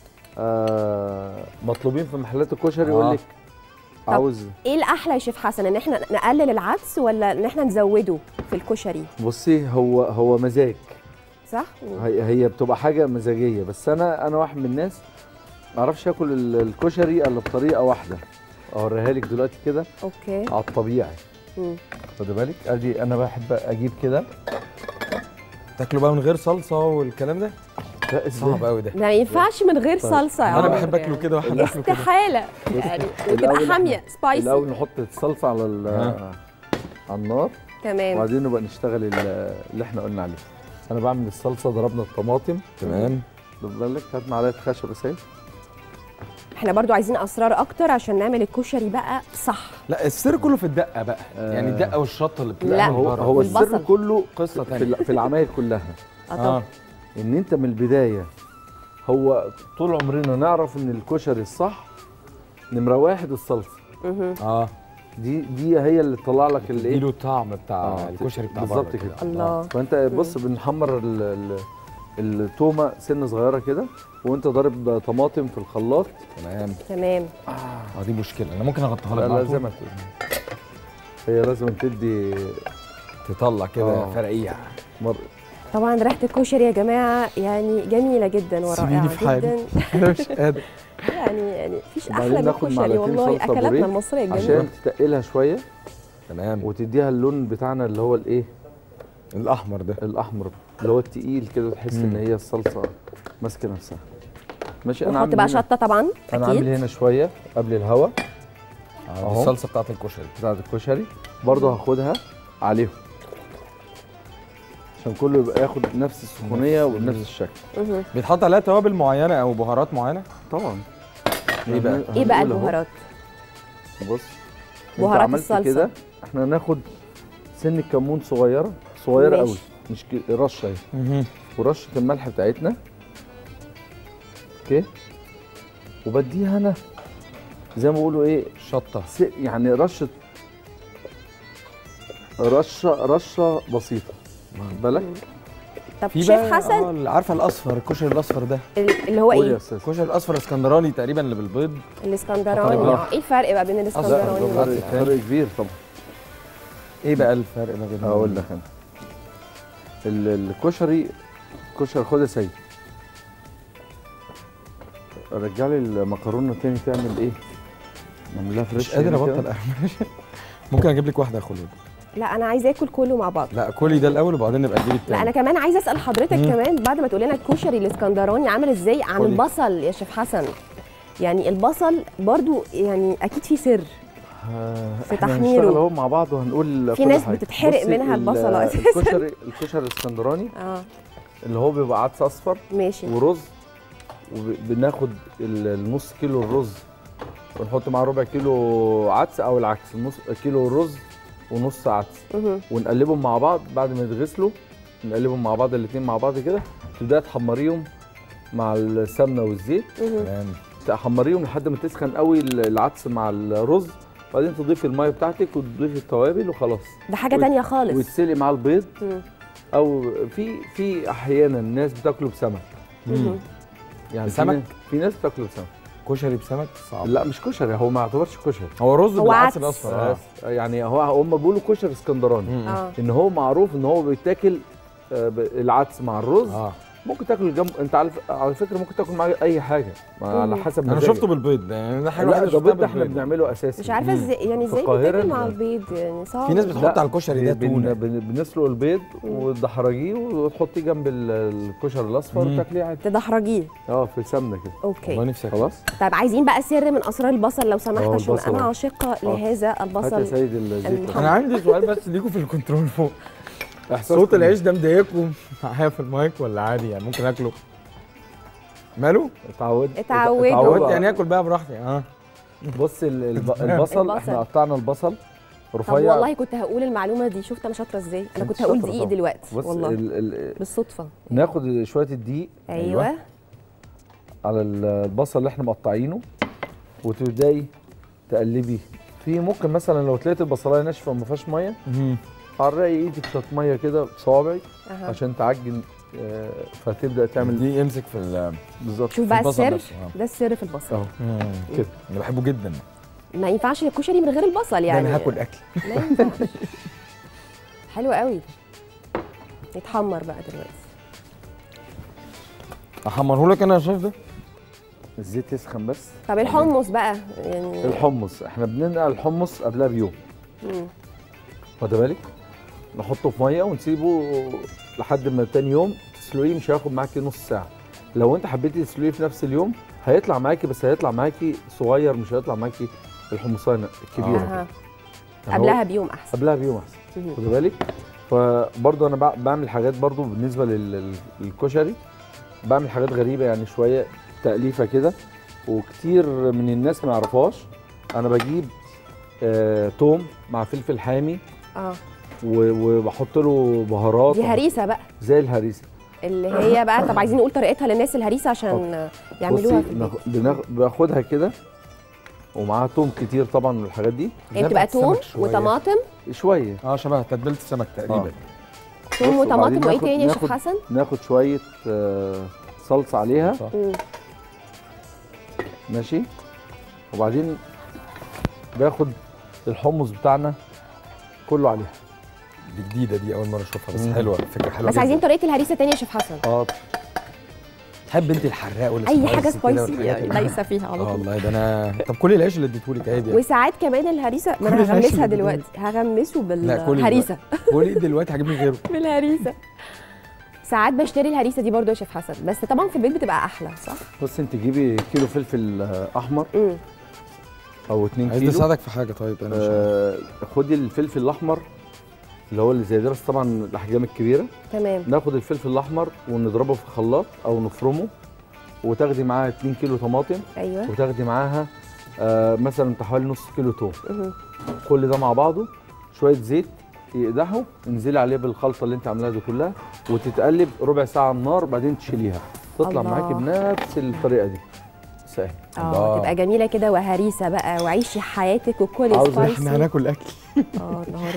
آه مطلوبين في محلات الكشري آه. يقول لك عاوز ايه الاحلى يا شيف حسن ان احنا نقلل العدس ولا ان احنا نزوده في الكشري بصي هو هو مزاج صح؟ مم. هي هي بتبقى حاجه مزاجيه بس انا انا واحد من الناس ما اعرفش اكل ال- الكشري الا بطريقه واحده اوريها لك دلوقتي كده اوكي على الطبيعي مم. خدي بالك ادي انا بحب اجيب كده تاكله بقى من غير صلصه والكلام ده لا ازاي صعب قوي ده ما ينفعش من غير طيب. صلصه يا انا عمر بحب اكله يعني. كده واحد اكله كده استحاله يعني وتبقى الأول حاميه إحنا- سبايسي الاول نحط الصلصه على ال- ها. على النار تمام وبعدين نبقى نشتغل ال- اللي احنا قلنا عليه انا بعمل الصلصه ضربنا الطماطم تمام خد بالك هات معلقه خشب بس اهي احنا برضو عايزين اسرار اكتر عشان نعمل الكشري بقى صح لا السر كله في الدقه بقى آه. يعني الدقه والشطه اللي لا. بتلاقيها من هو بره. هو السر والبصل. كله قصه في, ثانيه ال- في العمايل كلها اه طبعا اه ان انت من البدايه هو طول عمرنا نعرف ان الكشري الصح نمره واحد الصلصه مهم. اه دي دي هي اللي تطلع لك الايه اديله الطعم بتاع آه، الكشري بتاع بالظبط بره كده. الله فانت بص بنحمر ال- ال- التومه سنه صغيره كده وانت ضارب طماطم في الخلاط تمام تمام اه دي مشكله انا ممكن اغطيها لا لك لا على زي طول. ما تقول هي لازم تدي تطلع كده آه. فرقيع مر... طبعا ريحه الكشري يا جماعه يعني جميله جدا سيبيني ورائعه في حالي. جدا انا مش قادر يعني يعني مفيش وبعدين احلى من ناخد الكشري معلقتين والله صلصة اكلاتنا بوريه المصريه الجميله عشان تتقلها شويه تمام وتديها اللون بتاعنا اللي هو الايه الاحمر ده الاحمر اللي هو التقيل كده تحس ان مم. هي الصلصه ماسكه نفسها ماشي انا ونحط عامل بقى هنا- شطه طبعا انا عامل اكيد هنا شويه قبل الهوا دي أهو. الصلصه بتاعت الكشري بتاعت الكشري برضه هاخدها عليهم عشان كله يبقى ياخد نفس السخونيه ونفس الشكل مهم. بيتحط عليها توابل معينه او بهارات معينه طبعا ايه بقى هن- ايه بقى هنقول أهو. البهارات بص بهارات أنت عملت الصلصة. كده احنا هناخد سن كمون صغيره صغيره ماشي. قوي مش ك- رشه اهي مهم. ورشه الملح بتاعتنا اوكي وبديها انا زي ما بيقولوا ايه شطه س- يعني رشه رشه رشه بسيطه واخد بالك طب في شيف بقى حسن اه عارفه الاصفر الكشري الاصفر ده ال- اللي هو قول يا ايه استاذ الكشري الاصفر الاسكندراني تقريبا اللي بالبيض الاسكندراني طبعاً. آه، ايه الفرق بقى بين الاسكندراني فرق وال- فرق كبير طبعا ايه بقى الفرق ما بينهم هقول لك انا ال- الكشري كشري خد يا سيد رجع لي المكرونه تاني تعمل ايه؟ نعمل لها فريش مش قادر هنا كده. ابطل ممكن اجيب لك واحده يا خلود لا انا عايزه اكل كله مع بعض لا كلي ده الاول وبعدين نبقى نجيب التاني لا انا كمان عايزه اسال حضرتك مم. كمان بعد ما تقول لنا الكشري الاسكندراني عامل ازاي عن قولي. البصل يا شيف حسن يعني البصل برضو يعني اكيد في سر آه، في احنا تحميره. هنشتغل اهو مع بعض وهنقول في كل ناس حاجة. بتتحرق بصي، منها ال- البصلة أساساً. الكشري الكشري الاسكندراني اه اللي هو بيبقى عدس اصفر ماشي ورز وبناخد ال- النص كيلو الرز ونحط معاه ربع كيلو عدس او العكس نص كيلو رز ونص عدس مهم. ونقلبهم مع بعض بعد ما يتغسلوا نقلبهم مع بعض الاثنين مع بعض كده تبداي تحمريهم مع السمنه والزيت مهم. تمام تحمريهم لحد ما تسخن قوي العدس مع الرز بعدين تضيفي الميه بتاعتك وتضيفي التوابل وخلاص ده حاجه وت- تانية خالص ويتسلق مع البيض مم. او في في احيانا الناس بتاكله بسمك مهم. يعني في بسمك؟ ناس- في ناس بتاكله بسمك كشري بسمك صعب لا مش كشري هو ما يعتبرش كشري هو رز هو بالعدس عدس. الاصفر اه بس يعني هو هم بيقولوا كشري اسكندراني مم. اه ان هو معروف ان هو بيتاكل آه، ب- العدس مع الرز اه ممكن تاكل جنب انت على ف- على فكره ممكن تاكل معاه اي حاجه ما على مم. حسب انا مزاجك. شفته بالبيض ده يعني ده حاجه لا واحده ده شفتها بيض ده احنا بالبيض. بنعمله اساسي مش عارفه ازاي يعني في ازاي القاهرة بيتاكل مع لا. البيض يعني صعب في ناس بتحط لا، على الكشري ده بن- تونه بن- بنسلق البيض وتدحرجيه وتحطيه جنب ال- الكشري الاصفر مم. وتاكليه عادي تدحرجيه اه في سمنه كده اوكي والله نفسي أكل. خلاص طيب عايزين بقى سر من اسرار البصل لو سمحت اه، عشان البصل انا اهو. عاشقه اه. لهذا هات يا البصل سيد الزيت المحمر. انا عندي سؤال بس ليكوا في الكنترول فوق إحساسكم صوت العيش ده مضايقكم معايا في المايك ولا عادي يعني ممكن اكله ماله؟ اتعود اتعودوا. اتعودت يعني اكل بقى براحتي اه بص ال- الب- البصل البصل. احنا قطعنا البصل طب رفيع والله كنت هقول المعلومه دي شفت انا شاطره ازاي انا انت كنت هقول شاطرة دقيق طبعا. دلوقتي بص والله ال ال بالصدفه ناخد شويه الدقيق ايوه على ال- البصل اللي احنا مقطعينه وتبداي تقلبي في ممكن مثلا لو تلاقيت البصلايه ناشفه وما فيهاش ميه عرقي ايدك شويه ميه كده بصوابعك أها. عشان تعجن آه، فتبدا تعمل دي يمسك في ال بالظبط شوف في بقى البصل السر نفسه، آه. ده السر في البصل اهو كده انا بحبه جدا ما ينفعش الكشري من غير البصل يعني يعني انا هاكل اكل لا ينفعش حلو قوي يتحمر بقى دلوقتي احمره لك انا يا شيف ده الزيت يسخن بس طب الحمص بقى يعني الحمص احنا بننقع الحمص قبلها بيوم مم. واخد بالك نحطه في ميه ونسيبه لحد ما تاني يوم تسلقيه مش هياخد معاكي نص ساعه لو انت حبيتي تسلقيه في نفس اليوم هيطلع معاكي بس هيطلع معاكي صغير مش هيطلع معاكي الحمصانه الكبيره أها. يعني هو- قبلها بيوم احسن قبلها بيوم احسن مهم. خد بالك فبرضه انا بع- بعمل حاجات برضه بالنسبه لل- لل- للكشري بعمل حاجات غريبه يعني شويه تأليفه كده وكتير من الناس ما يعرفوهاش انا بجيب آه توم مع فلفل حامي اه و- وبحط له بهارات دي هريسه بقى زي الهريسه اللي هي بقى طب عايزين نقول طريقتها للناس الهريسه عشان يعملوها بصي في البيت ناخ- بناخ- باخدها كده ومعاها توم كتير طبعا والحاجات دي هي بتبقى توم السمك شوية. وطماطم شويه اه شبه تتبيله السمك تقريبا بص، توم وبعدين وطماطم وايه ناخد- تاني يا شيف ناخد- حسن؟ ناخد شويه آه صلصه عليها مم. ماشي وبعدين باخد الحمص بتاعنا كله عليها دي جديده دي اول مره اشوفها بس مم. حلوه فكره حلوه بس جداً. عايزين طريقه الهريسه تاني يا شيف حسن اه تحب انت الحراق ولا اي حاجه سبايسي يعني دايسه فيها على اه طول والله ده انا طب كل العيش اللي اديتهولك عيب يعني وساعات كمان الهريسه ما كل انا العيش هغمسها اللي دلوقتي هغمسه لا كل بالهريسه كل دلوقتي هجيب لي غيره بالهريسه ساعات بشتري الهريسه دي برضو يا شيف حسن بس طبعا في البيت بتبقى احلى صح؟ بص انت جيبي كيلو فلفل آه، احمر امم او 2 عايز كيلو اساعدك في حاجه طيب انا مش عارف. آه خدي الفلفل الاحمر اللي هو اللي زي ده بس طبعا الاحجام الكبيره تمام ناخد الفلفل الاحمر ونضربه في خلاط او نفرمه وتاخدي معاها 2 كيلو طماطم ايوه وتاخدي معاها آه مثلا بتاع حوالي نص كيلو توم مهم. كل ده مع بعضه شويه زيت يقدحوا انزلي عليه بالخلطه اللي انت عاملاها دي كلها وتتقلب ربع ساعه على النار بعدين تشيليها تطلع الله. معاكي بنفس الطريقه دي سهل اه تبقى جميله كده وهريسه بقى وعيشي حياتك وكلي عاوزة سبايسي احنا هناكل اكل اه النهارده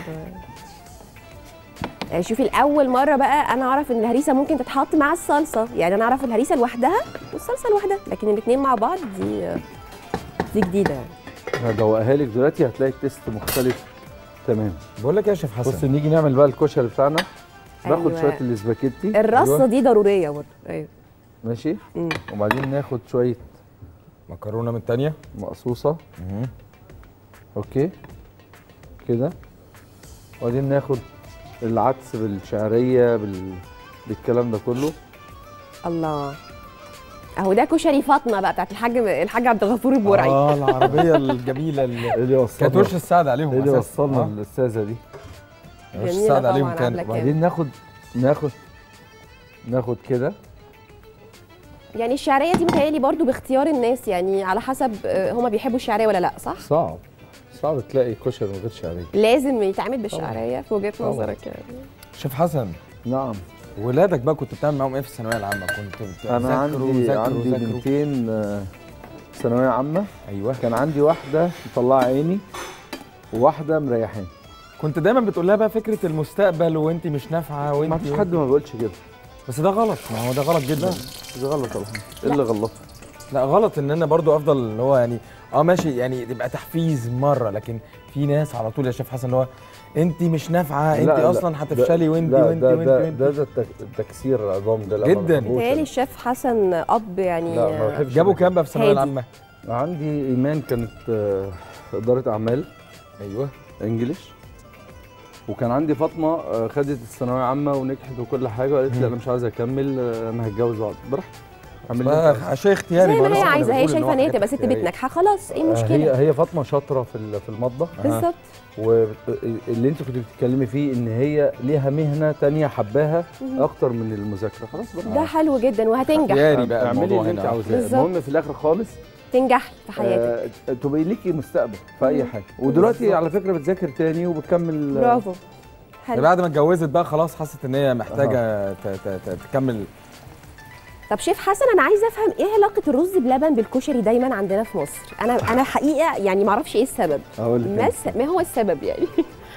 يعني شوفي الاول مره بقى انا اعرف ان الهريسه ممكن تتحط مع الصلصه يعني انا اعرف الهريسه لوحدها والصلصه لوحدها لكن الاثنين مع بعض دي دي جديده يعني هدوقها لك دلوقتي هتلاقي التيست مختلف تمام بقول لك يا شيف حسن بص نيجي نعمل بقى الكشري بتاعنا باخد أيوة. شويه الاسباجيتي الرصه أيوة. دي ضروريه برضه ايوه ماشي مم. وبعدين ناخد شويه مكرونه من الثانيه مقصوصه اوكي كده وبعدين ناخد العدس بالشعريه بال... بالكلام ده كله الله اهو ده كشري فاطمه بقى بتاعت الحاج الحاج عبد الغفور البرعي اه العربيه الجميله اللي اللي وصلنا كانت وش السعد عليهم اللي أساساً. وصلنا آه. الاستاذه دي وش جميلة السعد طبعاً، عليهم عاملة كان كام؟ وبعدين ناخد ناخد ناخد كده يعني الشعريه دي متهيألي برضو باختيار الناس يعني على حسب آه، هما بيحبوا الشعريه ولا لا صح؟ صعب صعب تلاقي كشري من غير شعريه لازم يتعمل بالشعريه في وجهه طبعاً. نظرك يعني شيف حسن نعم ولادك بقى كنت بتعمل معاهم ايه في الثانويه العامه كنت بت- انا ذاكروا- عندي ذاكروا- عندي ذاكروا. بنتين آه، ثانويه عامه ايوه كان عندي واحده مطلعه عيني وواحده مريحاني كنت دايما بتقول لها بقى فكره المستقبل وانت مش نافعه وانت ما فيش حد ما بيقولش كده بس ده غلط ما هو ده غلط جدا ده غلط طبعا ايه اللي غلطه لا غلط ان انا برضو افضل اللي هو يعني اه ماشي يعني تبقى تحفيز مره لكن في ناس على طول يا شيف حسن اللي هو انت مش نافعه انت لا، لا، اصلا ده- هتفشلي وانت لا، وانت ده وانت ده وانت ده, ده التك- تكسير عظام ده لا ما جداً. بحبوش متهيألي أنا. الشيف حسن اب يعني لا ما بحبش جابوا كده. كام بقى في الثانويه هادي. العامه عندي ايمان كانت آه، اداره اعمال ايوه انجليش وكان عندي فاطمه آه، خدت الثانويه عامه ونجحت وكل حاجه وقالت لي انا مش عايزه اكمل آه، انا هتجوز واقعد براحتي اعمل اللي انت عايزه. بقى شيء اختياري زي بقى ما هي لسه كنا عايزه هي بنقول إن هو شايفه ان هي حاجات تبقى ست بيت اختيارية. ناجحه خلاص ايه آه، المشكله؟ هي هي فاطمه شاطره في ال- في المطبخ بالظبط واللي انت كنت بتتكلمي فيه ان هي ليها مهنه تانية حباها مهم. اكتر من المذاكره خلاص بقى ده حلو جدا وهتنجح اختياري بقى اعملي الموضوع اللي انت هنا عاوزاه بالظبط. المهم في الاخر خالص تنجح في حياتك آه تبقى ليكي مستقبل في اي مم. حاجه ودلوقتي على فكره بتذاكر تاني وبتكمل برافو ده حلو بعد ما اتجوزت بقى خلاص حست ان هي محتاجه ت- ت- ت- تكمل طب شيف حسن انا عايزه افهم ايه علاقه الرز بلبن بالكشري دايما عندنا في مصر انا انا حقيقه يعني ما اعرفش ايه السبب اقول لك ما, أنا. الس- ما هو السبب يعني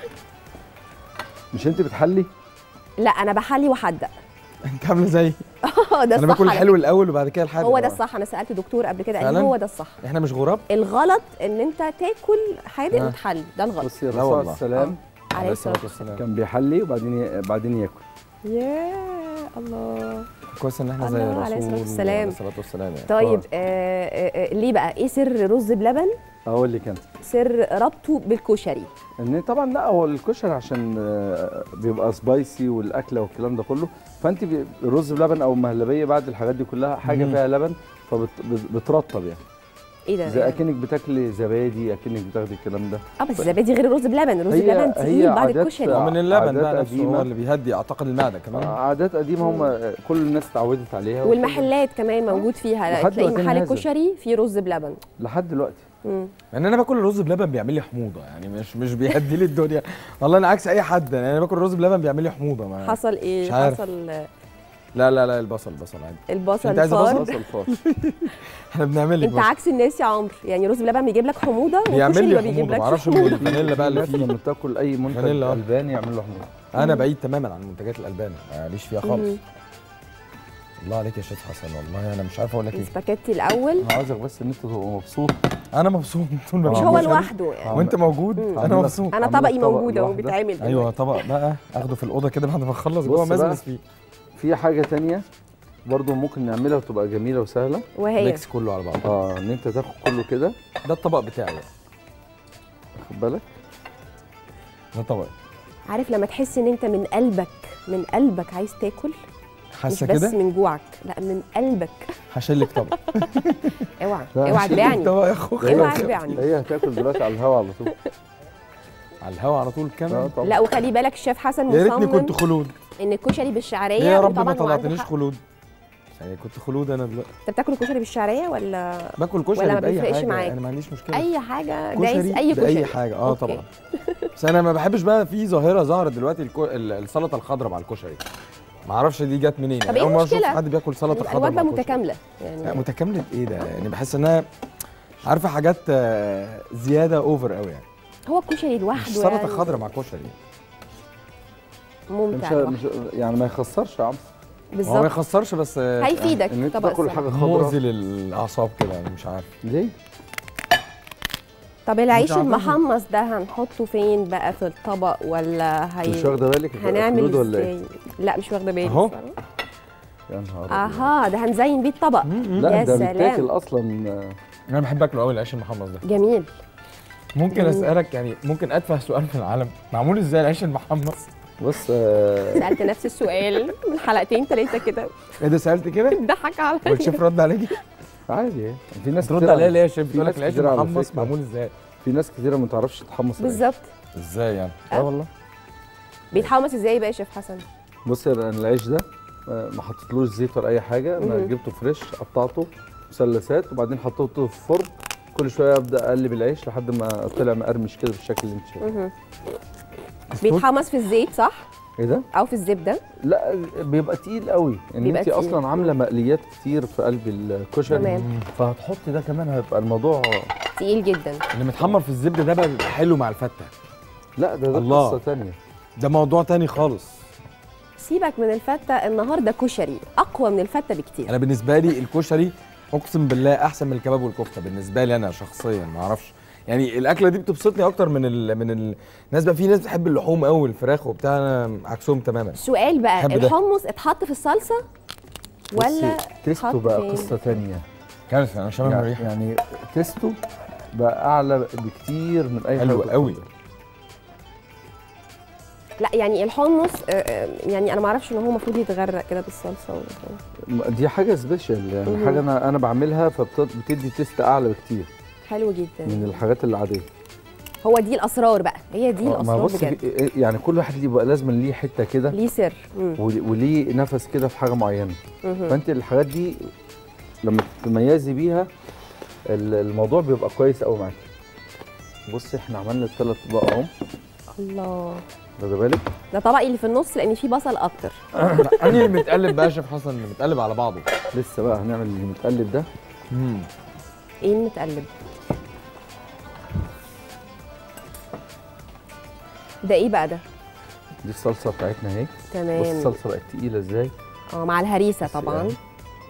مش انت بتحلي لا انا بحلي واحدق انت عامله زي اه ده انا الصح باكل على الحلو فكرة. الاول وبعد كده الحادق هو ده الصح انا سالت دكتور قبل كده قال لي فعلاً؟ هو ده الصح احنا مش غراب الغلط ان انت تاكل حادق آه. وتحلي ده الغلط بصي لا الرسول عليه والله. السلام عليه الصلاه والسلام كان بيحلي وبعدين ي... بعدين ياكل يا الله كويس ان احنا زي الله عليه الرسول الصلاة والسلام. عليه الصلاه والسلام يعني طيب آه آه آه ليه بقى ايه سر رز بلبن اقول لك انت سر ربطه بالكشري ان طبعا لا هو الكشري عشان آه، بيبقى سبايسي والاكله والكلام ده كله فانت بي- الرز بلبن او المهلبيه بعد الحاجات دي كلها حاجه مم. فيها لبن فبترطب يعني ايه ده زي يعني؟ اكنك بتاكلي زبادي اكنك بتاخدي الكلام ده اه بس الزبادي غير الرز بلبن الرز هي- بلبن هي تقيل بعد عادات- الكشري آه. ومن اللبن بقى عادات نفسه هو قديمة. اللي بيهدي اعتقد المعده كمان عادات قديمه هم كل الناس اتعودت عليها والمحلات كمان موجود فيها لحد تلاقي وقتنا محل هذا. كشري فيه رز بلبن لحد دلوقتي مم. ان انا باكل الرز بلبن بيعمل لي حموضه يعني مش مش بيهدي لي الدنيا والله انا عكس اي حد يعني انا باكل الرز بلبن بيعمل لي حموضه ما حصل ايه مش عارف. حصل لا لا لا البصل البصل عادي البصل انت عايزة الفار بصل؟ بصل فار احنا بنعمل لك انت بصل عكس الناس يا عمرو يعني رز بلبن بيجيب لك حموضه بيعمل والكشري لي ما بيجيب حموضه ما لكش اعرفش من حموضه الفانيلا بقى اللي الناس فيه لما بتاكل اي منتج فانيلا. الباني يعمل له حموضه انا بعيد تماما عن منتجات الالبان ماليش فيها خالص مم. الله عليك يا شيخ حسن والله انا مش عارف اقول لك ايه السباكيتي الاول انا عاوزك بس ان انت تبقى مبسوط انا مبسوط طول ما مش أنا هو موجود. لوحده يعني وانت موجود مم. انا عامل لك- مبسوط انا عامل طبقي طبق موجوده لوحده. وبيتعمل ايوه طبق بقى اخده في الاوضه كده بعد ما اخلص جوه بص بقى. مزمز فيه في حاجه تانية برضو ممكن نعملها وتبقى جميله وسهله وهي ميكس كله على بعضه اه ان انت تاخد كله كده ده الطبق بتاعي واخد بالك ده طبق عارف لما تحس ان انت من قلبك من قلبك عايز تاكل مش حاسه بس كده من جوعك لا من قلبك هشيلك طبق اوعى لا، اوعى تبيعني طبق يا اخويا اوعى تبيعني هي هتاكل دلوقتي على الهوا على طول على الهوا على طول اه كمان طبعا لا وخلي بالك الشيف حسن يا ريتني مصمم كنت خلود ان الكشري بالشعريه ليه يا رب وطبعاً ما هو عنده طلعتنيش حق. خلود يعني كنت خلود انا دلوقتي انت بتاكل الكشري بالشعريه ولا باكل ولا كشري ما باي بيفرقش حاجه معاك؟ انا ما عنديش مشكله اي حاجه جايز كشري اي كشري باي حاجه اه أوكي. طبعا بس انا ما بحبش بقى في ظاهره ظهرت دلوقتي الكو... ال- السلطه الخضراء مع الكشري ما اعرفش دي جت منين طب يعني ايه اول مره اشوف المشكلة؟ حد بياكل سلطه يبقى خضراء الوجبه مع كشري. متكامله لا يعني متكامله ايه ده يعني بحس انها عارفه حاجات آه، زياده اوفر قوي يعني هو الكشري مش لوحده سلطه يعني خضراء مع كشري ممتع مش لوحده. مش يعني ما يخسرش يا عم هو ما بالظبط يخسرش بس آه، هيفيدك ان انت طبق تاكل السلطة. حاجه خضراء مؤذي للاعصاب كده يعني مش عارف ليه؟ طب العيش عارفة. المحمص ده هنحطه فين بقى في الطبق ولا هي مش واخده بالك هتبقى هنعمل خلود ولا ازاي ايه؟ لا مش واخده بالي أهو. الصراحة. يا نهار أبيض. اها ده هنزين بيه الطبق لا يا ده سلام. بيتاكل اصلا آه، انا بحب اكله قوي العيش المحمص ده جميل ممكن مم. اسالك يعني ممكن اتفه سؤال في العالم معمول ازاي العيش المحمص بص آه، سالت نفس السؤال من حلقتين ثلاثه كده ايه ده سالت كده ضحك عليا والشيف رد عليكي عادي يعني في ناس ترد كتير عليا على- ليه يا شيف في بتقول لك ناس العيش كتير على المحمص فكرة. معمول ازاي في ناس كتيره ما تعرفش تحمص العيش. بالظبط ازاي يعني اه والله بيتحمص ازاي بقى يا شيف حسن بص انا العيش ده آه، ما حطيتلوش زيت ولا اي حاجه انا مهم. جبته فريش قطعته مثلثات وبعدين حطيته في الفرن كل شويه ابدا اقلب العيش لحد ما طلع مقرمش كده بالشكل اللي انت شايفه مهم. بيتحمص في الزيت صح ايه ده او في الزبده لا بيبقى تقيل قوي ان بيبقى انت تقيل. اصلا عامله مقليات كتير في قلب الكشري تمام. فهتحطي ده كمان هيبقى الموضوع تقيل جدا اللي متحمر في الزبده ده بقى بيبقى حلو مع الفته لا ده ده الله. قصه ثانيه ده موضوع تاني خالص سيبك من الفته النهارده كشري اقوى من الفته بكتير انا بالنسبه لي الكشري اقسم بالله احسن من الكباب والكفته بالنسبه لي انا شخصيا ما اعرفش يعني الاكله دي بتبسطني اكتر من ال من ال- الناس بقى في ناس بتحب اللحوم قوي والفراخ وبتاع انا عكسهم تماما سؤال بقى بحب ده. الحمص اتحط في الصلصه ولا بصي، تيستو اتحط بقى فين؟ قصه ثانيه كارثه انا شامم يعني, الريحه يعني تيستو بقى اعلى بكتير من اي حلو حاجه قوي. بتتحضر. لا يعني الحمص آه، آه، يعني انا ما اعرفش ان هو المفروض يتغرق كده بالصلصه ولا- دي حاجه سبيشال يعني مهم. حاجه انا انا بعملها فبتدي تيست اعلى بكتير حلو جدا من الحاجات العاديه هو دي الاسرار بقى هي دي آه، ما الاسرار بص بجد في- يعني كل واحد يبقى لازم ليه حته كده ليه سر مم. ولي- وليه نفس كده في حاجه معينه مهم. فانت الحاجات دي لما تميزي بيها ال- الموضوع بيبقى كويس قوي معاكي بصي احنا عملنا الثلاث اطباق اهو الله واخده بالك ده طبقي اللي في النص لان فيه بصل اكتر انهي اللي متقلب بقى يا شيف حسن اللي متقلب على بعضه لسه بقى هنعمل اللي متقلب ده امم ايه المتقلب ده ايه بقى ده دي الصلصه بتاعتنا اهي بص تمام الصلصه بقت تقيله ازاي اه مع الهريسه بس طبعا يعني.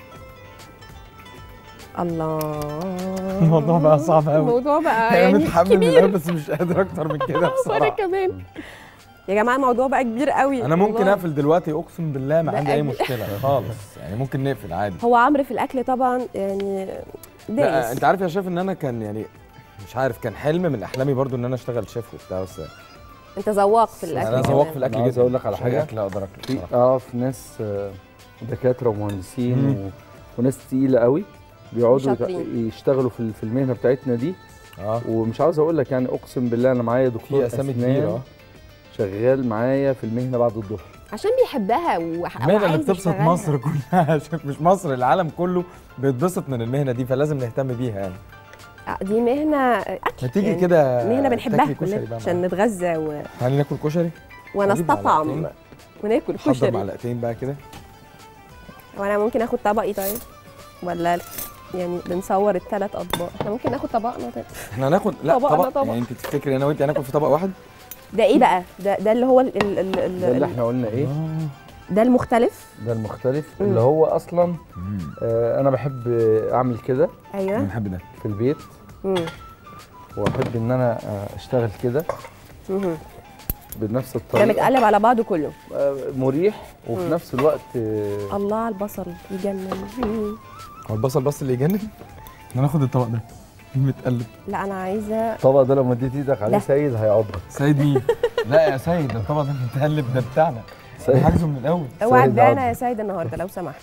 الله الموضوع بقى صعب قوي الموضوع بقى انا يعني متحمل من كبير الأول بس مش قادر اكتر من كده وانا بصراحه كمان يا جماعه الموضوع بقى كبير قوي انا ممكن والله. اقفل دلوقتي اقسم بالله ما بقى عندي اي كبير. مشكله خالص يعني ممكن نقفل عادي هو عمرو في الاكل طبعا يعني لا دايس انت عارف يا شيف ان انا كان يعني مش عارف كان حلم من احلامي برضو ان انا اشتغل شيف وبتاع بس انت ذواق في الاكل انا كمان. ذواق في الاكل أنا عايز جدا أقول لك على عشان حاجة. الاكل اقدر اكل في بصراحة. اه في ناس آه، دكاتره ومهندسين مم. و... وناس تقيله قوي بيقعدوا شاطرين. يت- يشتغلوا في في المهنه بتاعتنا دي اه ومش عاوز اقول لك يعني اقسم بالله انا معايا دكتور في اسامي أسنان كبيره اه شغال معايا في المهنه بعد الظهر عشان بيحبها وح- المهنه اللي وعايز بتبسط يشتغلها. مصر كلها يا شيف مش مصر العالم كله بيتبسط من المهنه دي فلازم نهتم بيها يعني آه، دي مهنه اكل ما تيجي يعني كده مهنه بنحبها تاكلي كشري كلنا بقى عشان معانا. نتغذى و... تعالي ناكل كشري ونستطعم معلقتين. وناكل حضر كشري معلقتين بقى كده وانا ممكن اخد طبقي طيب ولا يعني بنصور الثلاث اطباق احنا ممكن ناخد طبقنا طيب احنا هناخد لا طبقنا طبق, طبق. يعني انت تفتكري انا وانت هناكل في طبق واحد ده ايه بقى ده ده اللي هو ال ال ال ال ده اللي احنا قلنا ايه ده المختلف ده المختلف مم. اللي هو اصلا آه انا بحب اعمل كده ايوه بنحب ده في البيت مم. واحب ان انا آه، اشتغل كده مهم. بنفس ده الطريقه متقلب على بعضه كله آه، مريح وفي مم. نفس الوقت آه، الله على البصل يجنن مم. هو البصل بس اللي يجنن انا ناخد الطبق ده متقلب لا انا عايزه الطبق ده لو مديت ايدك عليه لا. سيد هيعضك سيد مين؟ لا يا سيد الطبق ده متقلب ده بتاعنا سيد. حاجزه من الاول اوعى سيد تبيعنا عض. يا سيد النهارده لو سمحت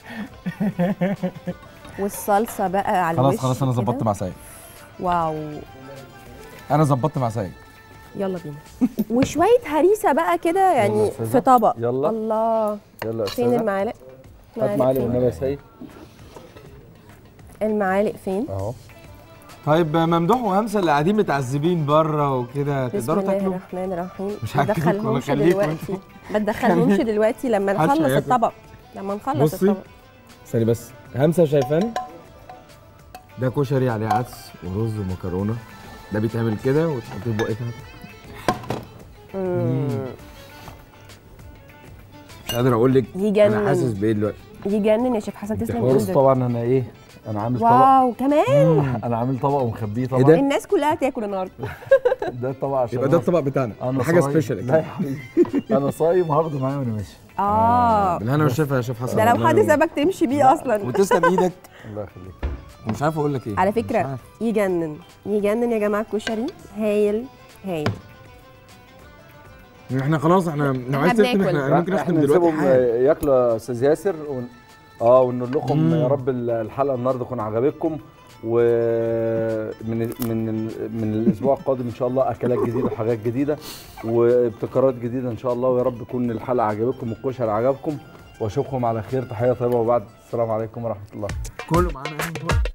والصلصه بقى على خلاص الوش خلاص انا كده. ظبطت مع سيد واو انا ظبطت مع سيد يلا بينا وشويه هريسه بقى كده يلا يعني يا أستاذة. في طبق يلا. الله يلا يا فين استاذه المعالق هات معالق فين؟ والنبي يا سيد المعالق فين اهو طيب ممدوح وهمسه اللي قاعدين متعذبين بره وكده بسم تقدروا الله تاكلوا الرحمن الرحيم مش ما هاكلكم، تدخلهمش أنا خليكم دلوقتي ما تدخلهمش دلوقتي لما محدش نخلص هياكل. الطبق لما نخلص بصي الطبق ثاني بس همسه شايفاني ده كشري عليه عدس ورز ومكرونه ده بيتعمل كده وتحطيه في بقك مم. مش قادر اقول لك يجنن. انا حاسس بايه دلوقتي يجنن يا شيخ حسن تسلم بص ايدك طبعا انا ايه انا عامل طبق واو كمان انا عامل طبق ومخبيه طبعا إيه ده؟ الناس كلها تاكل النهارده ده طبق عشان يبقى ده أنا- الطبق بتاعنا انا حاجه صايم. سبيشال لا يا حبيبي انا صايم هاخده معايا وانا ماشي اه بالهنا والشفا يا شيف حسن ده لو والله حد و- سابك تمشي بيه اصلا وتسلم ايدك الله يخليك ومش عارف اقول لك ايه على مش فكره عارف. يجنن يجنن يا جماعه الكشري هايل هايل احنا خلاص احنا لو عايز تختم بناكل. احنا ممكن احنا نختم دلوقتي نسيبهم حالا ياكلوا يا استاذ ياسر ون... اه ونقول لكم مم. يا رب ال- الحلقه النهارده تكون عجبتكم ومن من من الاسبوع القادم ان شاء الله اكلات جديده وحاجات جديده وابتكارات جديده ان شاء الله ويا رب تكون الحلقه عجبتكم والكشري عجبكم واشوفكم على خير تحيه طيبه وبعد السلام عليكم ورحمه الله كله معانا هنا دلوقتي